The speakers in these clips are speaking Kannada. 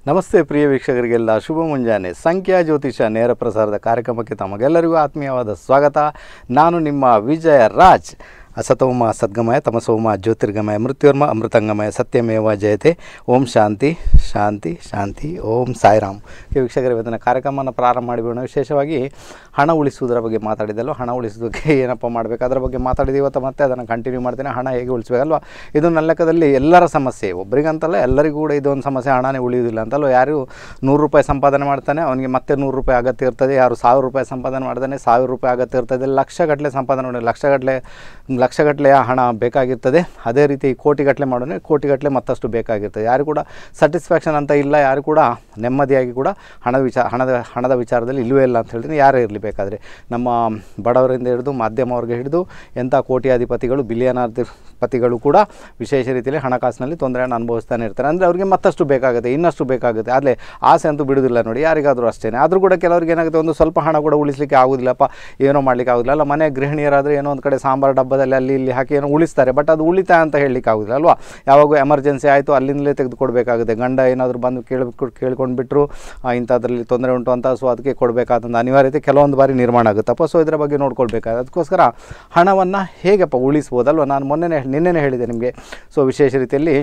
ನಮಸ್ತೆ ಪ್ರಿಯ ವೀಕ್ಷಕರಿಗೆಲ್ಲ ಶುಭ ಮುಂಜಾನೆ ಸಂಖ್ಯಾ ಜ್ಯೋತಿಷ ನೇರ ಪ್ರಸಾರದ ಕಾರ್ಯಕ್ರಮಕ್ಕೆ ತಮಗೆಲ್ಲರಿಗೂ ಆತ್ಮೀಯವಾದ ಸ್ವಾಗತ ನಾನು ನಿಮ್ಮ ವಿಜಯ ರಾಜ್ ಅಸತೋಮ ಸದ್ಗಮಯ ತಮಸೋಮ ಜ್ಯೋತಿರ್ಗಮಯ ಮೃತ್ಯುರ್ಮ ಅಮೃತಂಗಮಯ ಸತ್ಯಮೇವ ಜಯತೆ ಓಂ ಶಾಂತಿ ಶಾಂತಿ ಶಾಂತಿ ಓಂ ಸಾಯಿರಾಮ್ ಓಕೆ ವೀಕ್ಷಕರ ಇವತ್ತಿನ ಕಾರ್ಯಕ್ರಮನ ಪ್ರಾರಂಭ ಮಾಡಿಬಿಡೋಣ ವಿಶೇಷವಾಗಿ ಹಣ ಉಳಿಸುವುದರ ಬಗ್ಗೆ ಮಾತಾಡಿದಲ್ಲೋ ಹಣ ಉಳಿಸೋದಕ್ಕೆ ಏನಪ್ಪ ಮಾಡಬೇಕು ಅದರ ಬಗ್ಗೆ ಮಾತಾಡಿದ್ದೀವಿ ಇವತ್ತು ಮತ್ತೆ ಅದನ್ನು ಕಂಟಿನ್ಯೂ ಮಾಡ್ತೀನಿ ಹಣ ಹೇಗೆ ಉಳಿಸ್ಬೇಕಲ್ವ ಇದು ನನ್ನ ಲೆಕ್ಕದಲ್ಲಿ ಎಲ್ಲರ ಸಮಸ್ಯೆ ಒಬ್ಬರಿಗಂತಲ್ಲ ಎಲ್ಲರಿಗೂ ಕೂಡ ಇದೊಂದು ಸಮಸ್ಯೆ ಹಣನೇ ಉಳಿಯುವುದಿಲ್ಲ ಅಂತಲ್ವ ಯಾರು ನೂರು ರೂಪಾಯಿ ಸಂಪಾದನೆ ಮಾಡ್ತಾನೆ ಅವನಿಗೆ ಮತ್ತೆ ನೂರು ರೂಪಾಯಿ ಅಗತ್ಯ ಇರ್ತದೆ ಯಾರು ಸಾವಿರ ರೂಪಾಯಿ ಸಂಪಾದನೆ ಮಾಡ್ತಾನೆ ಸಾವಿರ ರೂಪಾಯಿ ಅಗತ್ಯ ಇರ್ತದೆ ಲಕ್ಷಗಟ್ಟಲೆ ಸಂಪಾದನೆ ಮಾಡಿ ಲಕ್ಷಗಟ್ಟಲೆ ಲಕ್ಷಗಟ್ಟಲೆಯ ಹಣ ಬೇಕಾಗಿರ್ತದೆ ಅದೇ ರೀತಿ ಕೋಟಿಗಟ್ಟಲೆ ಮಾಡೋಣ ಕೋಟಿಗಟ್ಟಲೆ ಮತ್ತಷ್ಟು ಬೇಕಾಗಿರ್ತದೆ ಯಾರು ಕೂಡ ಸ್ಯಾಟಿಸ್ಫ್ಯಾಕ್ಷನ್ ಅಂತ ಇಲ್ಲ ಯಾರು ಕೂಡ ನೆಮ್ಮದಿಯಾಗಿ ಕೂಡ ಹಣದ ವಿಚಾರ ಹಣದ ಹಣದ ವಿಚಾರದಲ್ಲಿ ಇಲ್ಲವೇ ಇಲ್ಲ ಅಂತ ಹೇಳ್ತೀನಿ ಯಾರೇ ಇರಲಿ ಬೇಕಾದರೆ ನಮ್ಮ ಬಡವರಿಂದ ಹಿಡಿದು ಮಾಧ್ಯಮವರ್ಗ ಹಿಡಿದು ಎಂಥ ಕೋಟ್ಯಾಧಿಪತಿಗಳು ಬಿಲಿಯನಾಧಿಪತಿಗಳು ಕೂಡ ವಿಶೇಷ ರೀತಿಯಲ್ಲಿ ಹಣಕಾಸಿನಲ್ಲಿ ತೊಂದರೆಯನ್ನು ಅನುಭವಿಸ್ತಾನೆ ಇರ್ತಾರೆ ಅಂದರೆ ಅವರಿಗೆ ಮತ್ತಷ್ಟು ಬೇಕಾಗುತ್ತೆ ಇನ್ನಷ್ಟು ಬೇಕಾಗುತ್ತೆ ಆದರೆ ಆಸೆ ಅಂತೂ ಬಿಡುವುದಿಲ್ಲ ನೋಡಿ ಯಾರಿಗಾದರೂ ಅಷ್ಟೇ ಆದರೂ ಕೂಡ ಕೆಲವರಿಗೆ ಏನಾಗುತ್ತೆ ಒಂದು ಸ್ವಲ್ಪ ಹಣ ಕೂಡ ಉಳಿಸಲಿಕ್ಕೆ ಆಗೋದಿಲ್ಲಪ್ಪ ಏನೋ ಮಾಡಲಿಕ್ಕೆ ಆಗೋದಿಲ್ಲ ಅಲ್ಲ ಮನೆ ಗೃಹಿಣಿಯರಾದರೆ ಏನೋ ಒಂದು ಕಡೆ ಸಾಂಬಾರು ಡಬ್ಬದಲ್ಲಿ ಅಲ್ಲಿ ಇಲ್ಲಿ ಹಾಕಿ ಏನೋ ಉಳಿಸ್ತಾರೆ ಬಟ್ ಅದು ಉಳಿತಾಯ ಅಂತ ಹೇಳಲಿಕ್ಕೆ ಆಗೋದಿಲ್ಲ ಅಲ್ವಾ ಯಾವಾಗ ಎಮರ್ಜೆನ್ಸಿ ಆಯಿತು ಅಲ್ಲಿಂದಲೇ ತೆಗೆದುಕೊಡ್ಬೇಕಾಗುತ್ತೆ ಗಂಡ ಏನಾದರೂ ಬಂದು ಕೇಳಿ ಕೇಳ್ಕೊಂಡು ಬಿಟ್ಟರು ಇಂಥದ್ರಲ್ಲಿ ತೊಂದರೆ ಉಂಟು ಅಂತ ಸೊ ಅದಕ್ಕೆ ಕೊಡಬೇಕಾದಂಥ ಅನಿವಾರ್ಯತೆ ಕೆಲವೊಂದು ಬಾರಿ ನಿರ್ಮಾಣ ಆಗುತ್ತಪ್ಪ ಸೊ ಇದರ ಬಗ್ಗೆ ನೋಡ್ಕೊಳ್ಬೇಕಾಗುತ್ತೆ ಅದಕ್ಕೋಸ್ಕರ ಹಣವನ್ನು ಹೇಗಪ್ಪ ಉಳಿಸ್ಬೋದಲ್ವ ನಾನು ಮೊನ್ನೆ ನಿನ್ನೆನೇ ಹೇಳಿದೆ ನಿಮಗೆ ಸೊ ವಿಶೇಷ ರೀತಿಯಲ್ಲಿ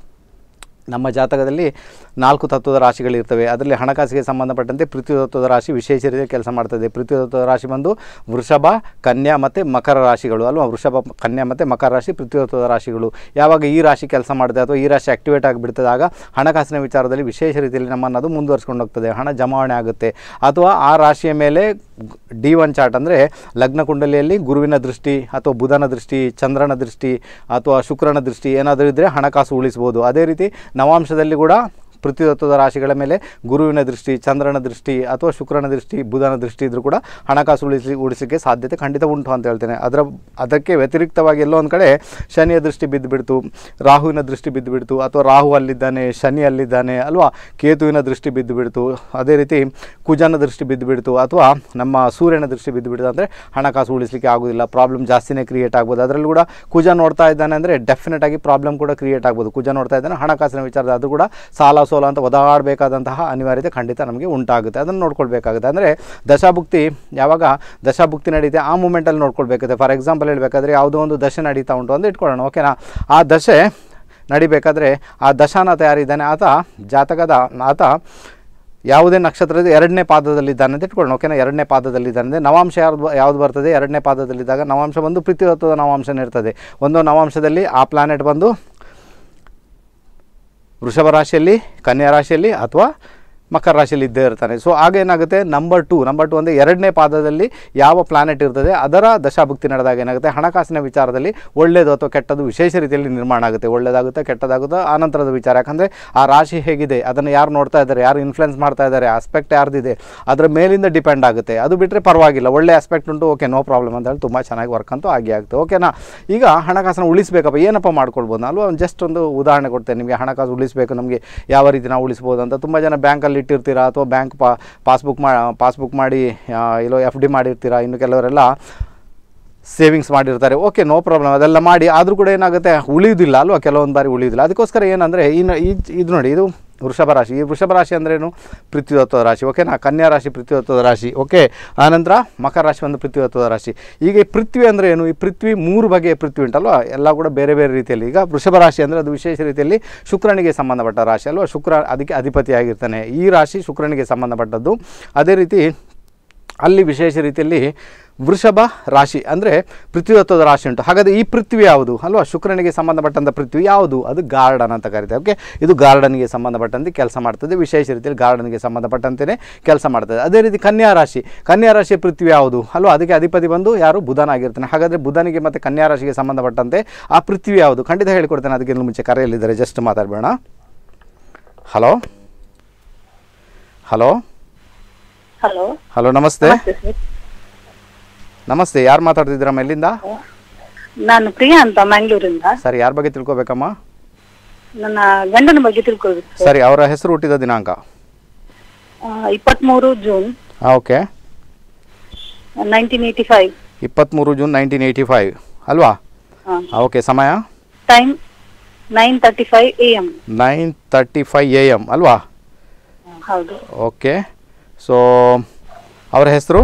ನಮ್ಮ ಜಾತಕದಲ್ಲಿ ನಾಲ್ಕು ತತ್ವದ ರಾಶಿಗಳಿರ್ತವೆ ಅದರಲ್ಲಿ ಹಣಕಾಸಿಗೆ ಸಂಬಂಧಪಟ್ಟಂತೆ ಪೃಥ್ವಿ ತತ್ವದ ರಾಶಿ ವಿಶೇಷ ರೀತಿಯಲ್ಲಿ ಕೆಲಸ ಮಾಡ್ತದೆ ಪೃಥ್ವಿ ತತ್ವದ ರಾಶಿ ಬಂದು ವೃಷಭ ಕನ್ಯಾ ಮತ್ತು ಮಕರ ರಾಶಿಗಳು ಅಲ್ವಾ ವೃಷಭ ಕನ್ಯಾ ಮತ್ತು ಮಕರ ರಾಶಿ ಪೃಥ್ವಿ ತತ್ವದ ರಾಶಿಗಳು ಯಾವಾಗ ಈ ರಾಶಿ ಕೆಲಸ ಮಾಡುತ್ತೆ ಅಥವಾ ಈ ರಾಶಿ ಆಕ್ಟಿವೇಟ್ ಆಗಿಬಿಡ್ತದೆ ಆಗ ಹಣಕಾಸಿನ ವಿಚಾರದಲ್ಲಿ ವಿಶೇಷ ರೀತಿಯಲ್ಲಿ ನಮ್ಮನ್ನು ಅದು ಮುಂದುವರ್ಸ್ಕೊಂಡು ಹೋಗ್ತದೆ ಹಣ ಜಮಾವಣೆ ಆಗುತ್ತೆ ಅಥವಾ ಆ ರಾಶಿಯ ಮೇಲೆ ಡಿ ಒನ್ ಚಾರ್ಟ್ ಅಂದರೆ ಲಗ್ನ ಕುಂಡಲಿಯಲ್ಲಿ ಗುರುವಿನ ದೃಷ್ಟಿ ಅಥವಾ ಬುಧನ ದೃಷ್ಟಿ ಚಂದ್ರನ ದೃಷ್ಟಿ ಅಥವಾ ಶುಕ್ರನ ದೃಷ್ಟಿ ಏನಾದರೂ ಇದ್ದರೆ ಹಣಕಾಸು ಉಳಿಸ್ಬೋದು ಅದೇ ರೀತಿ ನವಾಂಶದಲ್ಲಿ ಕೂಡ ಪೃಥ್ವಿತತ್ವದ ರಾಶಿಗಳ ಮೇಲೆ ಗುರುವಿನ ದೃಷ್ಟಿ ಚಂದ್ರನ ದೃಷ್ಟಿ ಅಥವಾ ಶುಕ್ರನ ದೃಷ್ಟಿ ಬುಧನ ದೃಷ್ಟಿ ಇದ್ದರೂ ಕೂಡ ಹಣಕಾಸು ಉಳಿಸಿ ಉಳಿಸಲಿಕ್ಕೆ ಸಾಧ್ಯತೆ ಖಂಡಿತ ಉಂಟು ಅಂತ ಹೇಳ್ತೇನೆ ಅದರ ಅದಕ್ಕೆ ವ್ಯತಿರಿಕ್ತವಾಗಿ ಎಲ್ಲೋ ಒಂದು ಕಡೆ ಶನಿಯ ದೃಷ್ಟಿ ಬಿದ್ದು ಬಿಡ್ತು ರಾಹುವಿನ ದೃಷ್ಟಿ ಬಿದ್ದು ಬಿಡ್ತು ಅಥವಾ ರಾಹು ಅಲ್ಲಿದ್ದಾನೆ ಶನಿ ಅಲ್ಲಿದ್ದಾನೆ ಅಲ್ವಾ ಕೇತುವಿನ ದೃಷ್ಟಿ ಬಿದ್ದು ಬಿಡ್ತು ಅದೇ ರೀತಿ ಕುಜನ ದೃಷ್ಟಿ ಬಿದ್ದು ಬಿಡ್ತು ಅಥವಾ ನಮ್ಮ ಸೂರ್ಯನ ದೃಷ್ಟಿ ಬಿದ್ದು ಬಿಡ್ತು ಅಂದರೆ ಹಣಕಾಸು ಉಳಿಸಲಿಕ್ಕೆ ಆಗೋದಿಲ್ಲ ಪ್ರಾಬ್ಲಮ್ ಜಾಸ್ತಿನೇ ಕ್ರಿಯೇಟ್ ಆಗ್ಬೋದು ಅದರಲ್ಲೂ ಕೂಡ ಕುಜ ನೋಡ್ತಾ ಇದ್ದಾನೆ ಅಂದರೆ ಡೆಫಿನೆಟ್ ಆಗಿ ಪ್ರಾಬ್ಲಮ್ ಕೂಡ ಕ್ರಿಯೇಟ್ ಆಗ್ಬೋದು ಕುಜ ನೋಡ್ತಾ ಇದ್ದಾನೆ ಹಣಕಾಸಿನ ವಿಚಾರದ ಅದು ಕೂಡ ಸಾಲ ಸೋಲ ಅಂತ ಒದಾಡಬೇಕಾದಂತಹ ಅನಿವಾರ್ಯತೆ ಖಂಡಿತ ನಮಗೆ ಉಂಟಾಗುತ್ತೆ ಅದನ್ನು ನೋಡ್ಕೊಳ್ಬೇಕಾಗುತ್ತೆ ಅಂದರೆ ದಶಾಭುಕ್ತಿ ಯಾವಾಗ ದಶಾಭುಕ್ತಿ ನಡೀತೆ ಆ ಮೂಮೆಂಟಲ್ಲಿ ನೋಡ್ಕೊಳ್ಬೇಕಾಗುತ್ತೆ ಫಾರ್ ಎಕ್ಸಾಂಪಲ್ ಹೇಳಬೇಕಾದ್ರೆ ಯಾವುದೋ ಒಂದು ದಶೆ ನಡೀತಾ ಉಂಟು ಅಂತ ಇಟ್ಕೊಳ್ಳೋಣ ಓಕೆನಾ ಆ ದಶೆ ನಡಿಬೇಕಾದ್ರೆ ಆ ದಶಾನಾಥ ಯಾರಿದ್ದಾನೆ ಆತ ಜಾತಕದ ಆತ ಯಾವುದೇ ನಕ್ಷತ್ರದ ಎರಡನೇ ಪಾದದಲ್ಲಿದ್ದಾನೆ ಅಂತ ಇಟ್ಕೊಳ್ಳೋಣ ಓಕೆನಾ ಎರಡನೇ ಪಾದದಲ್ಲಿದ್ದಾನೆ ಅಂದರೆ ನವಾಂಶ ಯಾವ್ದು ಯಾವ್ದು ಬರ್ತದೆ ಎರಡನೇ ಪಾದದಲ್ಲಿದ್ದಾಗ ನವಾಂಶ ಬಂದು ಪೃಥ್ವಿತತ್ವದ ನವಾಂಶನೇ ಇರ್ತದೆ ಒಂದು ನವಾಂಶದಲ್ಲಿ ಆ ಪ್ಲಾನೆಟ್ ಬಂದು ವೃಷಭ ರಾಶಿಯಲ್ಲಿ ಕನ್ಯಾ ರಾಶಿಯಲ್ಲಿ ಅಥವಾ ಮಕರ ರಾಶಿಯಲ್ಲಿ ಇದ್ದೇ ಇರ್ತಾನೆ ಸೊ ಆಗ ಏನಾಗುತ್ತೆ ನಂಬರ್ ಟು ನಂಬರ್ ಟು ಅಂದರೆ ಎರಡನೇ ಪಾದದಲ್ಲಿ ಯಾವ ಪ್ಲಾನೆಟ್ ಇರ್ತದೆ ಅದರ ದಶಾಭುಕ್ತಿ ನಡೆದಾಗ ಏನಾಗುತ್ತೆ ಹಣಕಾಸಿನ ವಿಚಾರದಲ್ಲಿ ಒಳ್ಳೆಯದು ಅಥವಾ ಕೆಟ್ಟದ್ದು ವಿಶೇಷ ರೀತಿಯಲ್ಲಿ ನಿರ್ಮಾಣ ಆಗುತ್ತೆ ಒಳ್ಳೆಯದಾಗುತ್ತೆ ಕೆಟ್ಟದಾಗುತ್ತೆ ಆನಂತರದ ವಿಚಾರ ಯಾಕಂದರೆ ಆ ರಾಶಿ ಹೇಗಿದೆ ಅದನ್ನು ಯಾರು ನೋಡ್ತಾ ಇದ್ದಾರೆ ಯಾರು ಇನ್ಫ್ಲುಯೆನ್ಸ್ ಮಾಡ್ತಾ ಇದ್ದಾರೆ ಆಸ್ಪೆಕ್ಟ್ ಯಾರ್ದಿದೆ ಅದರ ಮೇಲಿಂದ ಡಿಪೆಂಡ್ ಆಗುತ್ತೆ ಅದು ಬಿಟ್ಟರೆ ಪರವಾಗಿಲ್ಲ ಒಳ್ಳೆ ಆಸ್ಪೆಕ್ಟ್ ಉಂಟು ಓಕೆ ನೋ ಪ್ರಾಬ್ಲಮ್ ಅಂತ ಹೇಳಿ ತುಂಬ ಚೆನ್ನಾಗಿ ವರ್ಕ್ ಅಂತೂ ಆಗಿ ಆಗುತ್ತೆ ಓಕೆನಾ ಈಗ ಹಣಕಾಸನ್ನು ಉಳಿಸಬೇಕಪ್ಪ ಏನಪ್ಪ ಮಾಡ್ಕೊಳ್ಬೋದು ಅಲ್ವಾ ಜಸ್ಟ್ ಒಂದು ಉದಾಹರಣೆ ಕೊಡ್ತೇನೆ ನಿಮಗೆ ಹಣಕಾಸು ಉಳಿಸಬೇಕು ನಮಗೆ ಯಾವ ರೀತಿ ನಾವು ಉಳಿಸ್ಬೋದು ಅಂತ ತುಂಬ ಜನ ಬ್ಯಾಂಕಲ್ಲಿ ಇಟ್ಟಿರ್ತೀರಾ ಅಥವಾ ಬ್ಯಾಂಕ್ ಪಾ ಪಾಸ್ಬುಕ್ ಮಾ ಪಾಸ್ಬುಕ್ ಮಾಡಿ ಆ, ಇಲ್ಲೋ ಎಫ್ ಡಿ ಮಾಡಿರ್ತೀರಾ ಇನ್ನು ಕೆಲವರೆಲ್ಲ ಸೇವಿಂಗ್ಸ್ ಮಾಡಿರ್ತಾರೆ ಓಕೆ ನೋ ಪ್ರಾಬ್ಲಮ್ ಅದೆಲ್ಲ ಮಾಡಿ ಆದರೂ ಕೂಡ ಏನಾಗುತ್ತೆ ಉಳಿಯೋದಿಲ್ಲ ಅಲ್ವಾ ಕೆಲವೊಂದು ಬಾರಿ ಉಳಿಯೋದಿಲ್ಲ ಅದಕ್ಕೋಸ್ಕರ ಏನಂದರೆ ಇನ್ನು ಈ- ಇದು ನೋಡಿ ಇದು ವೃಷಭ ರಾಶಿ ಈ ವೃಷಭ ರಾಶಿ ಅಂದ್ರೇನು ಪೃಥ್ವಿತತ್ವದ ರಾಶಿ ಓಕೆನಾ ಕನ್ಯಾ ರಾಶಿ ಪೃಥ್ವಿತತ್ವದ ರಾಶಿ ಓಕೆ ಆನಂತರ ಮಕರ ರಾಶಿ ಒಂದು ಪೃಥ್ವಿತತ್ವದ ರಾಶಿ ಈಗ ಈ ಪೃಥ್ವಿ ಅಂದರೆ ಏನು ಈ ಪೃಥ್ವಿ ಮೂರು ಬಗೆಯ ಪೃಥ್ವಿ ಉಂಟಲ್ವಾ ಎಲ್ಲ ಕೂಡ ಬೇರೆ ಬೇರೆ ರೀತಿಯಲ್ಲಿ ಈಗ ವೃಷಭ ರಾಶಿ ಅಂದರೆ ಅದು ವಿಶೇಷ ರೀತಿಯಲ್ಲಿ ಶುಕ್ರನಿಗೆ ಸಂಬಂಧಪಟ್ಟ ರಾಶಿ ಅಲ್ವಾ ಶುಕ್ರ ಅದಕ್ಕೆ ಅಧಿಪತಿಯಾಗಿರ್ತಾನೆ ಈ ರಾಶಿ ಶುಕ್ರನಿಗೆ ಸಂಬಂಧಪಟ್ಟದ್ದು ಅದೇ ರೀತಿ ಅಲ್ಲಿ ವಿಶೇಷ ರೀತಿಯಲ್ಲಿ ವೃಷಭ ರಾಶಿ ಅಂದರೆ ಪೃಥ್ವಿತತ್ವದ ರಾಶಿ ಉಂಟು ಹಾಗಾದರೆ ಈ ಪೃಥ್ವಿ ಯಾವುದು ಅಲ್ವಾ ಶುಕ್ರನಿಗೆ ಸಂಬಂಧಪಟ್ಟಂಥ ಪೃಥ್ವಿ ಯಾವುದು ಅದು ಗಾರ್ಡನ್ ಅಂತ ಕರೀತಾರೆ ಓಕೆ ಇದು ಗಾರ್ಡನ್ಗೆ ಸಂಬಂಧಪಟ್ಟಂತೆ ಕೆಲಸ ಮಾಡ್ತದೆ ವಿಶೇಷ ರೀತಿಯಲ್ಲಿ ಗಾರ್ಡನ್ಗೆ ಸಂಬಂಧಪಟ್ಟಂತೆಯೇ ಕೆಲಸ ಮಾಡ್ತದೆ ಅದೇ ರೀತಿ ಕನ್ಯಾ ರಾಶಿ ಕನ್ಯಾ ರಾಶಿಯ ಪೃಥ್ವಿ ಯಾವುದು ಅಲ್ವಾ ಅದಕ್ಕೆ ಅಧಿಪತಿ ಬಂದು ಯಾರು ಬುಧನಾಗಿರ್ತಾನೆ ಹಾಗಾದರೆ ಬುಧನಿಗೆ ಮತ್ತು ಕನ್ಯಾ ರಾಶಿಗೆ ಸಂಬಂಧಪಟ್ಟಂತೆ ಆ ಪೃಥ್ವಿ ಯಾವುದು ಖಂಡಿತ ಹೇಳಿಕೊಡ್ತೇನೆ ಅದಕ್ಕಿಂತ ಮುಂಚೆ ಕರೆಯಲ್ಲಿದ್ದಾರೆ ಜಸ್ಟ್ ಮಾತಾಡಬೇಡ ಹಲೋ ಹಲೋ ಹಲೋ ಹಲೋ ನಮಸ್ತೆ ನಮಸ್ತೆ ಸರ್ ನಮಸ್ತೆ ಯಾರು ಮಾತಾಡ್ತಿದ್ದೀರಮ್ಮ ಎಲ್ಲಿಂದ ನಾನು ಪ್ರಿಯಾ ಅಂತ ಮ್ಯಾಂಗ್ಳೂರಿಂದ ಸರಿ ಯಾರ ಬಗ್ಗೆ ತಿಳ್ಕೊಬೇಕಮ್ಮ ನನ್ನ ಗಂಡನ ಬಗ್ಗೆ ತಿಳ್ಕೊಳ್ಬೇಕು ಸರ್ ಸರಿ ಅವರ ಹೆಸರು ಹುಟ್ಟಿದ ದಿನಾಂಕ ಇಪ್ಪತ್ಮೂರು ಜೂನ್ ಹಾಂ ಓಕೆ ನೈನ್ಟೀನ್ ಏಯ್ಟಿ ಫೈವ್ ಇಪ್ಪತ್ತ್ಮೂರು ಜೂನ್ ನೈನ್ಟೀನ್ ಏಯ್ಟಿ ಫೈವ್ ಅಲ್ವಾ ಓಕೆ ಸಮಯ time nine thirty five A M nine thirty five A M ಅಲ್ವಾ ಹೌದು ಓಕೆ ಸೊ ಅವರ ಹೆಸರು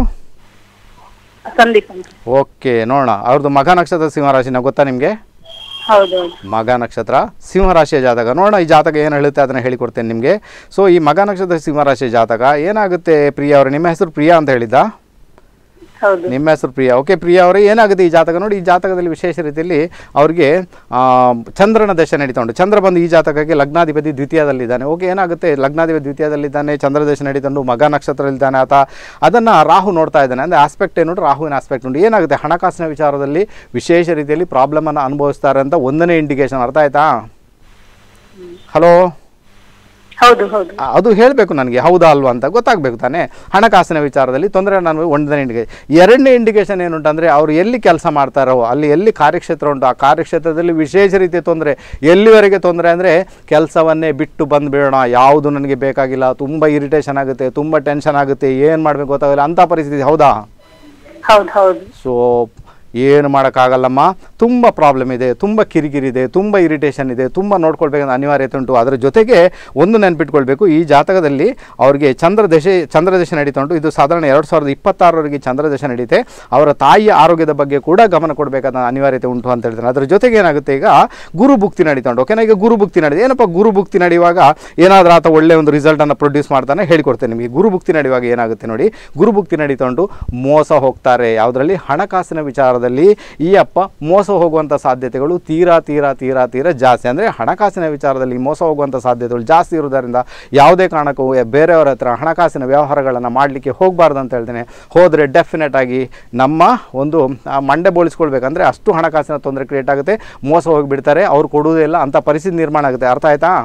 ಸಂದೀಪ್ ಅಂತ ಓಕೆ ನೋಡೋಣ ಅವ್ರದ್ದು ಮಗ ನಕ್ಷತ್ರ ಸಿಂಹರಾಶಿನ ಗೊತ್ತಾ ನಿಮಗೆ ಹೌದು ಹೌದು ಮಗ ನಕ್ಷತ್ರ ಸಿಂಹರಾಶಿಯ ಜಾತಕ ನೋಡೋಣ ಈ ಜಾತಕ ಏನು ಹೇಳುತ್ತೆ ಅದನ್ನು ಹೇಳಿಕೊಡ್ತೇನೆ ನಿಮಗೆ ಸೊ ಈ ಮಗ ನಕ್ಷತ್ರ ಸಿಂಹರಾಶಿಯ ಜಾತಕ ಏನಾಗುತ್ತೆ ಪ್ರಿಯಾ ಅವರು ನಿಮ್ಮ ಹೆಸರು ಪ್ರಿಯಾ ಅಂತ ಹೇಳಿದ್ದ ಹೌದು ನಿಮ್ಮ ಹೆಸರು ಪ್ರಿಯಾ ಓಕೆ ಪ್ರಿಯಾ ಅವರೇ ಏನಾಗುತ್ತೆ ಈ ಜಾತಕ ನೋಡಿ ಈ ಜಾತಕದಲ್ಲಿ ವಿಶೇಷ ರೀತಿಯಲ್ಲಿ ಅವ್ರಿಗೆ ಆ, ಚಂದ್ರನ ದಶೆ ನಡೀತಾ ಉಂಟು ಚಂದ್ರ ಬಂದು ಈ ಜಾತಕಕ್ಕೆ ಲಗ್ನಾಧಿಪತಿ ದ್ವಿತೀಯದಲ್ಲಿದ್ದಾನೆ ಓಕೆ ಏನಾಗುತ್ತೆ ಲಗ್ನಾಧಿಪತಿ ದ್ವಿತೀಯದಲ್ಲಿದ್ದಾನೆ ಚಂದ್ರ ದಶೆ ನಡೀತಂಡು ಮಗ ನಕ್ಷತ್ರದಲ್ಲಿದ್ದಾನೆ ಆತ ಅದನ್ನು ರಾಹು ನೋಡ್ತಾ ಇದ್ದಾನೆ ಅಂದರೆ ಆಸ್ಪೆಕ್ಟ್ ಏನು ರಾಹುವಿನ ಆಸ್ಪೆಕ್ಟ್ ಉಂಟು ಏನಾಗುತ್ತೆ ಹಣಕಾಸಿನ ವಿಚಾರದಲ್ಲಿ ವಿಶೇಷ ರೀತಿಯಲ್ಲಿ ಪ್ರಾಬ್ಲಮನ್ನು ಅನುಭವಿಸ್ತಾರೆ ಅಂತ ಒಂದನೇ ಇಂಡಿಕೇಶನ್ ಅರ್ಥ ಆಯ್ತಾ ಹಲೋ ಹೌದು ಹೌದು ಆ, ಅದು ಹೇಳಬೇಕು ನನಗೆ ಹೌದಾ ಅಲ್ವಾ ಅಂತ ಗೊತ್ತಾಗಬೇಕು ತಾನೇ ಹಣಕಾಸಿನ ವಿಚಾರದಲ್ಲಿ ತೊಂದರೆ ನಾನು ಒಂದನೇ ಇಂಡಿಕೇಶನ್ ಎರಡನೇ ಇಂಡಿಕೇಶನ್ ಏನುಂಟು ಅಂದರೆ ಅವರು ಎಲ್ಲಿ ಕೆಲಸ ಮಾಡ್ತಾರೋ ಅಲ್ಲಿ ಎಲ್ಲಿ ಕಾರ್ಯಕ್ಷೇತ್ರ ಉಂಟು ಆ ಕಾರ್ಯಕ್ಷೇತ್ರದಲ್ಲಿ ವಿಶೇಷ ರೀತಿಯ ತೊಂದರೆ ಎಲ್ಲಿವರೆಗೆ ತೊಂದರೆ ಅಂದರೆ ಕೆಲಸವನ್ನೇ ಬಿಟ್ಟು ಬಂದುಬಿಡೋಣ ಯಾವುದು ನನಗೆ ಬೇಕಾಗಿಲ್ಲ ತುಂಬ ಇರಿಟೇಷನ್ ಆಗುತ್ತೆ ತುಂಬ ಟೆನ್ಷನ್ ಆಗುತ್ತೆ ಏನು ಮಾಡಬೇಕು ಗೊತ್ತಾಗಲ್ಲ ಅಂಥ ಪರಿಸ್ಥಿತಿ ಹೌದಾ ಹೌದು ಹೌದು ಸೊ ಏನು ಮಾಡೋಕ್ಕಾಗಲ್ಲಮ್ಮ ತುಂಬ ಪ್ರಾಬ್ಲಮ್ ಇದೆ ತುಂಬ ಕಿರಿಕಿರಿ ಇದೆ ತುಂಬ ಇರಿಟೇಷನ್ ಇದೆ ತುಂಬ ನೋಡ್ಕೊಳ್ಬೇಕಂತ ಅನಿವಾರ್ಯತೆ ಉಂಟು ಅದರ ಜೊತೆಗೆ ಒಂದು ನೆನ್ಪಿಟ್ಕೊಳ್ಬೇಕು ಈ ಜಾತಕದಲ್ಲಿ ಅವರಿಗೆ ಚಂದ್ರದಶೆ ಚಂದ್ರದಶೆ ನಡೀತಾ ಉಂಟು ಇದು ಸಾಧಾರಣ ಎರಡು ಸಾವಿರದ ಇಪ್ಪತ್ತಾರವರೆಗೆ ಚಂದ್ರದಶೆ ನಡೀತೆ ಅವರ ತಾಯಿಯ ಆರೋಗ್ಯದ ಬಗ್ಗೆ ಕೂಡ ಗಮನ ಕೊಡಬೇಕಾದ ಅನಿವಾರ್ಯತೆ ಉಂಟು ಅಂತ ಹೇಳ್ತಾರೆ ಅದರ ಜೊತೆಗೆ ಏನಾಗುತ್ತೆ ಈಗ ಗುರು ಭುಕ್ತಿ ನಡೀತಾ ಉಂಟು ಓಕೆನಾ ಈಗ ಗುರು ಭುಕ್ತಿ ನಡೀದೆ ಏನಪ್ಪ ಗುರು ಭುಕ್ತಿ ನಡೆಯುವಾಗ ಏನಾದರೂ ಆತ ಒಳ್ಳೆಯ ಒಂದು ರಿಸಲ್ಟನ್ನು ಪ್ರೊಡ್ಯೂಸ್ ಮಾಡ್ತಾನೆ ಹೇಳಿಕೊಡ್ತೇನೆ ನಿಮಗೆ ಗುರು ಭುಕ್ತಿ ನಡೆಯುವಾಗ ಏನಾಗುತ್ತೆ ನೋಡಿ ಗುರು ಭುಕ್ತಿ ನಡೀತಾ ಉಂಟು ಮೋಸ ಹೋಗ್ತಾರೆ ಯಾವುದರಲ್ಲಿ ಹಣಕಾಸಿನ ವಿಚಾರದಲ್ಲಿ ಈ ಅಪ್ಪ ಮೋಸ ಹೋಗುವಂಥ ಸಾಧ್ಯತೆಗಳು ತೀರಾ ತೀರಾ ತೀರಾ ತೀರಾ ಜಾಸ್ತಿ ಅಂದರೆ ಹಣಕಾಸಿನ ವಿಚಾರದಲ್ಲಿ ಮೋಸ ಹೋಗುವಂಥ ಸಾಧ್ಯತೆಗಳು ಜಾಸ್ತಿ ಇರೋದರಿಂದ ಯಾವುದೇ ಕಾರಣಕ್ಕೂ ಬೇರೆಯವರ ಹತ್ರ ಹಣಕಾಸಿನ ವ್ಯವಹಾರಗಳನ್ನು ಮಾಡಲಿಕ್ಕೆ ಹೋಗಬಾರ್ದು ಅಂತ ಹೇಳ್ತೇನೆ ಹೋದರೆ ಡೆಫಿನೆಟ್ ಆಗಿ ನಮ್ಮ ಒಂದು ಆ, ಮಂಡೆ ಬೋಳಿಸ್ಕೊಳ್ಬೇಕಂದ್ರೆ ಅಷ್ಟು ಹಣಕಾಸಿನ ತೊಂದರೆ ಕ್ರಿಯೇಟ್ ಆಗುತ್ತೆ ಮೋಸ ಹೋಗಿಬಿಡ್ತಾರೆ ಅವ್ರು ಕೊಡುವುದೇ ಇಲ್ಲ ಅಂಥ ಪರಿಸ್ಥಿತಿ ನಿರ್ಮಾಣ ಆಗುತ್ತೆ ಅರ್ಥ ಆಯ್ತಾ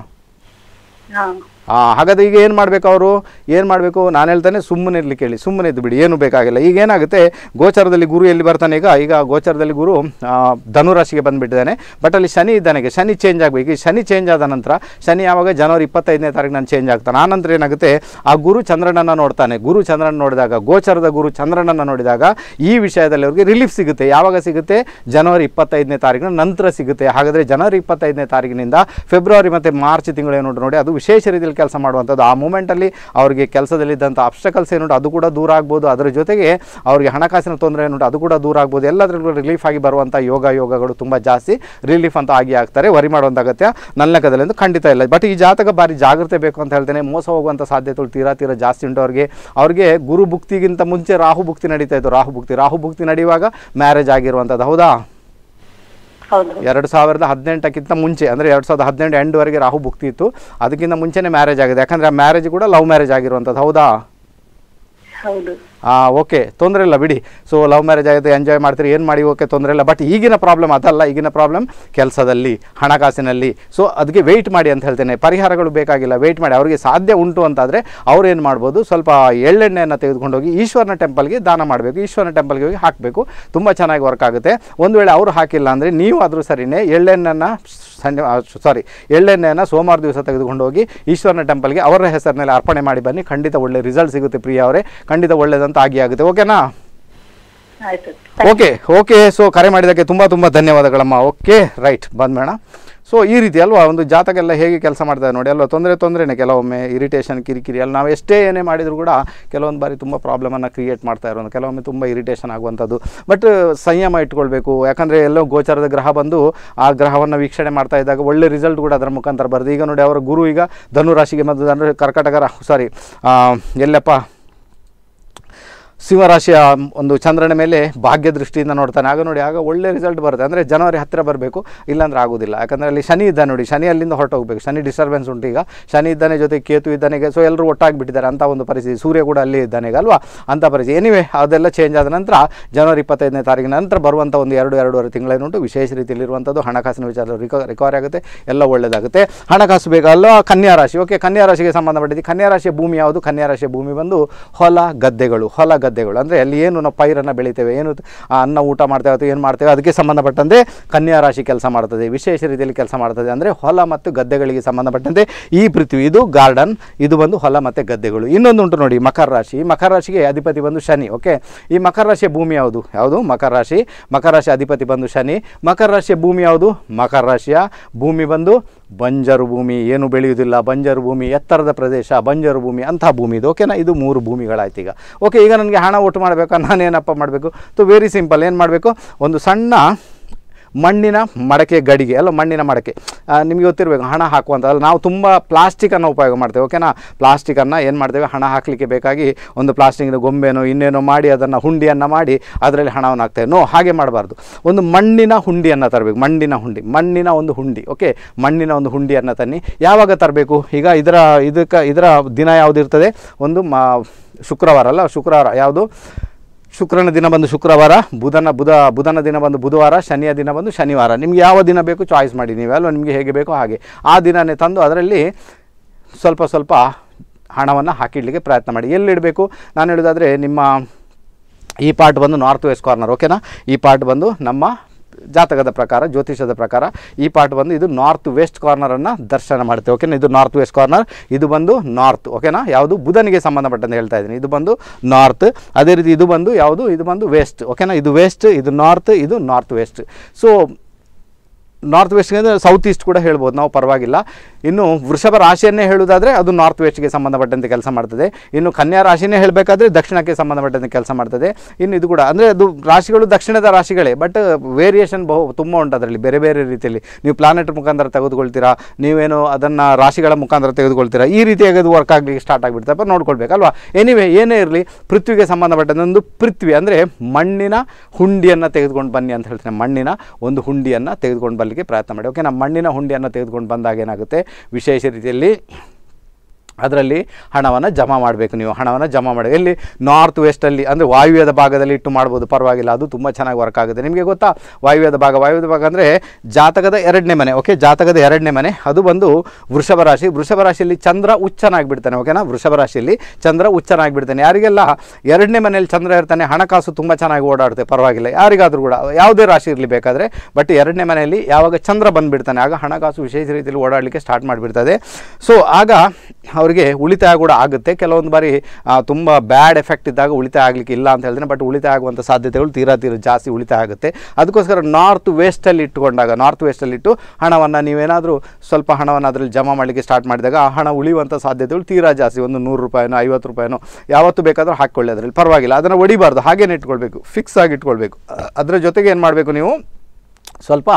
ಹಾ ಆ, ಹಾಗಾದ್ರೆ ಈಗ ಏನು ಮಾಡಬೇಕು ಅವರು ಏನು ಮಾಡಬೇಕು ನಾನು ಹೇಳ್ತಾನೆ ಸುಮ್ಮನೆ ಇರ್ಲಿಕ್ಕೆ ಹೇಳಿ ಸುಮ್ಮನೆ ಇದ್ದು ಬಿಡಿ ಏನು ಬೇಕಾಗಿಲ್ಲ ಈಗ ಏನಾಗುತ್ತೆ ಗೋಚರದಲ್ಲಿ ಗುರು ಎಲ್ಲಿ ಬರ್ತಾನೆ ಈಗ ಈಗ ಗೋಚರದಲ್ಲಿ ಗುರು ಆ, ಧನುರಾಶಿಗೆ ಬಂದುಬಿಟ್ಟಿದ್ದಾನೆ ಬಟ್ ಅಲ್ಲಿ ಶನಿ ಇದ್ದಾನೆ ಈಗ ಶನಿ ಚೇಂಜ್ ಆಗಬೇಕು ಈಗ ಶನಿ ಚೇಂಜ್ ಆದ ನಂತರ ಶನಿ ಯಾವಾಗ ಜನವರಿ ಇಪ್ಪತ್ತೈದನೇ ತಾರೀಕು ನಾನು ಚೇಂಜ್ ಆಗ್ತಾನೆ ಆನಂತರ ಏನಾಗುತ್ತೆ ಆ ಗುರು ಚಂದ್ರನನ್ನು ನೋಡ್ತಾನೆ ಗುರು ಚಂದ್ರನ ನೋಡಿದಾಗ ಗೋಚರದ ಗುರು ಚಂದ್ರನನ್ನು ನೋಡಿದಾಗ ಈ ವಿಷಯದಲ್ಲಿ ಅವ್ರಿಗೆ ರಿಲೀಫ್ ಸಿಗುತ್ತೆ ಯಾವಾಗ ಸಿಗುತ್ತೆ ಜನವರಿ ಇಪ್ಪತ್ತೈದನೇ ತಾರೀಕಿನ ನಂತರ ಸಿಗುತ್ತೆ ಹಾಗಾದರೆ ಜನವರಿ ಇಪ್ಪತ್ತೈದನೇ ತಾರೀಕಿನಿಂದ ಫೆಬ್ರವರಿ ಮತ್ತು ಮಾರ್ಚ್ ತಿಂಗಳು ಏನು ನೋಡಿ ಅದು ವಿಶೇಷ ರೀತಿಯಲ್ಲಿ ಕೆಲಸ ಮಾಡುವಂಥದ್ದು ಆ ಮೂಮೆಂಟಲ್ಲಿ ಅವರಿಗೆ ಕೆಲಸದಲ್ಲಿದ್ದಂಥ ಅಬ್ಸ್ಟಕಲ್ಸ್ ಏನುಂಟು ಅದು ಕೂಡ ದೂರ ಆಗ್ಬೋದು ಅದರ ಜೊತೆಗೆ ಅವರಿಗೆ ಹಣಕಾಸಿನ ತೊಂದರೆ ಏನುಂಟು ಅದು ಕೂಡ ದೂರ ಆಗ್ಬೋದು ಎಲ್ಲದರಲ್ಲೂ ರಿಲೀಫ್ ಆಗಿ ಬರುವಂಥ ಯೋಗ ಯೋಗಗಳು ತುಂಬ ಜಾಸ್ತಿ ರಿಲೀಫ್ ಅಂತ ಆಗಿ ಆಗ್ತಾರೆ ವರಿ ಮಾಡುವಂಥ ಅಗತ್ಯ ನನ್ನ ಲೆಕ್ಕದಲ್ಲಿ ಅಂತ ಖಂಡಿತ ಇಲ್ಲ ಬಟ್ ಈ ಜಾತಕ ಬಾರಿ ಜಾಗ್ರತೆ ಬೇಕು ಅಂತ ಹೇಳ್ತೇನೆ ಮೋಸ ಹೋಗುವಂಥ ಸಾಧ್ಯತೆಗಳು ತೀರಾ ತೀರಾ ಜಾಸ್ತಿ ಉಂಟು ಅವ್ರಿಗೆ ಅವ್ರಿಗೆ ಗುರು ಭುಕ್ತಿಗಿಂತ ಮುಂಚೆ ರಾಹು ಭುಕ್ತಿ ನಡೀತಾ ಇತ್ತು ರಾಹು ಭುಕ್ತಿ ರಾಹು ಭುಕ್ತಿ ನಡೆಯುವಾಗ ಮ್ಯಾರೇಜ್ ಆಗಿರುವಂಥದ್ದು ಹೌದಾ ಹೌದು ಎರಡು ಸಾವಿರದ ಹದಿನೆಂಟಕ್ಕಿಂತ ಮುಂಚೆ ಅಂದರೆ ಎರಡು ಸಾವಿರದ ಹದಿನೆಂಟು ಎಂಡ್ವರೆಗೆ ರಾಹು ಭುಕ್ತಿ ಇತ್ತು ಅದಕ್ಕಿಂತ ಮುಂಚೆನೇ ಮ್ಯಾರೇಜ್ ಆಗಿದೆ ಯಾಕಂದರೆ ಆ ಮ್ಯಾರೇಜ್ ಕೂಡ ಲವ್ ಮ್ಯಾರೇಜ್ ಆಗಿರುವಂಥದ್ದು ಹೌದಾ ಹೌದು ಓಕೆ ತೊಂದರೆ ಇಲ್ಲ ಬಿಡಿ ಸೊ ಲವ್ ಮ್ಯಾರೇಜ್ ಆಗುತ್ತೆ ಎಂಜಾಯ್ ಮಾಡ್ತೀರಿ ಏನು ಮಾಡಿ ಓಕೆ ತೊಂದರೆ ಇಲ್ಲ ಬಟ್ ಈಗಿನ ಪ್ರಾಬ್ಲಮ್ ಅದಲ್ಲ ಈಗಿನ ಪ್ರಾಬ್ಲಮ್ ಕೆಲಸದಲ್ಲಿ ಹಣಕಾಸಿನಲ್ಲಿ ಸೊ ಅದಕ್ಕೆ ವೆಯ್ಟ್ ಮಾಡಿ ಅಂತ ಹೇಳ್ತೇನೆ ಪರಿಹಾರಗಳು ಬೇಕಾಗಿಲ್ಲ ವೆಯ್ಟ್ ಮಾಡಿ ಅವರಿಗೆ ಸಾಧ್ಯ ಉಂಟು ಅಂತಾದರೆ ಅವ್ರು ಏನು ಮಾಡ್ಬೋದು ಸ್ವಲ್ಪ ಎಳ್ಳೆಣ್ಣೆಯನ್ನು ತೆಗೆದುಕೊಂಡೋಗಿ ಈಶ್ವರನ ಟೆಂಪಲ್ಗೆ ದಾನ ಮಾಡಬೇಕು ಈಶ್ವರನ ಟೆಂಪಲ್ಗೆ ಹೋಗಿ ಹಾಕಬೇಕು ತುಂಬ ಚೆನ್ನಾಗಿ ವರ್ಕ್ ಆಗುತ್ತೆ ಒಂದು ವೇಳೆ ಅವರು ಹಾಕಿಲ್ಲ ಅಂದರೆ ನೀವು ಆದರೂ ಸರಿನೇ ಎಳ್ಳೆಣ್ಣೆಯನ್ನು ಸಂಜೆ ಸಾರಿ ಎಳ್ಳೆಣ್ಣೆಯನ್ನು ಸೋಮವಾರ ದಿವಸ ತೆಗೆದುಕೊಂಡು ಹೋಗಿ ಈಶ್ವರನ ಟೆಂಪಲ್ಗೆ ಅವರ ಹೆಸರಿನಲ್ಲಿ ಅರ್ಪಣೆ ಮಾಡಿ ಬನ್ನಿ ಖಂಡಿತ ಒಳ್ಳೆ ರಿಸಲ್ಟ್ ಸಿಗುತ್ತೆ ಪ್ರಿಯ ಅವರೇ ಖಂಡಿತ ಒಳ್ಳೆಯದಂತ ಆಗಿ ಆಗುತ್ತೆ ಓಕೆನಾ ಆಯ್ತು ಓಕೆ ಓಕೆ ಸೊ ಕರೆ ಮಾಡಿದ್ದಕ್ಕೆ ತುಂಬ ತುಂಬ ಧನ್ಯವಾದಗಳಮ್ಮ ಓಕೆ ರೈಟ್ ಬಂದ್ಬೇಡ ಸೊ ಈ ರೀತಿ ಅಲ್ವಾ ಒಂದು ಜಾತಕ ಎಲ್ಲ ಹೇಗೆ ಕೆಲಸ ಮಾಡ್ತಾರೆ ನೋಡಿ ಅಲ್ವಾ ತೊಂದರೆ ತೊಂದರೆನೇ ಕೆಲವೊಮ್ಮೆ ಇರಿಟೇಷನ್ ಕಿರಿಕಿರಿ ಅಲ್ಲಿ ನಾವು ಎಷ್ಟೇ ಏನೇ ಮಾಡಿದರೂ ಕೂಡ ಕೆಲವೊಂದು ಬಾರಿ ತುಂಬ ಪ್ರಾಬ್ಲಮನ್ನು ಕ್ರಿಯೇಟ್ ಮಾಡ್ತಾ ಇರೋದು ಕೆಲವೊಮ್ಮೆ ತುಂಬ ಇರಿಟೇಷನ್ ಆಗುವಂಥದ್ದು ಬಟ್ ಸಂಯಮ ಇಟ್ಕೊಳ್ಬೇಕು ಯಾಕಂದರೆ ಎಲ್ಲೋ ಗೋಚರದ ಗ್ರಹ ಬಂದು ಆ ಗ್ರಹವನ್ನು ವೀಕ್ಷಣೆ ಮಾಡ್ತಾ ಇದ್ದಾಗ ಒಳ್ಳೆ ರಿಸಲ್ಟ್ ಕೂಡ ಅದರ ಮುಖಾಂತರ ಬರ್ತದೆ ಈಗ ನೋಡಿ ಅವರ ಗುರು ಈಗ ಧನು ರಾಶಿಗೆ ಬಂದು ಅಂದರೆ ಕರ್ಕಟಕ ಸಾರಿ ಎಲ್ಲಪ್ಪ ಸಿಂಹರಾಶಿಯ ಒಂದು ಚಂದ್ರನ ಮೇಲೆ ಭಾಗ್ಯ ದೃಷ್ಟಿಯಿಂದ ನೋಡ್ತಾನೆ ಆಗ ನೋಡಿ ಆಗ ಒಳ್ಳೆ ರಿಸಲ್ಟ್ ಬರುತ್ತೆ ಅಂದರೆ ಜನವರಿ ಹತ್ತಿರ ಬರಬೇಕು ಇಲ್ಲಾಂದ್ರೆ ಆಗೋದಿಲ್ಲ ಯಾಕಂದರೆ ಅಲ್ಲಿ ಶನಿ ಇದ್ದಾನೆ ನೋಡಿ ಶನಿ ಅಲ್ಲಿಂದ ಹೊರಟೋಗ್ಬೇಕು ಶನಿ ಡಿಸ್ಟರ್ಬೆನ್ಸ್ ಉಂಟು ಈಗ ಶನಿ ಇದ್ದಾನೆ ಜೊತೆ ಕೇತು ಇದ್ದಾನೆ ಸೊ ಎಲ್ಲರೂ ಒಟ್ಟಾಗಿಬಿಟ್ಟಿದ್ದಾರೆ ಅಂತ ಒಂದು ಪರಿಸ್ಥಿತಿ ಸೂರ್ಯ ಕೂಡ ಅಲ್ಲೇ ಇದ್ದಾನೆ ಈಗ ಅಲ್ವಾ ಅಂಥ ಪರಿಸ್ಥಿತಿ ಎನಿವೆ ಅದೆಲ್ಲ ಚೇಂಜ್ ಆದ ನಂತರ ಜನವರಿ ಇಪ್ಪತ್ತೈದನೇ ತಾರೀಕಿನ ನಂತರ ಬರುವಂಥ ಒಂದು ಎರಡು ಎರಡೂವರೆ ತಿಂಗಳೇನುಂಟು ವಿಶೇಷ ರೀತಿಯಲ್ಲಿರುವಂಥದ್ದು ಹಣಕಾಸಿನ ವಿಚಾರ ರಿಕ ರಿಕವರಿ ಆಗುತ್ತೆ ಎಲ್ಲ ಒಳ್ಳೆಯದಾಗುತ್ತೆ ಹಣಕಾಸು ಬೇಕಲ್ಲ ಕನ್ಯಾ ರಾಶಿ ಓಕೆ ಕನ್ಯಾ ರಾಶಿಗೆ ಸಂಬಂಧಪಟ್ಟಿದ್ದು ಕನ್ಯಾ ರಾಶಿಯ ಭೂಮಿ ಯಾವುದು ಕನ್ಯಾ ರಾಶಿಯ ಭೂಮಿ ಬಂದು ಹೊಲ ಗದ್ದೆಗಳು ಹೊಲ ಗದ್ದೆಗಳು ಅಂದರೆ ಅಲ್ಲಿ ಏನು ನಾವು ಪೈರನ್ನು ಬೆಳಿತೇವೆ ಏನು ಆ ಅನ್ನ ಊಟ ಮಾಡ್ತೇವೆ ಅಥವಾ ಏನು ಮಾಡ್ತೇವೆ ಅದಕ್ಕೆ ಸಂಬಂಧಪಟ್ಟಂತೆ ಕನ್ಯಾ ರಾಶಿ ಕೆಲಸ ಮಾಡ್ತದೆ ವಿಶೇಷ ರೀತಿಯಲ್ಲಿ ಕೆಲಸ ಮಾಡ್ತದೆ ಅಂದರೆ ಹೊಲ ಮತ್ತು ಗದ್ದೆಗಳಿಗೆ ಸಂಬಂಧಪಟ್ಟಂತೆ ಈ ಪೃಥ್ವಿ ಇದು ಗಾರ್ಡನ್ ಇದು ಬಂದು ಹೊಲ ಮತ್ತು ಗದ್ದೆಗಳು ಇನ್ನೊಂದು ಉಂಟು ನೋಡಿ ಮಕರ ರಾಶಿ ಮಕರ ರಾಶಿಗೆ ಅಧಿಪತಿ ಬಂದು ಶನಿ ಓಕೆ ಈ ಮಕರ ರಾಶಿಯ ಭೂಮಿ ಯಾವುದು ಯಾವುದು ಮಕರ ರಾಶಿ ಮಕರ ರಾಶಿ ಅಧಿಪತಿ ಬಂದು ಶನಿ ಮಕರ ರಾಶಿಯ ಭೂಮಿ ಯಾವುದು ಮಕರ ರಾಶಿಯ ಭೂಮಿ ಬಂದು ಬಂಜರು ಭೂಮಿ ಏನು ಬೆಳೆಯುವುದಿಲ್ಲ ಬಂಜರು ಭೂಮಿ ಎತ್ತರದ ಪ್ರದೇಶ ಬಂಜರು ಭೂಮಿ ಅಂಥ ಭೂಮಿ ಇದು ಓಕೆನಾ ಇದು ಮೂರು ಭೂಮಿಗಳಾಯ್ತು ಈಗ ಓಕೆ ಈಗ ನನಗೆ ಹಣ ಒಟ್ಟು ಮಾಡಬೇಕಾ ನಾನೇನಪ್ಪ ಮಾಡಬೇಕು ಸೊ ವೆರಿ ಸಿಂಪಲ್ ಏನು ಮಾಡಬೇಕು ಒಂದು ಸಣ್ಣ ಮಣ್ಣಿನ ಮಡಕೆ ಗಡಿಗೆ ಅಲ್ಲ ಮಣ್ಣಿನ ಮಡಕೆ ಆ, ನಿಮಗೆ ಗೊತ್ತಿರಬೇಕು ಹಣ ಹಾಕುವಂಥದ್ದು ನಾವು ತುಂಬ ಪ್ಲಾಸ್ಟಿಕನ್ನು ಉಪಯೋಗ ಮಾಡ್ತೇವೆ ಓಕೆನಾ ಪ್ಲಾಸ್ಟಿಕನ್ನು ಏನು ಮಾಡ್ತೇವೆ ಹಣ ಹಾಕಲಿಕ್ಕೆ ಬೇಕಾಗಿ ಒಂದು ಪ್ಲಾಸ್ಟಿಕ್ನ ಗೊಂಬೆನೋ ಇನ್ನೇನೋ ಮಾಡಿ ಅದನ್ನು ಹುಂಡಿಯನ್ನು ಮಾಡಿ ಅದರಲ್ಲಿ ಹಣವನ್ನು ಹಾಕ್ತೇವೆ ನೋ ಹಾಗೆ ಮಾಡಬಾರ್ದು ಒಂದು ಮಣ್ಣಿನ ಹುಂಡಿಯನ್ನು ತರಬೇಕು ಮಣ್ಣಿನ ಹುಂಡಿ ಮಣ್ಣಿನ ಒಂದು ಹುಂಡಿ ಓಕೆ ಮಣ್ಣಿನ ಒಂದು ಹುಂಡಿಯನ್ನು ತನ್ನಿ ಯಾವಾಗ ತರಬೇಕು ಈಗ ಇದರ ಇದಕ್ಕೆ ಇದರ ದಿನ ಯಾವುದು ಇರ್ತದೆ ಒಂದು ಮಾ ಶುಕ್ರವಾರ ಅಲ್ಲ ಶುಕ್ರವಾರ ಯಾವುದು ಶುಕ್ರನ ದಿನ ಬಂದು ಶುಕ್ರವಾರ ಬುಧನ ಬುಧ ಬುಧನ ದಿನ ಬಂದು ಬುಧವಾರ ಶನಿಯ ದಿನ ಬಂದು ಶನಿವಾರ ನಿಮ್ಗೆ ಯಾವ ದಿನ ಬೇಕು ಚಾಯ್ಸ್ ಮಾಡಿ ನೀವು ಅಲ್ವಾ ನಿಮಗೆ ಹೇಗೆ ಬೇಕೋ ಹಾಗೆ ಆ ದಿನನೇ ತಂದು ಅದರಲ್ಲಿ ಸ್ವಲ್ಪ ಸ್ವಲ್ಪ ಹಣವನ್ನು ಹಾಕಿಡ್ಲಿಕ್ಕೆ ಪ್ರಯತ್ನ ಮಾಡಿ ಎಲ್ಲಿಡಬೇಕು ನಾನು ಹೇಳೋದಾದರೆ ನಿಮ್ಮ ಈ ಪಾರ್ಟ್ ಬಂದು ನಾರ್ತ್ ವೆಸ್ಟ್ ಕಾರ್ನರ್ ಓಕೆನಾ ಈ ಪಾರ್ಟ್ ಬಂದು ನಮ್ಮ ಜಾತಕದ ಪ್ರಕಾರ ಜ್ಯೋತಿಷದ ಪ್ರಕಾರ ಈ ಪಾರ್ಟ್ ಬಂದು ಇದು ನಾರ್ತ್ ವೆಸ್ಟ್ ಕಾರ್ನರನ್ನು ದರ್ಶನ ಮಾಡುತ್ತೆ ಓಕೆನಾ ಇದು ನಾರ್ತ್ ವೆಸ್ಟ್ ಕಾರ್ನರ್ ಇದು ಬಂದು ನಾರ್ತ್ ಓಕೆನಾ ಯಾವುದು ಬುಧನಿಗೆ ಸಂಬಂಧಪಟ್ಟಂತೆ ಹೇಳ್ತಾ ಇದ್ದೀನಿ ಇದು ಬಂದು ನಾರ್ತ್ ಅದೇ ರೀತಿ ಇದು ಬಂದು ಯಾವುದು ಇದು ಬಂದು ವೆಸ್ಟ್ ಓಕೆನಾ ಇದು ವೆಸ್ಟ್ ಇದು ನಾರ್ತ್ ಇದು ನಾರ್ತ್ ವೆಸ್ಟ್ ಸೊ ನಾರ್ತ್ ವೆಸ್ಟ್ಗೆ ಅಂದರೆ ಸೌತ್ ಈಸ್ಟ್ ಕೂಡ ಹೇಳ್ಬೋದು ನಾವು ಪರವಾಗಿಲ್ಲ ಇನ್ನು ವೃಷಭ ರಾಶಿಯನ್ನೇ ಹೇಳುವುದಾದರೆ ಅದು ನಾರ್ತ್ ವೆಸ್ಟ್ಗೆ ಸಂಬಂಧಪಟ್ಟಂತೆ ಕೆಲಸ ಮಾಡ್ತದೆ ಇನ್ನು ಕನ್ಯಾ ರಾಶಿನೇ ಹೇಳಬೇಕಾದ್ರೆ ದಕ್ಷಿಣಕ್ಕೆ ಸಂಬಂಧಪಟ್ಟಂತೆ ಕೆಲಸ ಮಾಡ್ತದೆ ಇನ್ನು ಇದು ಕೂಡ ಅಂದರೆ ಅದು ರಾಶಿಗಳು ದಕ್ಷಿಣದ ರಾಶಿಗಳೇ ಬಟ್ ವೇರಿಯೇಷನ್ ಬಹು ತುಂಬ ಉಂಟು ಅದರಲ್ಲಿ ಬೇರೆ ಬೇರೆ ರೀತಿಯಲ್ಲಿ ನೀವು ಪ್ಲಾನೆಟ್ ಮುಖಾಂತರ ತೆಗೆದುಕೊಳ್ತೀರಾ ನೀವೇನು ಅದನ್ನು ರಾಶಿಗಳ ಮುಖಾಂತರ ತೆಗೆದುಕೊಳ್ತೀರಾ ಈ ರೀತಿಯಾಗಿ ಅದು ವರ್ಕ್ ಆಗಲಿಕ್ಕೆ ಸ್ಟಾರ್ಟ್ ಆಗಿಬಿಡ್ತದೆ ಅಪ್ಪ ನೋಡ್ಕೊಳ್ಬೇಕಲ್ವಾ ಎನಿವೆ ಏನೇ ಇರಲಿ ಪೃಥ್ವಿಗೆ ಸಂಬಂಧಪಟ್ಟಂತೆ ಒಂದು ಪೃಥ್ವಿ ಅಂದರೆ ಮಣ್ಣಿನ ಹುಂಡಿಯನ್ನು ತೆಗೆದುಕೊಂಡು ಬನ್ನಿ ಅಂತ ಹೇಳ್ತೇನೆ ಮಣ್ಣಿನ ಒಂದು ಹುಂಡಿಯನ್ನು ತೆಗೆದುಕೊಂಡು ಬರಲಿಕ್ಕೆ ಪ್ರಯತ್ನ ಮಾಡಿ ಓಕೆ ನಮ್ಮ ಮಣ್ಣಿನ ಹುಂಡಿಯನ್ನು ತೆಗೆದುಕೊಂಡು ಬಂದಾಗ ಏನಾಗುತ್ತೆ ವಿಶೇಷ ರೀತಿಯಲ್ಲಿ ಅದರಲ್ಲಿ ಹಣವನ್ನು ಜಮಾ ಮಾಡಬೇಕು ನೀವು ಹಣವನ್ನು ಜಮಾ ಮಾಡಿ ಎಲ್ಲಿ ನಾರ್ತ್ ವೆಸ್ಟಲ್ಲಿ ಅಂದರೆ ವಾಯುವ್ಯದ ಭಾಗದಲ್ಲಿ ಇಟ್ಟು ಮಾಡ್ಬೋದು ಪರವಾಗಿಲ್ಲ ಅದು ತುಂಬ ಚೆನ್ನಾಗಿ ವರ್ಕ್ ಆಗುತ್ತೆ ನಿಮಗೆ ಗೊತ್ತಾ ವಾಯುವ್ಯದ ಭಾಗ ವಾಯುವ್ಯದ ಭಾಗ ಅಂದರೆ ಜಾತಕದ ಎರಡನೇ ಮನೆ ಓಕೆ ಜಾತಕದ ಎರಡನೇ ಮನೆ ಅದು ಬಂದು ವೃಷಭ ರಾಶಿ ವೃಷಭ ರಾಶಿಯಲ್ಲಿ ಚಂದ್ರ ಉಚ್ಚನಾಗಿಬಿಡ್ತಾನೆ ಓಕೆನಾ ವೃಷಭ ರಾಶಿಯಲ್ಲಿ ಚಂದ್ರ ಉಚ್ಚನಾಗಿಬಿಡ್ತಾನೆ ಯಾರಿಗೆಲ್ಲ ಎರಡನೇ ಮನೆಯಲ್ಲಿ ಚಂದ್ರ ಇರ್ತಾನೆ ಹಣಕಾಸು ತುಂಬ ಚೆನ್ನಾಗಿ ಓಡಾಡುತ್ತೆ ಪರವಾಗಿಲ್ಲ ಯಾರಿಗಾದರೂ ಕೂಡ ಯಾವುದೇ ರಾಶಿ ಇರಲಿ ಬೇಕಾದರೆ ಬಟ್ ಎರಡನೇ ಮನೆಯಲ್ಲಿ ಯಾವಾಗ ಚಂದ್ರ ಬಂದುಬಿಡ್ತಾನೆ ಆಗ ಹಣಕಾಸು ವಿಶೇಷ ರೀತಿಯಲ್ಲಿ ಓಡಾಡಲಿಕ್ಕೆ ಸ್ಟಾರ್ಟ್ ಮಾಡಿಬಿಡ್ತದೆ ಸೊ ಆಗ ಅವರಿಗೆ ಉಳಿತಾಯ ಕೂಡ ಆಗುತ್ತೆ ಕೆಲವೊಂದು ಬಾರಿ ಆ, ತುಂಬ ಬ್ಯಾಡ್ ಎಫೆಕ್ಟ್ ಇದ್ದಾಗ ಉಳಿತಾಯ ಆಗಲಿಕ್ಕೆ ಇಲ್ಲ ಅಂತ ಹೇಳ್ತೇನೆ ಬಟ್ ಉಳಿತಾಯ ಆಗುವಂಥ ಸಾಧ್ಯತೆಗಳು ತೀರಾ ತೀರಾ ಜಾಸ್ತಿ ಉಳಿತಾಯ ಆಗುತ್ತೆ ಅದಕ್ಕೋಸ್ಕರ ನಾರ್ತ್ ವೆಸ್ಟಲ್ಲಿ ಇಟ್ಟುಕೊಂಡಾಗ ನಾರ್ತ್ ವೆಸ್ಟಲ್ಲಿ ಇಟ್ಟು ಹಣವನ್ನು ನೀವೇನಾದರೂ ಸ್ವಲ್ಪ ಹಣವನ್ನು ಅದರಲ್ಲಿ ಜಮಾ ಮಾಡಲಿಕ್ಕೆ ಸ್ಟಾರ್ಟ್ ಮಾಡಿದಾಗ ಆ ಹಣ ಉಳಿಯುವಂಥ ಸಾಧ್ಯತೆಗಳು ತೀರಾ ಜಾಸ್ತಿ ಒಂದು ನೂರು ರೂಪಾಯಿನೋ ಐವತ್ತು ರೂಪಾಯಿನೋ ಯಾವತ್ತು ಬೇಕಾದರೂ ಹಾಕ್ಕೊಳ್ಳಿ ಅದರಲ್ಲಿ ಪರವಾಗಿಲ್ಲ ಅದನ್ನು ಹೊಡಿಬಾರ್ದು ಹಾಗೇನೆ ಇಟ್ಕೊಳ್ಬೇಕು ಫಿಕ್ಸ್ ಆಗಿ ಇಟ್ಕೊಳ್ಬೇಕು ಅ- ಅದರ ಜೊತೆಗೆ ಏನು ಮಾಡಬೇಕು ನೀವು ಸ್ವಲ್ಪ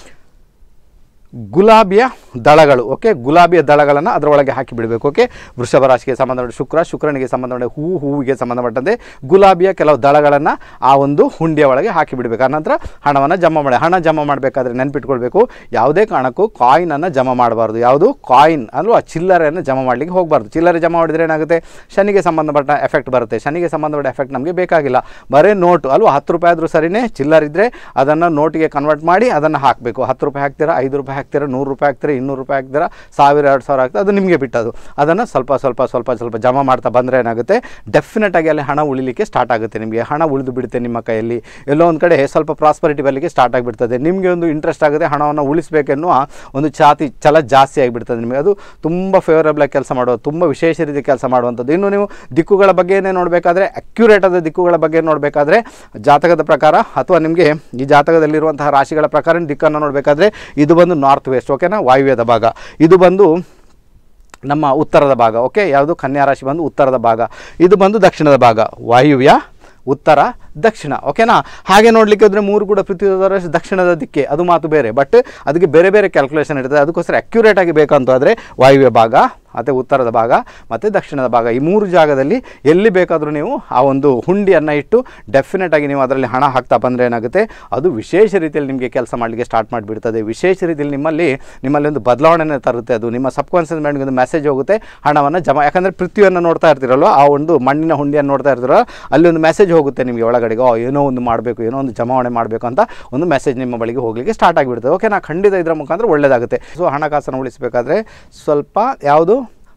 ಗುಲಾಬಿಯ ದಳಗಳು ಓಕೆ ಗುಲಾಬಿಯ ದಳಗಳನ್ನು ಅದರೊಳಗೆ ಹಾಕಿ ಬಿಡಬೇಕು ಓಕೆ ವೃಷಭ ರಾಶಿಗೆ ಸಂಬಂಧಪಟ್ಟ ಶುಕ್ರ ಶುಕ್ರನಿಗೆ ಸಂಬಂಧಪಟ್ಟ ಹೂ ಹೂವಿಗೆ ಸಂಬಂಧಪಟ್ಟಂತೆ ಗುಲಾಬಿಯ ಕೆಲವು ದಳಗಳನ್ನು ಆ ಒಂದು ಹುಂಡಿಯ ಒಳಗೆ ಹಾಕಿ ಬಿಡಬೇಕು ಆನಂತರ ಹಣವನ್ನು ಜಮಾ ಮಾಡಿ ಹಣ ಜಮಾ ಮಾಡಬೇಕಾದ್ರೆ ನೆನಪಿಟ್ಕೊಳ್ಬೇಕು ಯಾವುದೇ ಕಾರಣಕ್ಕೂ ಕಾಯಿನನ್ನು ಜಮಾ ಮಾಡಬಾರ್ದು ಯಾವುದು ಕಾಯಿನ್ ಅಲ್ವಾ ಚಿಲ್ಲರೆಯನ್ನು ಜಮಾ ಮಾಡಲಿಕ್ಕೆ ಹೋಗಬಾರ್ದು ಚಿಲ್ಲರೆ ಜಮಾ ಮಾಡಿದರೆ ಏನಾಗುತ್ತೆ ಶನಿಗೆ ಸಂಬಂಧಪಟ್ಟ ಎಫೆಕ್ಟ್ ಬರುತ್ತೆ ಶನಿಗೆ ಸಂಬಂಧಪಟ್ಟ ಎಫೆಕ್ಟ್ ನಮಗೆ ಬೇಕಾಗಿಲ್ಲ ಬರೀ ನೋಟು ಅಲ್ವಾ ಹತ್ತು ರೂಪಾಯಿ ಆದರೂ ಸರಿನೇ ಚಿಲ್ಲರಿದ್ದರೆ ಅದನ್ನು ನೋಟಿಗೆ ಕನ್ವರ್ಟ್ ಮಾಡಿ ಅದನ್ನು ಹಾಕಬೇಕು ಹತ್ತು ರೂಪಾಯಿ ಹಾಕ್ತೀರಾ ಐದು ರೂಪಾಯಿ ಹಾಕ್ತೀರಾ ನೂರು ರೂಪಾಯಿ ಹಾಕ್ತೀರಾ ಇನ್ನೂರು ರೂಪಾಯಿ ಹಾಕ್ತೀರಾ ಸಾವಿರ ಎರಡು ಸಾವಿರ ಹಾಕ್ತೀರಾ ಅದು ನಿಮಗೆ ಬಿಟ್ಟದು ಅದನ್ನು ಸ್ವಲ್ಪ ಸ್ವಲ್ಪ ಸ್ವಲ್ಪ ಸ್ವಲ್ಪ ಜಮಾ ಮಾಡ್ತಾ ಬಂದರೆ ಏನಾಗುತ್ತೆ ಡೆಫಿನೆಟ್ ಆಗಿ ಅಲ್ಲಿ ಹಣ ಉಳಿಲಿಕ್ಕೆ ಸ್ಟಾರ್ಟ್ ಆಗುತ್ತೆ ನಿಮಗೆ ಹಣ ಉಳಿದು ಬಿಡುತ್ತೆ ನಿಮ್ಮ ಕೈಯಲ್ಲಿ ಎಲ್ಲೋ ಒಂದು ಕಡೆ ಸ್ವಲ್ಪ ಪ್ರಾಸ್ಪರಿಟಿ ಬರಲಿಕ್ಕೆ ಸ್ಟಾರ್ಟ್ ಆಗಿಬಿಡ್ತದೆ ನಿಮಗೆ ಒಂದು ಇಂಟ್ರೆಸ್ಟ್ ಆಗುತ್ತೆ ಹಣವನ್ನು ಉಳಿಸಬೇಕೆನ್ನುವ ಒಂದು ಚಾತಿ ಛಲ ಜಾಸ್ತಿ ಆಗಿಬಿಡ್ತದೆ ನಿಮಗೆ ಅದು ತುಂಬ ಫೇವರಬಲ್ ಆಗಿ ಕೆಲಸ ಮಾಡೋದು ತುಂಬ ವಿಶೇಷ ರೀತಿ ಕೆಲಸ ಮಾಡುವಂಥದ್ದು ಇನ್ನು ನೀವು ದಿಕ್ಕುಗಳ ಬಗ್ಗೆನೇ ನೋಡಬೇಕಾದ್ರೆ ಅಕ್ಯುರೇಟ್ ಆದ ದಿಕ್ಕುಗಳ ಬಗ್ಗೆ ನೋಡಬೇಕಾದ್ರೆ ಜಾತಕದ ಪ್ರಕಾರ ಅಥವಾ ನಿಮಗೆ ಈ ಜಾತಕದಲ್ಲಿರುವಂತಹ ರಾಶಿಗಳ ಪ್ರಕಾರ ದಿಕ್ಕನ್ನು ನೋಡಬೇಕಾದ್ರೆ ಇದು ಬಂದು ನಾರ್ತ್ ವೆಸ್ಟ್ ಓಕೆನಾ ವಾಯುವ್ಯದ ಭಾಗ ಇದು ಬಂದು ನಮ್ಮ ಉತ್ತರದ ಭಾಗ ಓಕೆ ಯಾವುದು ಕನ್ಯಾ ರಾಶಿ ಬಂದು ಉತ್ತರದ ಭಾಗ ಇದು ಬಂದು ದಕ್ಷಿಣದ ಭಾಗ ವಾಯುವ್ಯ ಉತ್ತರ ದಕ್ಷಿಣ ಓಕೆನಾ ಹಾಗೆ ನೋಡಲಿಕ್ಕೆ ಹೋದರೆ ಮೂರು ಕೂಡ ಪೃಥ್ವಿ ದಕ್ಷಿಣದ ದಿಕ್ಕೆ ಅದು ಮಾತು ಬೇರೆ ಬಟ್ ಅದಕ್ಕೆ ಬೇರೆ ಬೇರೆ ಕ್ಯಾಲ್ಕುಲೇಷನ್ ಇರ್ತದೆ ಅದಕ್ಕೋಸ್ಕರ ಅಕ್ಯುರೇಟ್ ಆಗಿ ಬೇಕಂತಾದರೆ ವಾಯುವ್ಯ ಭಾಗ ಮತ್ತು ಉತ್ತರದ ಭಾಗ ಮತ್ತು ದಕ್ಷಿಣದ ಭಾಗ ಈ ಮೂರು ಜಾಗದಲ್ಲಿ ಎಲ್ಲಿ ಬೇಕಾದರೂ ನೀವು ಆ ಒಂದು ಹುಂಡಿಯನ್ನು ಇಟ್ಟು ಡೆಫಿನೆಟ್ ಆಗಿ ನೀವು ಅದರಲ್ಲಿ ಹಣ ಹಾಕ್ತಾ ಬಂದರೆ ಏನಾಗುತ್ತೆ ಅದು ವಿಶೇಷ ರೀತಿಯಲ್ಲಿ ನಿಮಗೆ ಕೆಲಸ ಮಾಡಲಿಕ್ಕೆ ಸ್ಟಾರ್ಟ್ ಮಾಡಿಬಿಡ್ತದೆ ವಿಶೇಷ ರೀತಿಯಲ್ಲಿ ನಿಮ್ಮಲ್ಲಿ ನಿಮ್ಮಲ್ಲಿ ಒಂದು ಬದಲಾವಣೆಯನ್ನು ತರುತ್ತೆ ಅದು ನಿಮ್ಮ ಸಬ್ಕಾನ್ಷಿಯಸ್ ಮೈಂಡ್ಗೆ ಒಂದು ಮೆಸೇಜ್ ಹೋಗುತ್ತೆ ಹಣವನ್ನು ಜಮಾ ಯಾಕಂದರೆ ಪೃಥ್ವಿಯನ್ನು ನೋಡ್ತಾ ಇರ್ತೀರಲ್ವ ಆ ಒಂದು ಮಣ್ಣಿನ ಹುಂಡಿಯನ್ನು ನೋಡ್ತಾ ಇರ್ತೀರೋ ಅಲ್ಲಿ ಒಂದು ಮೆಸೇಜ್ ಹೋಗುತ್ತೆ ನಿಮಗೆ ಒಳಗಡೆಗೆ ಓ ಏನೋ ಒಂದು ಮಾಡಬೇಕು ಏನೋ ಒಂದು ಜಮಾವಣೆ ಮಾಡಬೇಕು ಅಂತ ಒಂದು ಮೆಸೇಜ್ ನಿಮ್ಮ ಬಳಿಗೆ ಹೋಗಲಿಕ್ಕೆ ಸ್ಟಾರ್ಟ್ ಆಗಿಬಿಡ್ತದೆ ಓಕೆ ನಾ ಖಂಡಿತ ಇದರ ಮುಖಾಂತರ ಒಳ್ಳೆಯದಾಗುತ್ತೆ ಸೊ ಹಣಕಾಸನ್ನು ಉಳಿಸಬೇಕಾದ್ರೆ ಸ್ವಲ್ಪ ಯಾವುದು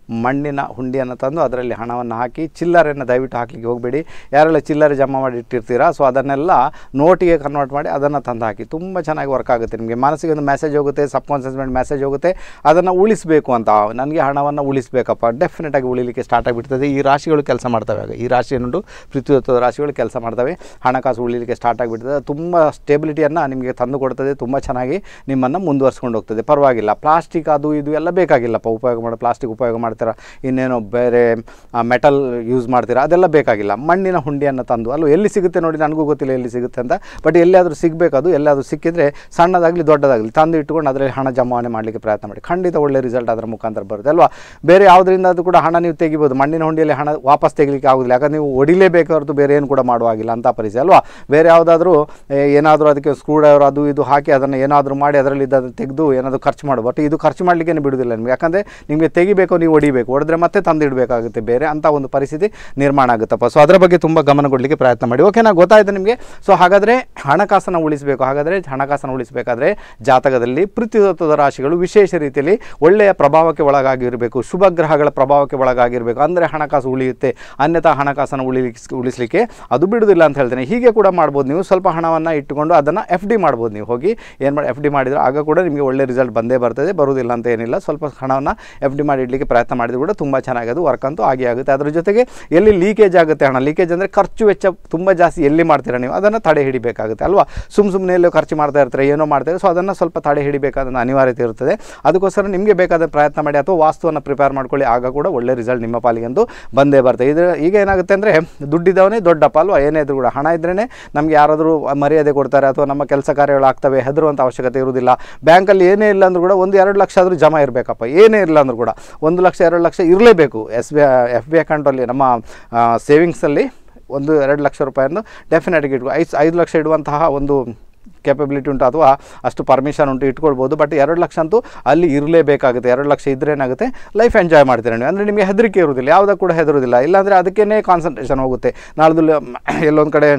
ಮಣ್ಣಿನ ಹುಂಡಿಯನ್ನು ತಂದು ಅದರಲ್ಲಿ ಹಣವನ್ನು ಹಾಕಿ ಚಿಲ್ಲರೆಯನ್ನು ದಯವಿಟ್ಟು ಹಾಕಲಿಕ್ಕೆ ಹೋಗಬೇಡಿ ಯಾರೆಲ್ಲ ಚಿಲ್ಲರೆ ಜಮಾ ಮಾಡಿ ಇಟ್ಟಿರ್ತೀರಾ ಸೊ ಅದನ್ನೆಲ್ಲ ನೋಟಿಗೆ ಕನ್ವರ್ಟ್ ಮಾಡಿ ಅದನ್ನು ತಂದು ಹಾಕಿ ತುಂಬ ಚೆನ್ನಾಗಿ ವರ್ಕ್ ಆಗುತ್ತೆ ನಿಮಗೆ ಮನಸ್ಸಿಗೆ ಒಂದು ಮೆಸೇಜ್ ಹೋಗುತ್ತೆ ಸಬ್ ಕಾನ್ಷಿಯಸ್ ಮೈಂಡ್ ಮೆಸೇಜ್ ಹೋಗುತ್ತೆ ಅದನ್ನು ಉಳಿಸಬೇಕು ಅಂತ ನನಗೆ ಹಣವನ್ನು ಉಳಿಸಬೇಕಪ್ಪ ಡೆಫಿನೆಟಾಗಿ ಉಳಿಲಿಕ್ಕೆ ಸ್ಟಾರ್ಟ್ ಆಗಿಬಿಡ್ತದೆ ಈ ರಾಶಿಗಳು ಕೆಲಸ ಮಾಡ್ತವೆ ಆಗ ಈ ರಾಶಿ ಏನುಂಟು ಪೃಥ್ವಿತ್ವದ ರಾಶಿಗಳು ಕೆಲಸ ಮಾಡ್ತವೆ ಹಣಕಾಸು ಉಳಿಲಿಕ್ಕೆ ಸ್ಟಾರ್ಟ್ ಆಗಿಬಿಡ್ತದೆ ಅದು ತುಂಬ ಸ್ಟೇಬಿಲಿಟಿಯನ್ನು ನಿಮಗೆ ತಂದು ಕೊಡ್ತದೆ ತುಂಬ ಚೆನ್ನಾಗಿ ನಿಮ್ಮನ್ನು ಮುಂದುವರ್ಸ್ಕೊಂಡು ಹೋಗ್ತದೆ ಪರವಾಗಿಲ್ಲ ಪ್ಲಾಸ್ಟಿಕ್ ಅದು ಇದು ಎಲ್ಲ ಬೇಕಾಗಿಲ್ಲಪ್ಪ ಉಪಯೋಗ ಮಾಡೋ ಪ್ಲಾಸ್ಟಿಕ್ ಉಪಯೋಗ ಮಾಡ್ತೀರಾ ಇನ್ನೇನೋ ಬೇರೆ ಮೆಟಲ್ ಯೂಸ್ ಮಾಡ್ತೀರಾ ಅದೆಲ್ಲ ಬೇಕಾಗಿಲ್ಲ ಮಣ್ಣಿನ ಹುಂಡಿಯನ್ನು ತಂದು ಅಲ್ಲೂ ಎಲ್ಲಿ ಸಿಗುತ್ತೆ ನೋಡಿ ನನಗೂ ಗೊತ್ತಿಲ್ಲ ಎಲ್ಲಿ ಸಿಗುತ್ತೆ ಅಂತ ಬಟ್ ಎಲ್ಲಿಯಾದರೂ ಸಿಗಬೇಕು ಅದು ಎಲ್ಲಾದರೂ ಸಿಕ್ಕಿದ್ರೆ ಸಣ್ಣದಾಗಲಿ ದೊಡ್ಡದಾಗಲಿ ತಂದು ಇಟ್ಕೊಂಡು ಅದರಲ್ಲಿ ಹಣ ಜಮಾವಣೆ ಮಾಡಲಿಕ್ಕೆ ಪ್ರಯತ್ನ ಮಾಡಿ ಖಂಡಿತ ಒಳ್ಳೆ ರಿಸಲ್ಟ್ ಅದರ ಮುಖಾಂತರ ಬರುತ್ತೆ ಅಲ್ವಾ ಬೇರೆ ಯಾವುದರಿಂದ ಅದು ಕೂಡ ಹಣ ನೀವು ತೆಗಿಬೋದು ಮಣ್ಣಿನ ಹುಂಡಿಯಲ್ಲಿ ಹಣ ವಾಪಸ್ ತೆಗಿಲಿಕ್ಕೆ ಆಗೋದಿಲ್ಲ ಯಾಕಂದ್ರೆ ನೀವು ಹೊಡಿಲೇಬೇಕು ಹೊರತು ಬೇರೆ ಏನು ಕೂಡ ಮಾಡುವಾಗಿಲ್ಲ ಅಂತ ಪರಿಸ್ಥಿತಿ ಅಲ್ವಾ ಬೇರೆ ಯಾವುದಾದ್ರೂ ಏನಾದರೂ ಅದಕ್ಕೆ ಸ್ಕ್ರೂ ಡ್ರೈವರ್ ಅದು ಇದು ಹಾಕಿ ಅದನ್ನು ಏನಾದರೂ ಮಾಡಿ ಅದರಲ್ಲಿ ಅದನ್ನು ತೆಗೆದು ಏನಾದರೂ ಖರ್ಚು ಮಾಡು ಬಟ್ ಇದು ಖರ್ಚು ಮಾಡಲಿಕ್ಕೆ ಬಿಡುವುದಿಲ್ಲ ನಿಮಗೆ ಯಾಕಂದರೆ ನಿಮಗೆ ತೆಗಿಬೇಕು ನೀವು ಹೊಡಿಬೇಕು ಹೊಡೆದ್ರೆ ಮತ್ತೆ ತಂದು ಇಡಬೇಕಾಗುತ್ತೆ ಬೇರೆ ಅಂತ ಒಂದು ಪರಿಸ್ಥಿತಿ ನಿರ್ಮಾಣ ಆಗುತ್ತಪ್ಪ ಸೊ ಅದರ ಬಗ್ಗೆ ತುಂಬ ಗಮನ ಕೊಡಲಿಕ್ಕೆ ಪ್ರಯತ್ನ ಮಾಡಿ ಓಕೆನಾ ಗೊತ್ತಾಯಿತು ನಿಮಗೆ ಸೊ ಹಾಗಾದರೆ ಹಣಕಾಸನ್ನು ಉಳಿಸಬೇಕು ಹಾಗಾದರೆ ಹಣಕಾಸನ್ನು ಉಳಿಸಬೇಕಾದ್ರೆ ಜಾತಕದಲ್ಲಿ ಪೃಥ್ವಿತತ್ವದ ರಾಶಿಗಳು ವಿಶೇಷ ರೀತಿಯಲ್ಲಿ ಒಳ್ಳೆಯ ಪ್ರಭಾವಕ್ಕೆ ಒಳಗಾಗಿರಬೇಕು ಶುಭ ಗ್ರಹಗಳ ಪ್ರಭಾವಕ್ಕೆ ಒಳಗಾಗಿರಬೇಕು ಅಂದರೆ ಹಣಕಾಸು ಉಳಿಯುತ್ತೆ ಅನ್ಯಥಾ ಹಣಕಾಸನ್ನು ಉಳಿಲಿಕ್ಕೆ ಉಳಿಸಲಿಕ್ಕೆ ಅದು ಬಿಡುವುದಿಲ್ಲ ಅಂತ ಹೇಳ್ತೇನೆ ಹೀಗೆ ಕೂಡ ಮಾಡ್ಬೋದು ನೀವು ಸ್ವಲ್ಪ ಹಣವನ್ನು ಇಟ್ಟುಕೊಂಡು ಅದನ್ನು ಎಫ್ ಡಿ ಮಾಡ್ಬೋದು ನೀವು ಹೋಗಿ ಏನು ಮಾಡಿ ಎಫ್ ಡಿ ಮಾಡಿದರೆ ಆಗ ಕೂಡ ನಿಮಗೆ ಒಳ್ಳೆ ರಿಸಲ್ಟ್ ಬಂದೇ ಬರ್ತದೆ ಬರುವುದಿಲ್ಲ ಅಂತ ಏನಿಲ್ಲ ಸ್ವಲ್ಪ ಹಣವನ್ನು ಎಫ್ ಡಿ ಮಾಡಿ ಇಡಲಿಕ್ಕೆ ಪ್ರಯತ್ನ ಮಾಡಿದ್ರು ಕೂಡ ತುಂಬ ಚೆನ್ನಾಗಿ ಅದು ವರ್ಕ್ ಅಂತೂ ಆಗಿ ಆಗುತ್ತೆ ಅದರ ಜೊತೆಗೆ ಎಲ್ಲಿ ಲೀಕೇಜ್ ಆಗುತ್ತೆ ಹಣ ಲೀಕೇಜ್ ಅಂದರೆ ಖರ್ಚು ವೆಚ್ಚ ತುಂಬ ಜಾಸ್ತಿ ಎಲ್ಲಿ ಮಾಡ್ತೀರಾ ನೀವು ಅದನ್ನು ತಡೆ ಹಿಡಿಬೇಕಾಗುತ್ತೆ ಅಲ್ವಾ ಸುಮ್ಮ ಸುಮ್ಮನೆ ಎಲ್ಲೋ ಖರ್ಚು ಮಾಡ್ತಾ ಇರ್ತಾರೆ ಏನೋ ಮಾಡ್ತಾರೆ ಸೊ ಅದನ್ನು ಸ್ವಲ್ಪ ತಡೆ ಹಿಡಿಬೇಕಾದ ಅನಿವಾರ್ಯತೆ ಇರುತ್ತದೆ ಅದಕ್ಕೋಸ್ಕರ ನಿಮಗೆ ಬೇಕಾದ ಪ್ರಯತ್ನ ಮಾಡಿ ಅಥವಾ ವಾಸ್ತುವನ್ನು ಪ್ರಿಪೇರ್ ಮಾಡ್ಕೊಳ್ಳಿ ಆಗ ಕೂಡ ಒಳ್ಳೆ ರಿಸಲ್ಟ್ ನಿಮ್ಮ ಪಾಲಿಗೆ ಅಂತೂ ಬಂದೇ ಬರ್ತದೆ ಇದು ಈಗ ಏನಾಗುತ್ತೆ ಅಂದರೆ ದುಡ್ಡಿದ್ದವನೇ ದೊಡ್ಡಪ್ಪ ಅಲ್ವಾ ಏನೇ ಇದ್ರೂ ಕೂಡ ಹಣ ಇದ್ರೇ ನಮಗೆ ಯಾರಾದರೂ ಮರ್ಯಾದೆ ಕೊಡ್ತಾರೆ ಅಥವಾ ನಮ್ಮ ಕೆಲಸ ಕಾರ್ಯಗಳು ಆಗ್ತವೆ ಹೆದರುವಂಥ ಅವಶ್ಯಕತೆ ಇರುವುದಿಲ್ಲ ಬ್ಯಾಂಕಲ್ಲಿ ಏನೇ ಇಲ್ಲ ಅಂದ್ರೂ ಕೂಡ ಒಂದು ಎರಡು ಲಕ್ಷ ಆದರೂ ಜಮಾ ಇರಬೇಕಪ್ಪ ಏನೇ ಇಲ್ಲ ಅಂದ್ರೂ ಕೂಡ ಒಂದು ಲಕ್ಷ ಎರಡು ಲಕ್ಷ ಇರಲೇಬೇಕು ಎಸ್ ಬಿ ಎಫ್ ಬಿ ಅಕೌಂಟಲ್ಲಿ ನಮ್ಮ ಸೇವಿಂಗ್ಸಲ್ಲಿ ಒಂದು ಎರಡು ಲಕ್ಷ ರೂಪಾಯಿಯನ್ನು ಡೆಫಿನೆಟ್ಗೆ ಇಟ್ಕೊ ಐದು ಐದು ಲಕ್ಷ ಇಡುವಂತಹ ಒಂದು ಕೆಪಬಿಲಿಟಿ ಉಂಟು ಅಥವಾ ಅಷ್ಟು ಪರ್ಮಿಷನ್ ಉಂಟು ಇಟ್ಕೊಳ್ಬೋದು ಬಟ್ ಎರಡು ಲಕ್ಷ ಅಂತೂ ಅಲ್ಲಿ ಇರಲೇಬೇಕಾಗುತ್ತೆ ಎರಡು ಲಕ್ಷ ಇದ್ರೆ ಏನಾಗುತ್ತೆ ಲೈಫ್ ಎಂಜಾಯ್ ಮಾಡ್ತೀರ ನೀವು ಅಂದರೆ ನಿಮಗೆ ಹೆದರಿಕೆ ಇರುವುದಿಲ್ಲ ಯಾವುದಕ್ಕೂ ಕೂಡ ಹೆದರುವುದಿಲ್ಲ ಇಲ್ಲಾಂದರೆ ಅದಕ್ಕೇ ಕಾನ್ಸಂಟ್ರೇಷನ್ ಹೋಗುತ್ತೆ ನಾಳ್ದು ಎಲ್ಲೊಂದು ಕಡೆ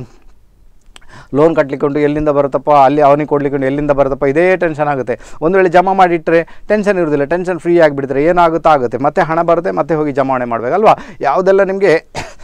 ಲೋನ್ ಕಟ್ಟಲಿಕ್ಕೆ ಉಂಟು ಎಲ್ಲಿಂದ ಬರುತ್ತಪ್ಪ ಅಲ್ಲಿ ಅವನಿಗೆ ಕೊಡ್ಲಿಕ್ಕೆ ಉಂಟು ಎಲ್ಲಿಂದ ಬರುತ್ತಪ್ಪ ಇದೇ ಟೆನ್ಷನ್ ಆಗುತ್ತೆ ಒಂದು ವೇಳೆ ಜಮಾ ಮಾಡಿಟ್ಟರೆ ಟೆನ್ಷನ್ ಇರೋದಿಲ್ಲ ಟೆನ್ಷನ್ ಫ್ರೀ ಆಗಿಬಿಡ್ತಾರೆ ಏನಾಗುತ್ತೋ ಆಗುತ್ತೆ ಮತ್ತೆ ಹಣ ಬರುತ್ತೆ ಮತ್ತೆ ಹೋಗಿ ಜಮಾವಣೆ ಮಾಡಬೇಕಲ್ವಾ ಯಾವುದೆಲ್ಲ ನಿಮಗೆ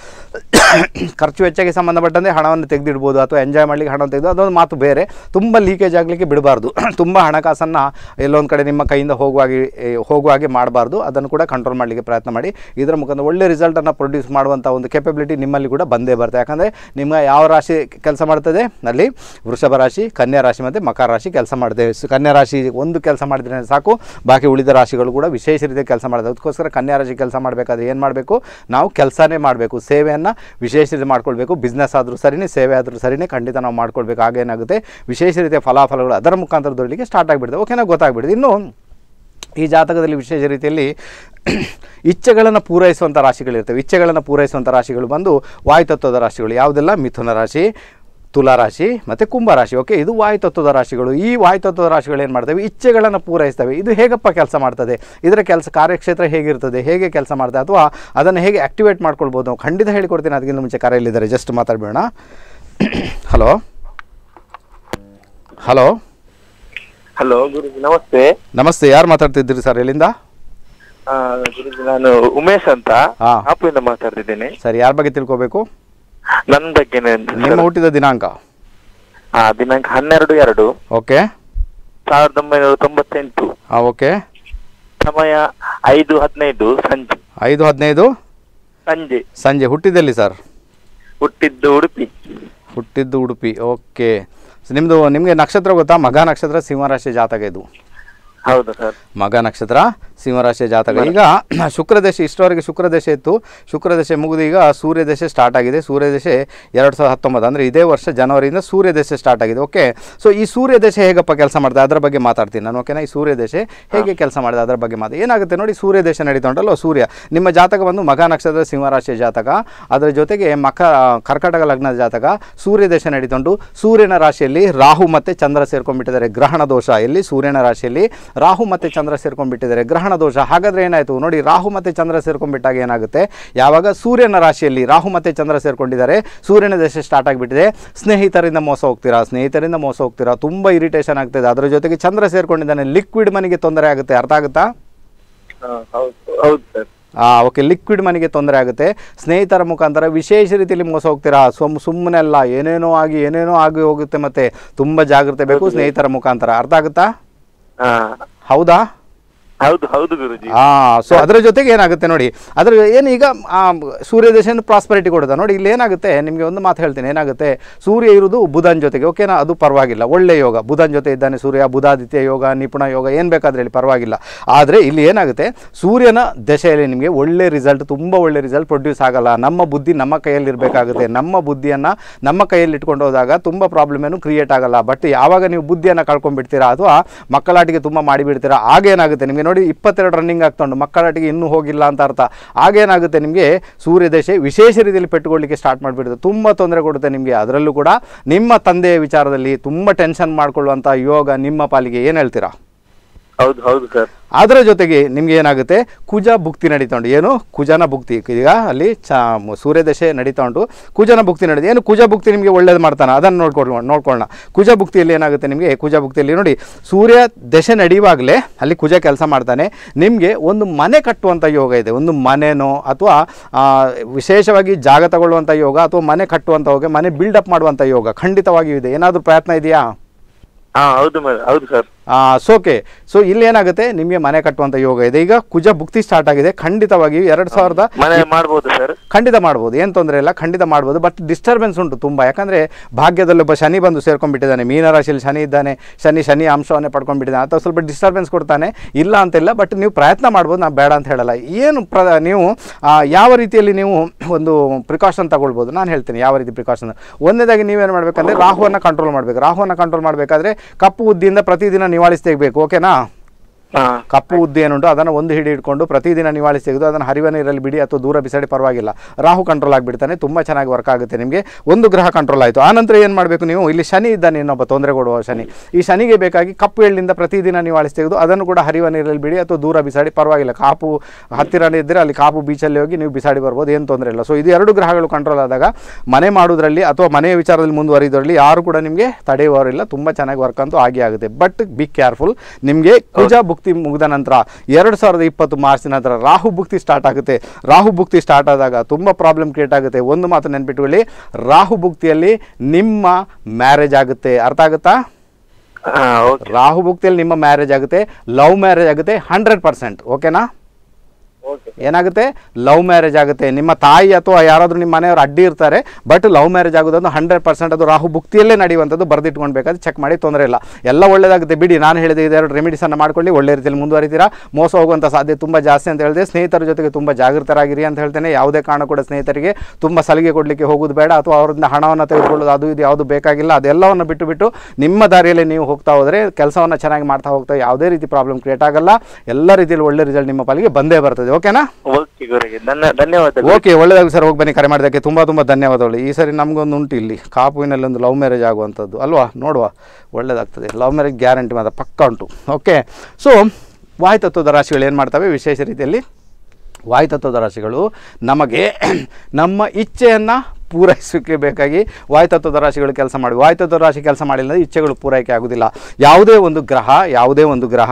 ಖರ್ಚು ವೆಚ್ಚಕ್ಕೆ ಸಂಬಂಧಪಟ್ಟಂತೆ ಹಣವನ್ನು ತೆಗೆದಿಡ್ಬೋದು ಅಥವಾ ಎಂಜಾಯ್ ಮಾಡಲಿಕ್ಕೆ ಹಣವನ್ನು ತೆಗೆದು ಅದೊಂದು ಮಾತು ಬೇರೆ ತುಂಬ ಲೀಕೇಜ್ ಆಗಲಿಕ್ಕೆ ಬಿಡಬಾರ್ದು ತುಂಬ ಹಣಕಾಸನ್ನು ಎಲ್ಲೊಂದು ಕಡೆ ನಿಮ್ಮ ಕೈಯಿಂದ ಹೋಗುವಾಗೆ ಏ, ಹೋಗುವಾಗೆ ಮಾಡಬಾರ್ದು ಅದನ್ನು ಕೂಡ ಕಂಟ್ರೋಲ್ ಮಾಡಲಿಕ್ಕೆ ಪ್ರಯತ್ನ ಮಾಡಿ ಇದರ ಮುಖಾಂತರ ಒಳ್ಳೆ ರಿಸಲ್ಟನ್ನು ಪ್ರೊಡ್ಯೂಸ್ ಮಾಡುವಂಥ ಒಂದು ಕೆಪಬಿಲಿಟಿ ನಿಮ್ಮಲ್ಲಿ ಕೂಡ ಬಂದೇ ಬರುತ್ತೆ ಯಾಕಂದರೆ ನಿಮ್ಮ ಯಾವ ರಾಶಿ ಕೆಲಸ ಮಾಡ್ತದೆ ಅಲ್ಲಿ ವೃಷಭ ರಾಶಿ ಕನ್ಯಾ ರಾಶಿ ಮತ್ತು ಮಕರ ರಾಶಿ ಕೆಲಸ ಮಾಡ್ತೇವೆ ಸೊ ಕನ್ಯಾ ರಾಶಿ ಒಂದು ಕೆಲಸ ಮಾಡಿದ್ರೆ ಸಾಕು ಬಾಕಿ ಉಳಿದ ರಾಶಿಗಳು ಕೂಡ ವಿಶೇಷ ರೀತಿಯ ಕೆಲಸ ಮಾಡಿದೆ ಅದಕ್ಕೋಸ್ಕರ ಕನ್ಯಾ ರಾಶಿ ಕೆಲಸ ಮಾಡಬೇಕಾದ್ರೆ ಏನು ಮಾಡಬೇಕು ನಾವು ಕೆಲಸನೇ ಮಾಡಬೇಕು ಸೇವೆಯನ್ನು ವಿಶೇಷ ರೀತಿ ಮಾಡ್ಕೊಳ್ಬೇಕು ಬಿಸ್ನೆಸ್ ಆದರೂ ಸರಿನೇ ಸೇವೆ ಆದರೂ ಸರಿನೇ ಖಂಡಿತ ನಾವು ಮಾಡ್ಕೊಳ್ಬೇಕು ಆಗೇನಾಗುತ್ತೆ ವಿಶೇಷ ರೀತಿಯ ಫಲಾಫಲಗಳು ಅದರ ಮುಖಾಂತರ ದೊರಲಿಕ್ಕೆ ಸ್ಟಾರ್ಟ್ ಆಗಿಬಿಡುತ್ತೆ ಓಕೆನಾ ಗೊತ್ತಾಗ್ಬಿಡುತ್ತೆ ಇನ್ನು ಈ ಜಾತಕದಲ್ಲಿ ವಿಶೇಷ ರೀತಿಯಲ್ಲಿ ಇಚ್ಛೆಗಳನ್ನು ಪೂರೈಸುವಂಥ ರಾಶಿಗಳಿರ್ತವೆ ಇಚ್ಛೆಗಳನ್ನು ಪೂರೈಸುವಂಥ ರಾಶಿಗಳು ಬಂದು ವಾಯುತತ್ವದ ರಾಶಿಗಳು ಯಾವುದೆಲ್ಲ ಮಿಥುನ ರಾಶಿ ತುಲಾ ರಾಶಿ ಮತ್ತು ಕುಂಭ ರಾಶಿ ಓಕೆ ಇದು ವಾಯುತತ್ವದ ರಾಶಿಗಳು ಈ ವಾಯುತತ್ವದ ರಾಶಿಗಳು ಏನು ಮಾಡ್ತವೆ ಇಚ್ಛೆಗಳನ್ನು ಪೂರೈಸ್ತವೆ ಇದು ಹೇಗಪ್ಪ ಕೆಲಸ ಮಾಡ್ತದೆ ಇದರ ಕೆಲಸ ಕಾರ್ಯಕ್ಷೇತ್ರ ಹೇಗಿರ್ತದೆ ಹೇಗೆ ಕೆಲಸ ಮಾಡ್ತದೆ ಅಥವಾ ಅದನ್ನು ಹೇಗೆ ಆ್ಯಕ್ಟಿವೇಟ್ ಮಾಡ್ಕೊಳ್ಬೋದು ನಾವು ಖಂಡಿತ ಹೇಳಿಕೊಡ್ತೀನಿ ಅದಕ್ಕಿಂತ ಮುಂಚೆ ಕರೆಯಲ್ಲಿದ್ದಾರೆ ಜಸ್ಟ್ ಮಾತಾಡಬೇಡ ಹಲೋ ಹಲೋ ಹಲೋ ಗುರುಜಿ ನಮಸ್ತೆ ನಮಸ್ತೆ ಯಾರು ಮಾತಾಡ್ತಿದ್ದೀರಿ ಸರ್ ಎಲ್ಲಿಂದ ಆ, ಗುರುಜಿ ನಾನು ಉಮೇಶ್ ಅಂತ ಹಾ. ಆಪುವಿಂದ ಮಾತಾಡ್ತಿದ್ದೇನೆ ಸರ್ ಯಾರ ಬಗ್ಗೆ ತಿಳ್ಕೊಬೇಕು ನನ್ನ ಬಗ್ಗೆನೇ ಅಂತ ನಿಮ್ಮ ಸರ್. ಹುಟ್ಟಿದ ದಿನಾಂಕ ಆ ದಿನಾಂಕ ಹನ್ನೆರಡು ಎರಡು ಓಕೆ ಸಾವಿರದ ಒಂಬೈನೂರ ತೊಂಬತ್ತೆಂಟು ಹಾಂ ಓಕೆ ಸಮಯ ಐದು ಹದಿನೈದು ಸಂಜೆ ಐದು ಹದಿನೈದು ಸಂಜೆ ಸಂಜೆ ಹುಟ್ಟಿದಲ್ಲಿ ಸರ್ ಹುಟ್ಟಿದ್ದು ಉಡುಪಿ ಹುಟ್ಟಿದ್ದು ಉಡುಪಿ ಓಕೆ ನಿಮ್ಮದು ನಿಮಗೆ ನಕ್ಷತ್ರ ಗೊತ್ತಾ ಮಗ ನಕ್ಷತ್ರ ಸಿಂಹರಾಶಿ ಜಾತಕ ಇದು ಹೌದಾ ಸರ್ ಮಗ ನಕ್ಷತ್ರ ಸಿಂಹರಾಶಿಯ ಜಾತಕ ಈಗ ಶುಕ್ರದಶೆ ಇಷ್ಟವರೆಗೆ ಶುಕ್ರದಶೆ ಇತ್ತು ಶುಕ್ರದಶೆ ಮುಗಿದು ಈಗ ಸೂರ್ಯದಶೆ ಸ್ಟಾರ್ಟ್ ಆಗಿದೆ ಸೂರ್ಯದಶೆ ಎರಡು ಸಾವಿರದ ಹತ್ತೊಂಬತ್ತು ಅಂದರೆ ಇದೇ ವರ್ಷ ಜನವರಿಯಿಂದ ಸೂರ್ಯದಶೆ ಸ್ಟಾರ್ಟ್ ಆಗಿದೆ ಓಕೆ ಸೊ ಈ ಸೂರ್ಯದಶೆ ಹೇಗಪ್ಪ ಕೆಲಸ ಮಾಡ್ತದೆ ಅದರ ಬಗ್ಗೆ ಮಾತಾಡ್ತೀನಿ ನಾನು ಓಕೆನಾ ಈ ಸೂರ್ಯದಶೆ ಹೇಗೆ ಕೆಲಸ ಮಾಡಿದೆ ಅದರ ಬಗ್ಗೆ ಮಾತು ಏನಾಗುತ್ತೆ ನೋಡಿ ಸೂರ್ಯದಶೆ ನಡೀತಾ ಉಂಟಲ್ಲ ಸೂರ್ಯ ನಿಮ್ಮ ಜಾತಕ ಬಂದು ಮಗ ನಕ್ಷತ್ರದ ಸಿಂಹರಾಶಿಯ ಜಾತಕ ಅದರ ಜೊತೆಗೆ ಮಕ ಕರ್ಕಾಟಕ ಲಗ್ನದ ಜಾತಕ ಸೂರ್ಯದಶೆ ನಡೀತುಂಟು ಸೂರ್ಯನ ರಾಶಿಯಲ್ಲಿ ರಾಹು ಮತ್ತು ಚಂದ್ರ ಸೇರ್ಕೊಂಡ್ಬಿಟ್ಟಿದ್ದಾರೆ ಗ್ರಹಣ ದೋಷ ಎಲ್ಲಿ ಸೂರ್ಯನ ರಾಶಿಯಲ್ಲಿ ರಾಹು ಮತ್ತು ಚಂದ್ರ ಸೇರ್ಕೊಂಡ್ಬಿಟ್ಟಿದ್ದಾರೆ ಗ್ರಹಣ ದೋಷ ಹಾಗಾದ್ರೆ ಏನಾಯಿತು ನೋಡಿ ರಾಹು ಮತ್ತು ಚಂದ್ರ ಸೇರ್ಕೊಂಡ್ಬಿಟ್ಟಾಗ ಏನಾಗುತ್ತೆ ಯಾವಾಗ ಸೂರ್ಯನ ರಾಶಿಯಲ್ಲಿ ರಾಹು ಮತ್ತು ಚಂದ್ರ ಸೇರ್ಕೊಂಡಿದ್ದಾರೆ ಸೂರ್ಯನ ದಶೆ ಸ್ಟಾರ್ಟ್ ಆಗಿಬಿಟ್ಟಿದೆ ಸ್ನೇಹಿತರಿಂದ ಮೋಸ ಹೋಗ್ತೀರಾ ಸ್ನೇಹಿತರಿಂದ ಮೋಸ ಹೋಗ್ತೀರಾ ತುಂಬ ಇರಿಟೇಷನ್ ಆಗ್ತದೆ ಅದರ ಜೊತೆಗೆ ಚಂದ್ರ ಸೇರ್ಕೊಂಡಿದ್ದಾನೆ ಲಿಕ್ವಿಡ್ ಮನಿಗೆ ತೊಂದರೆ ಆಗುತ್ತೆ ಅರ್ಥ ಆಗುತ್ತಾ ಹಾ, ಹೌದು ಹೌದು ಸರ್ ಓಕೆ ಲಿಕ್ವಿಡ್ ಮನಿಗೆ ತೊಂದರೆ ಆಗುತ್ತೆ ಸ್ನೇಹಿತರ ಮುಖಾಂತರ ವಿಶೇಷ ರೀತಿಯಲ್ಲಿ ಮೋಸ ಹೋಗ್ತೀರಾ ಸುಮ್ ಸುಮ್ಮನೆ ಅಲ್ಲ ಏನೇನೋ ಆಗಿ ಏನೇನೋ ಆಗಿ ಹೋಗುತ್ತೆ ಮತ್ತೆ ತುಂಬ ಜಾಗ್ರತೆ ಬೇಕು ಸ್ನೇಹಿತರ ಮುಖಾಂತರ ಅರ್ಥ ಆಗುತ್ತಾ ಹಾ ಹೌದಾ ಹೌದು ಹೌದು ಗುರುಜಿ ಆ ಸೊ ಅದರ ಜೊತೆಗೆ ಏನಾಗುತ್ತೆ ನೋಡಿ ಅದ್ರ ಏನು ಈಗ ಆ, ಸೂರ್ಯ ದೇಶನ ಪ್ರಾಸ್ಪರಿಟಿ ಕೊಡುತ್ತೆ ನೋಡಿ ಇಲ್ಲಿ ಏನಾಗುತ್ತೆ ನಿಮಗೆ ಒಂದು ಮಾತು ಹೇಳ್ತೀನಿ ಏನಾಗುತ್ತೆ ಸೂರ್ಯ ಇರುವುದು ಬುಧನ್ ಜೊತೆಗೆ ಓಕೆನಾ ಅದು ಪರವಾಗಿಲ್ಲ ಒಳ್ಳೆ ಯೋಗ ಬುಧನ್ ಜೊತೆ ಇದ್ದಾನೆ ಸೂರ್ಯ ಬುಧಾದಿತ್ಯ ಯೋಗ ನಿಪುಣ ಯೋಗ ಏನು ಬೇಕಾದ್ರೆ ಹೇಳಿ ಪರವಾಗಿಲ್ಲ ಆದರೆ ಇಲ್ಲಿ ಏನಾಗುತ್ತೆ ಸೂರ್ಯನ ದಶೆಯಲ್ಲಿ ನಿಮಗೆ ಒಳ್ಳೆ ರಿಸಲ್ಟ್ ತುಂಬ ಒಳ್ಳೆ ರಿಸಲ್ಟ್ ಪ್ರೊಡ್ಯೂಸ್ ಆಗಲ್ಲ ನಮ್ಮ ಬುದ್ಧಿ ನಮ್ಮ ಕೈಯಲ್ಲಿ ಇರಬೇಕಾಗುತ್ತೆ ನಮ್ಮ ಬುದ್ಧಿಯನ್ನು ನಮ್ಮ ಕೈಯಲ್ಲಿ ಇಟ್ಕೊಂಡು ಹೋದಾಗ ತುಂಬ ಪ್ರಾಬ್ಲಮ್ ಏನು ಕ್ರಿಯೇಟ್ ಆಗಲ್ಲ ಬಟ್ ಯಾವಾಗ ನೀವು ಬುದ್ಧಿಯನ್ನು ಕಳ್ಕೊಂಡ್ಬಿಡ್ತೀರಾ ಅಥವಾ ಮಕ್ಕಳಾಟಿಗೆ ತುಂಬ ಮಾಡಿಬಿಡ್ತೀರಾ ಆಗೇನಾಗುತ್ತೆ ನಿಮಗೆ ನೋಡಿ ಇಪ್ಪತ್ತೆರಡು ರನ್ನಿಂಗ್ ಆಗ್ತೊಂಡು ಮಕ್ಕಳಾಟಿಗೆ ಇನ್ನೂ ಹೋಗಿಲ್ಲ ಅಂತ ಅರ್ಥ ಆಗೇನಾಗುತ್ತೆ ನಿಮಗೆ ಸೂರ್ಯ ದಶೆ ವಿಶೇಷ ರೀತಿಯಲ್ಲಿ ಪೆಟ್ಟುಕೊಳ್ಳಿಕ್ಕೆ ಸ್ಟಾರ್ಟ್ ಮಾಡಿಬಿಡುತ್ತೆ ತುಂಬ ತೊಂದರೆ ಕೊಡುತ್ತೆ ನಿಮಗೆ ಅದರಲ್ಲೂ ಕೂಡ ನಿಮ್ಮ ತಂದೆಯ ವಿಚಾರದಲ್ಲಿ ತುಂಬ ಟೆನ್ಷನ್ ಮಾಡ್ಕೊಳ್ಳುವಂಥ ಯೋಗ ನಿಮ್ಮ ಪಾಲಿಗೆ ಏನು ಹೇಳ್ತೀರಾ ಹೌದು ಹೌದು ಸರ್ ಅದರ ಜೊತೆಗೆ ನಿಮ್ಗೆ ಏನಾಗುತ್ತೆ ಕುಜ ಭುಕ್ತಿ ನಡೀತಾ ಉಂಟು ಏನು ಕುಜನ ಭುಕ್ತಿ ಈಗ ಅಲ್ಲಿ ಚ ಸೂರ್ಯದಶೆ ನಡೀತಾ ಉಂಟು ಕುಜನ ಭುಕ್ತಿ ನಡೀತು ಏನು ಕುಜ ಭುಕ್ತಿ ನಿಮಗೆ ಒಳ್ಳೇದು ಮಾಡ್ತಾನೆ ಅದನ್ನು ನೋಡ್ಕೊಳ್ಳೋಣ ನೋಡ್ಕೊಳ್ಳೋಣ ಕುಜ ಭುಕ್ತಿಯಲ್ಲಿ ಏನಾಗುತ್ತೆ ನಿಮಗೆ ಕುಜ ಭುಕ್ತಿಯಲ್ಲಿ ನೋಡಿ ಸೂರ್ಯ ದಶೆ ನಡೆಯುವಾಗಲೇ ಅಲ್ಲಿ ಕುಜ ಕೆಲಸ ಮಾಡ್ತಾನೆ ನಿಮಗೆ ಒಂದು ಮನೆ ಕಟ್ಟುವಂಥ ಯೋಗ ಇದೆ ಒಂದು ಮನೆನೋ ಅಥವಾ ಆ, ವಿಶೇಷವಾಗಿ ಜಾಗ ತಗೊಳ್ಳುವಂಥ ಯೋಗ ಅಥವಾ ಮನೆ ಕಟ್ಟುವಂಥ ಯೋಗ ಮನೆ ಬಿಲ್ಡಪ್ ಮಾಡುವಂಥ ಯೋಗ ಖಂಡಿತವಾಗಿಯೂ ಇದೆ ಏನಾದರೂ ಪ್ರಯತ್ನ ಇದೆಯಾ ಹಾ ಹೌದು ಮೇಡಮ್ ಹೌದು ಸರ್ ಸೋಕೆ ಸೊ ಇಲ್ಲಿ ಏನಾಗುತ್ತೆ ನಿಮಗೆ ಮನೆ ಕಟ್ಟುವಂಥ ಯೋಗ ಇದೆ ಈಗ ಕುಜ ಭುಕ್ತಿ ಸ್ಟಾರ್ಟ್ ಆಗಿದೆ ಖಂಡಿತವಾಗಿಯೂ ಎರಡು ಸಾವಿರದ ಮನೆ ಮಾಡ್ಬೋದು ಸರ್ ಖಂಡಿತ ಮಾಡ್ಬೋದು ಏನು ತೊಂದರೆ ಇಲ್ಲ ಖಂಡಿತ ಮಾಡ್ಬೋದು ಬಟ್ ಡಿಸ್ಟರ್ಬೆನ್ಸ್ ಉಂಟು ತುಂಬ ಯಾಕಂದರೆ ಭಾಗ್ಯದಲ್ಲಿ ಒಬ್ಬ ಶನಿ ಬಂದು ಸೇರ್ಕೊಂಡ್ಬಿಟ್ಟಿದ್ದಾನೆ ಮೀನರಾಶಿಯಲ್ಲಿ ಶನಿ ಇದ್ದಾನೆ ಶನಿ ಶನಿ ಅಂಶವನ್ನೇ ಪಡ್ಕೊಂಡ್ಬಿಟ್ಟಿದ್ದಾನೆ ಅಥವಾ ಸ್ವಲ್ಪ ಡಿಸ್ಟರ್ಬೆನ್ಸ್ ಕೊಡ್ತಾನೆ ಇಲ್ಲ ಅಂತಿಲ್ಲ ಬಟ್ ನೀವು ಪ್ರಯತ್ನ ಮಾಡ್ಬೋದು ನಾನು ಬೇಡ ಅಂತ ಹೇಳಲ್ಲ ಏನು ಪ್ರ ನೀವು ಆ, ಯಾವ ರೀತಿಯಲ್ಲಿ ನೀವು ಒಂದು ಪ್ರಿಕಾಷನ್ ತಗೊಳ್ಬೋದು ನಾನು ಹೇಳ್ತೀನಿ ಯಾವ ರೀತಿ ಪ್ರಿಕಾಷನ್ ಒಂದನೇದಾಗಿ ನೀವೇನು ಮಾಡಬೇಕಂದ್ರೆ ರಾಹುವನ್ನು ಕಂಟ್ರೋಲ್ ಮಾಡಬೇಕು ರಾಹುವನ್ನು ಕಂಟ್ರೋಲ್ ಮಾಡಬೇಕಾದ್ರೆ ಕಪ್ಪು ಉದ್ದಿಯಿಂದ ಪ್ರತಿದಿನ ನಿವಾಳಿಸಿ ತೆಗಬೇಕು ಓಕೆನಾ ಹಾ ಕಪ್ಪು ಉದ್ದಿ ಏನುಂಟು ಅದನ್ನು ಒಂದು ಹಿಡಿ ಇಟ್ಕೊಂಡು ಪ್ರತಿದಿನ ನಿವಾಳಿಸಿ ತೆಗೆದು ಅದನ್ನು ಹರಿವ ನೀರಲ್ಲಿ ಬಿಡಿ ಅಥವಾ ದೂರ ಬಿಸಾಡಿ ಪರವಾಗಿಲ್ಲ ರಾಹು ಕಂಟ್ರೋಲ್ ಆಗಿಬಿಡ್ತಾನೆ ತುಂಬ ಚೆನ್ನಾಗಿ ವರ್ಕ್ ಆಗುತ್ತೆ ನಿಮಗೆ ಒಂದು ಗ್ರಹ ಕಂಟ್ರೋಲ್ ಆಯಿತು ಆನಂತರ ಏನು ಮಾಡಬೇಕು ನೀವು ಇಲ್ಲಿ ಶನಿ ಇದ್ದಾನೆ ಇನ್ನೊಬ್ಬ ತೊಂದರೆ ಕೊಡುವ ಶನಿ ಈ ಶನಿಗೆ ಬೇಕಾಗಿ ಕಪ್ಪು ಎಳ್ಳಿಂದ ಪ್ರತಿದಿನ ನಿವಾಳಿಸಿ ತೆಗೆದು ಅದನ್ನು ಕೂಡ ಹರಿವ ನೀರಲ್ಲಿ ಬಿಡಿ ಅಥವಾ ದೂರ ಬಿಸಾಡಿ ಪರವಾಗಿಲ್ಲ ಕಾಪು ಹತ್ತಿರನೇ ಇದ್ದರೆ ಅಲ್ಲಿ ಕಾಪು ಬೀಚಲ್ಲಿ ಹೋಗಿ ನೀವು ಬಿಸಾಡಿ ಬರ್ಬೋದು ಏನು ತೊಂದರೆ ಇಲ್ಲ ಸೊ ಇದು ಎರಡು ಗ್ರಹಗಳು ಕಂಟ್ರೋಲ್ ಆದಾಗ ಮನೆ ಮಾಡುವುದರಲ್ಲಿ ಅಥವಾ ಮನೆಯ ವಿಚಾರದಲ್ಲಿ ಮುಂದುವರಿಯೋದ್ರಲ್ಲಿ ಯಾರು ಕೂಡ ನಿಮಗೆ ತಡೆಯುವವರಿಲ್ಲ ತುಂಬ ಚೆನ್ನಾಗಿ ವರ್ಕ್ ಅಂತೂ ಆಗಿ ಆಗುತ್ತೆ ಬಟ್ ಬಿ ಕೇರ್ಫುಲ್ ನಿಮಗೆ ಕುಜ ಭುಕ್ತಿ ಮುಗಿದ ನಂತರ ಎರಡು ಸಾವಿರದ ಇಪ್ಪತ್ತು ಮಾರ್ಚ್ ನಂತರ ರಾಹು ಭುಕ್ತಿ ಸ್ಟಾರ್ಟ್ ಆಗುತ್ತೆ ರಾಹು ಭುಕ್ತಿ ಸ್ಟಾರ್ಟ್ ಆದಾಗ ತುಂಬ ಪ್ರಾಬ್ಲಮ್ ಕ್ರಿಯೇಟ್ ಆಗುತ್ತೆ ಒಂದು ಮಾತು ನೆನ್ಪಿಟ್ಕೊಳ್ಳಿ ರಾಹು ಭುಕ್ತಿಯಲ್ಲಿ ನಿಮ್ಮ ಮ್ಯಾರೇಜ್ ಆಗುತ್ತೆ ಅರ್ಥ ಆಗುತ್ತಾ ಹಾ ಓಕೆ ರಾಹು ಭುಕ್ತಿಯಲ್ಲಿ ನಿಮ್ಮ ಮ್ಯಾರೇಜ್ ಆಗುತ್ತೆ ಲವ್ ಮ್ಯಾರೇಜ್ ಆಗುತ್ತೆ ಹಂಡ್ರೆಡ್ ಪರ್ಸೆಂಟ್ ಓಕೆನಾ ಓಕೆ ಏನಾಗುತ್ತೆ ಲವ್ ಮ್ಯಾರೇಜ್ ಆಗುತ್ತೆ ನಿಮ್ಮ ತಾಯಿ ಅಥವಾ ಯಾರಾದರೂ ನಿಮ್ಮ ಮನೆಯವರು ಅಡ್ಡಿ ಇರ್ತಾರೆ ಬಟ್ ಲವ್ ಮ್ಯಾರೇಜ್ ಆಗೋದೊಂದು ಹಂಡ್ರೆಡ್ ಪರ್ಸೆಂಟ್ ಅದು ರಾಹು ಭುಕ್ತಿಯಲ್ಲೇ ನಡೆಯುವಂಥದ್ದು ಬರೆದಿಟ್ಕೊಳ್ಬೇಕಾದ್ರೆ ಚೆಕ್ ಮಾಡಿ ತೊಂದರೆ ಇಲ್ಲ ಎಲ್ಲ ಒಳ್ಳೇದಾಗುತ್ತೆ ಬಿಡಿ ನಾನು ಹೇಳಿದೆ ಇದೆರಡು ರೆಮಿಡೀಸನ್ನು ಮಾಡ್ಕೊಳ್ಳಿ ಒಳ್ಳೆ ರೀತಿಯಲ್ಲಿ ಮುಂದುವರಿತೀರಾ ಮೋಸ ಹೋಗುವಂಥ ಸಾಧ್ಯತೆ ತುಂಬ ಜಾಸ್ತಿ ಅಂತ ಹೇಳಿದೆ ಸ್ನೇಹಿತರ ಜೊತೆಗೆ ತುಂಬ ಜಾಗೃತರಾಗಿರಿ ಅಂತ ಹೇಳ್ತೇನೆ ಯಾವುದೇ ಕಾರಣ ಕೂಡ ಸ್ನೇಹಿತರಿಗೆ ತುಂಬ ಸಲಿಗೆ ಕೊಡಲಿಕ್ಕೆ ಹೋಗೋದು ಬೇಡ ಅಥವಾ ಅವರಿಂದ ಹಣವನ್ನು ತೆಗೆದುಕೊಳ್ಳೋದು ಅದು ಇದು ಯಾವುದು ಬೇಕಾಗಿಲ್ಲ ಅದೆಲ್ಲವನ್ನು ಬಿಟ್ಟು ಬಿಟ್ಟು ನಿಮ್ಮ ದಾರಿಯಲ್ಲಿ ನೀವು ಹೋಗ್ತಾ ಹೋದರೆ ಕೆಲಸವನ್ನು ಚೆನ್ನಾಗಿ ಮಾಡ್ತಾ ಹೋಗ್ತಾ ಯಾವುದೇ ರೀತಿ ಪ್ರಾಬ್ಲಮ್ ಕ್ರಿಯೇಟ್ ಆಗಲ್ಲ ಎಲ್ಲ ರೀತಿಯಲ್ಲಿ ಒಳ್ಳೆ ರಿಸಲ್ಟ್ ನಿಮ್ಮ ಪಾಲಿಗೆ ಬಂದೇ ಬರ್ತದೆ ಓಕೆನಾ ಓಕೆ ಗುರುಗೆ ನನ್ನ ಧನ್ಯವಾದಗಳು ಓಕೆ ಒಳ್ಳೆದಾಗಿ ಸರ್ ಹೋಗಿ ಬನ್ನಿ ಕರೆ ಮಾಡೋದಕ್ಕೆ ತುಂಬ ತುಂಬ ಧನ್ಯವಾದಗಳು ಈ ಸರಿ ನಮಗೊಂದು ಉಂಟು ಇಲ್ಲಿ ಕಾಪುವಿನಲ್ಲಿ ಒಂದು ಲವ್ ಮ್ಯಾರೇಜ್ ಆಗುವಂಥದ್ದು ಅಲ್ವಾ ನೋಡುವ ಒಳ್ಳೆಯದಾಗ್ತದೆ ಲವ್ ಮ್ಯಾರೇಜ್ ಗ್ಯಾರಂಟಿ ಮಾತ್ರ ಪಕ್ಕ ಉಂಟು ಓಕೆ ಸೊ ವಾಯುತತ್ವದ ರಾಶಿಗಳು ಏನು ಮಾಡ್ತವೆ ವಿಶೇಷ ರೀತಿಯಲ್ಲಿ ವಾಯುತತ್ವದ ರಾಶಿಗಳು ನಮಗೆ ನಮ್ಮ ಇಚ್ಛೆಯನ್ನು ಪೂರೈಸೋಕ್ಕೆ ಬೇಕಾಗಿ ವಾಯುತತ್ವದ ರಾಶಿಗಳು ಕೆಲಸ ಮಾಡಿ ವಾಯುತತ್ವದ ರಾಶಿ ಕೆಲಸ ಮಾಡಿಲ್ಲ ಅಂದ್ರೆ ಇಚ್ಛೆಗಳು ಪೂರೈಕೆ ಆಗೋದಿಲ್ಲ ಯಾವುದೇ ಒಂದು ಗ್ರಹ ಯಾವುದೇ ಒಂದು ಗ್ರಹ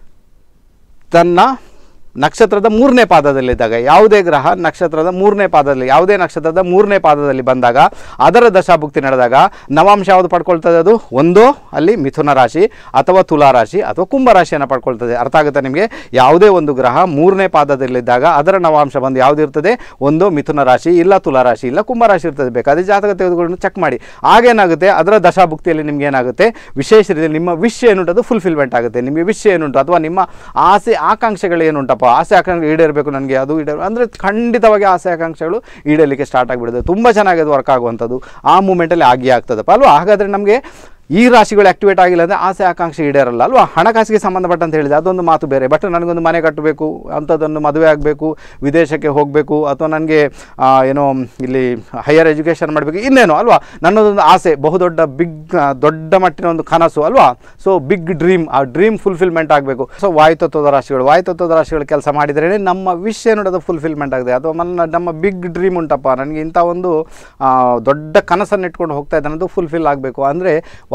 ತನ್ನ ನಕ್ಷತ್ರದ ಮೂರನೇ ಪಾದದಲ್ಲಿದ್ದಾಗ ಯಾವುದೇ ಗ್ರಹ ನಕ್ಷತ್ರದ ಮೂರನೇ ಪಾದದಲ್ಲಿ ಯಾವುದೇ ನಕ್ಷತ್ರದ ಮೂರನೇ ಪಾದದಲ್ಲಿ ಬಂದಾಗ ಅದರ ದಶಾಭುಕ್ತಿ ನಡೆದಾಗ ನವಾಂಶ ಯಾವುದು ಪಡ್ಕೊಳ್ತದೆ ಅದು ಒಂದು ಅಲ್ಲಿ ಮಿಥುನ ರಾಶಿ ಅಥವಾ ತುಲಾ ರಾಶಿ ಅಥವಾ ಕುಂಭ ರಾಶಿಯನ್ನು ಪಡ್ಕೊಳ್ತದೆ ಅರ್ಥ ಆಗುತ್ತೆ ನಿಮಗೆ ಯಾವುದೇ ಒಂದು ಗ್ರಹ ಮೂರನೇ ಪಾದದಲ್ಲಿದ್ದಾಗ ಅದರ ನವಾಂಶ ಬಂದು ಯಾವುದಿರ್ತದೆ ಒಂದು ಮಿಥುನ ರಾಶಿ ಇಲ್ಲ ತುಲಾ ರಾಶಿ ಇಲ್ಲ ಕುಂಭ ರಾಶಿ ಇರ್ತದೆ ಬೇಕಾದ್ರೆ ಜಾತಕ ತೆಗೆದುಕೊಂಡು ಚೆಕ್ ಮಾಡಿ ಆಗೇನಾಗುತ್ತೆ ಅದರ ದಶಾಭುಕ್ತಿಯಲ್ಲಿ ನಿಮ್ಗೆ ಏನಾಗುತ್ತೆ ವಿಶೇಷ ರೀತಿಯಲ್ಲಿ ನಿಮ್ಮ ವಿಷ್ ಏನುಂಟು ಅದು ಫುಲ್ಫಿಲ್ಮೆಂಟ್ ಆಗುತ್ತೆ ನಿಮಗೆ ವಿಷ್ ಏನುಂಟು ಅಥವಾ ನಿಮ್ಮ ಆಸೆ ಆಕಾಂಕ್ಷೆಗಳು ಏನುಂಟಪ್ಪ ಆಸೆ ಆಕಾಂಕ್ಷೆ ಈಡೇರಬೇಕು ನನಗೆ ಅದು ಈಡೇರ ಅಂದರೆ ಖಂಡಿತವಾಗಿ ಆಸೆ ಆಕಾಂಕ್ಷೆಗಳು ಈಡೇರಲಿಕ್ಕೆ ಸ್ಟಾರ್ಟ್ ಆಗಿಬಿಡುತ್ತೆ ತುಂಬ ಚೆನ್ನಾಗಿ ಅದು ವರ್ಕ್ ಆಗುವಂಥದ್ದು ಆ ಮೂಮೆಂಟಲ್ಲಿ ಆಗಿ ಆಗ್ತದಪ್ಪ ಅಲ್ವಾ ಹಾಗಾದರೆ ನಮಗೆ ಈ ರಾಶಿಗಳು ಆಕ್ಟಿವೇಟ್ ಆಗಿಲ್ಲ ಅಂದರೆ ಆಸೆ ಆಕಾಂಕ್ಷೆ ಈಡೇರಲ್ಲ ಅಲ್ವಾ ಹಣಕಾಸಿಗೆ ಸಂಬಂಧಪಟ್ಟಂತ ಹೇಳಿದೆ ಅದೊಂದು ಮಾತು ಬೇರೆ ಬಟ್ ನನಗೊಂದು ಮನೆ ಕಟ್ಟಬೇಕು ಅಂಥದ್ದೊಂದು ಮದುವೆ ಆಗಬೇಕು ವಿದೇಶಕ್ಕೆ ಹೋಗಬೇಕು ಅಥವಾ ನನಗೆ ಏನೋ ಇಲ್ಲಿ ಹೈಯರ್ ಎಜುಕೇಷನ್ ಮಾಡಬೇಕು ಇನ್ನೇನೋ ಅಲ್ವಾ ನನ್ನದೊಂದು ಆಸೆ ಬಹುದೊಡ್ಡ ಬಿಗ್ ದೊಡ್ಡ ಮಟ್ಟಿನ ಒಂದು ಕನಸು ಅಲ್ವಾ ಸೊ ಬಿಗ್ ಡ್ರೀಮ್ ಆ ಡ್ರೀಮ್ ಫುಲ್ಫಿಲ್ಮೆಂಟ್ ಆಗಬೇಕು ಸೊ ವಾಯುತತ್ವದ ರಾಶಿಗಳು ವಾಯುತತ್ವದ ರಾಶಿಗಳು ಕೆಲಸ ಮಾಡಿದರೆ ನಮ್ಮ ವಿಷ್ ಏನೋದು ಫುಲ್ಫಿಲ್ಮೆಂಟ್ ಆಗಿದೆ ಅಥವಾ ನನ್ನ ನಮ್ಮ ಬಿಗ್ ಡ್ರೀಮ್ ಉಂಟಪ್ಪ ನನಗೆ ಇಂಥ ಒಂದು ಆ, ದೊಡ್ಡ ಕನಸನ್ನು ಇಟ್ಕೊಂಡು ಹೋಗ್ತಾ ಇದ್ದಾನೆ ಅದು ಫುಲ್ಫಿಲ್ ಆಗಬೇಕು ಅಂದರೆ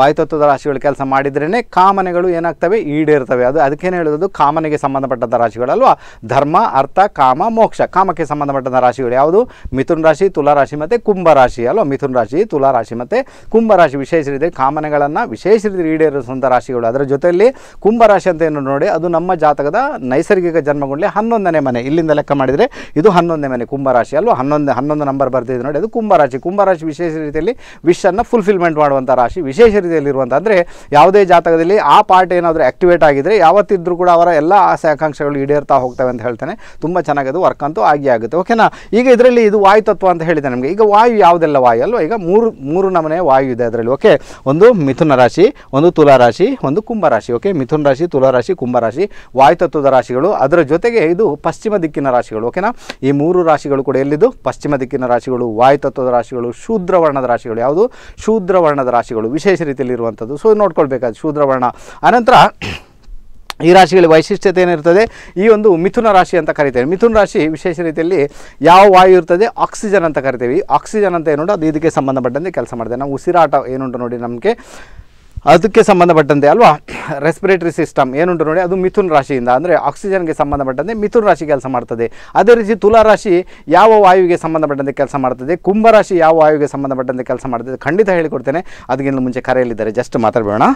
ವಾಯುತತ್ವದ ರಾಶಿಗಳು ಕೆಲಸ ಮಾಡಿದ್ರೇ ಕಾಮನೆಗಳು ಏನಾಗ್ತವೆ ಈಡೇರ್ತವೆ ಅದು ಅದಕ್ಕೇನು ಹೇಳೋದು ಕಾಮನೆಗೆ ಸಂಬಂಧಪಟ್ಟಂಥ ರಾಶಿಗಳು ಅಲ್ವಾ ಧರ್ಮ ಅರ್ಥ ಕಾಮ ಮೋಕ್ಷ ಕಾಮಕ್ಕೆ ಸಂಬಂಧಪಟ್ಟಂಥ ರಾಶಿಗಳು ಯಾವುದು ಮಿಥುನ್ ರಾಶಿ ತುಲಾ ರಾಶಿ ಮತ್ತು ಕುಂಭ ರಾಶಿ ಅಲ್ವಾ ಮಿಥುನ್ ರಾಶಿ ತುಲಾ ರಾಶಿ ಮತ್ತು ಕುಂಭ ರಾಶಿ ವಿಶೇಷ ರೀತಿ ಕಾಮನೆಗಳನ್ನು ವಿಶೇಷ ರೀತಿ ಈಡೇರಿಸುವಂಥ ರಾಶಿಗಳು ಅದರ ಜೊತೆಯಲ್ಲಿ ಕುಂಭ ರಾಶಿ ಅಂತ ಏನು ನೋಡಿ ಅದು ನಮ್ಮ ಜಾತಕದ ನೈಸರ್ಗಿಕ ಜನ್ಮಗುಂಡ್ಲಿ ಹನ್ನೊಂದನೇ ಮನೆ ಇಲ್ಲಿಂದ ಲೆಕ್ಕ ಮಾಡಿದರೆ ಇದು ಹನ್ನೊಂದನೇ ಮನೆ ಕುಂಭ ರಾಶಿ ಅಲ್ವಾ ಹನ್ನೊಂದು ಹನ್ನೊಂದು ನಂಬರ್ ಬರ್ತಿದೆ ನೋಡಿ ಅದು ಕುಂಭ ರಾಶಿ ಕುಂಭ ರಾಶಿ ವಿಶೇಷ ರೀತಿಯಲ್ಲಿ ವಿಶನ್ನು ಫುಲ್ಫಿಲ್ಮೆಂಟ್ ಮಾಡುವಂಥ ರಾಶಿ ವಿಶೇಷ ರೀತಿಯಲ್ಲಿ ಇರುವಂಥ ಅಂದರೆ ಯಾವುದೇ ಜಾತಕದಲ್ಲಿ ಆ ಪಾರ್ಟ್ ಏನಾದರೂ ಆಕ್ಟಿವೇಟ್ ಆಗಿದ್ರೆ ಯಾವತ್ತಿದ್ರೂ ಕೂಡ ಅವರ ಎಲ್ಲ ಆಸೆ ಆಕಾಂಕ್ಷೆಗಳು ಈಡೇರ್ತಾ ಹೋಗ್ತವೆ ಅಂತ ಹೇಳ್ತಾನೆ ತುಂಬ ಚೆನ್ನಾಗಿ ಅದು ವರ್ಕ್ ಅಂತೂ ಆಗಿ ಆಗುತ್ತೆ ಓಕೆನಾ ಈಗ ಇದರಲ್ಲಿ ಇದು ವಾಯು ತತ್ವ ಅಂತ ಹೇಳಿದೆ ನಮಗೆ ಈಗ ವಾಯು ಯಾವುದೆಲ್ಲ ವಾಯು ಅಲ್ವಾ ಈಗ ಮೂರು ಮೂರು ನಮನೆ ವಾಯು ಇದೆ ಅದರಲ್ಲಿ ಓಕೆ ಒಂದು ಮಿಥುನ ರಾಶಿ ಒಂದು ತುಲಾ ರಾಶಿ ಒಂದು ಕುಂಭ ರಾಶಿ ಓಕೆ ಮಿಥುನ ರಾಶಿ ತುಲಾ ರಾಶಿ ಕುಂಭ ರಾಶಿ ವಾಯು ತತ್ವದ ರಾಶಿಗಳು ಅದರ ಜೊತೆಗೆ ಇದು ಪಶ್ಚಿಮ ದಿಕ್ಕಿನ ರಾಶಿಗಳು ಓಕೆನಾ ಈ ಮೂರು ರಾಶಿಗಳು ಕೂಡ ಎಲ್ಲಿದ್ದು ಪಶ್ಚಿಮ ದಿಕ್ಕಿನ ರಾಶಿಗಳು ವಾಯು ತತ್ವದ ರಾಶಿಗಳು ಶೂದ್ರ ವರ್ಣದ ರಾಶಿಗಳು ಯಾವುದು ಶೂದ್ರ ವರ್ಣದ ರಾಶಿಗಳು ವಿಶೇಷ ರೀತಿಯಲ್ಲಿ ಇರುವಂಥದ್ದು ಸೊ ನೋಡ್ಕೊಳ್ಬೇಕಾದ ಶೂದ್ರ ವರ್ಣ ಅನಂತರ ಈ ರಾಶಿಗಳ ವೈಶಿಷ್ಟ್ಯತೆ ಏನಿರ್ತದೆ ಈ ಒಂದು ಮಿಥುನ ರಾಶಿ ಅಂತ ಕರಿತೇವೆ ಮಿಥುನ ರಾಶಿ ವಿಶೇಷ ರೀತಿಯಲ್ಲಿ ಯಾವ ವಾಯು ಇರ್ತದೆ ಆಕ್ಸಿಜನ್ ಅಂತ ಕರಿತೇವೆ ಈ ಆಕ್ಸಿಜನ್ ಅಂತ ಏನುಂಟು ಅದು ಇದಕ್ಕೆ ಸಂಬಂಧಪಟ್ಟಂತೆ ಕೆಲಸ ಮಾಡಿದೆ ನಾವು ಉಸಿರಾಟ ಏನುಂಟು ನೋಡಿ ನಮಗೆ ಅದಕ್ಕೆ ಸಂಬಂಧಪಟ್ಟಂತೆ ಅಲ್ವಾ ರೆಸ್ಪಿರೇಟರಿ ಸಿಸ್ಟಮ್ ಏನುಂಟು ನೋಡಿ ಅದು ಮಿಥುನ್ ರಾಶಿಯಿಂದ ಅಂದರೆ ಆಕ್ಸಿಜನ್ಗೆ ಸಂಬಂಧಪಟ್ಟಂತೆ ಮಿಥುನ್ ರಾಶಿ ಕೆಲಸ ಮಾಡ್ತದೆ ಅದೇ ರೀತಿ ತುಲಾ ರಾಶಿ ಯಾವ ವಾಯುವಿಗೆ ಸಂಬಂಧಪಟ್ಟಂತೆ ಕೆಲಸ ಮಾಡ್ತದೆ ಕುಂಭ ರಾಶಿ ಯಾವ ವಾಯುವಿಗೆ ಸಂಬಂಧಪಟ್ಟಂತೆ ಕೆಲಸ ಮಾಡ್ತದೆ ಖಂಡಿತ ಹೇಳಿಕೊಡ್ತೇನೆ ಅದಕ್ಕಿಂತ ಮುಂಚೆ ಕರೆಯಲ್ಲಿದ್ದಾರೆ ಜಸ್ಟ್ ಮಾತಾಡಬೇಡ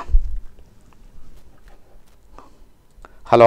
ಹಲೋ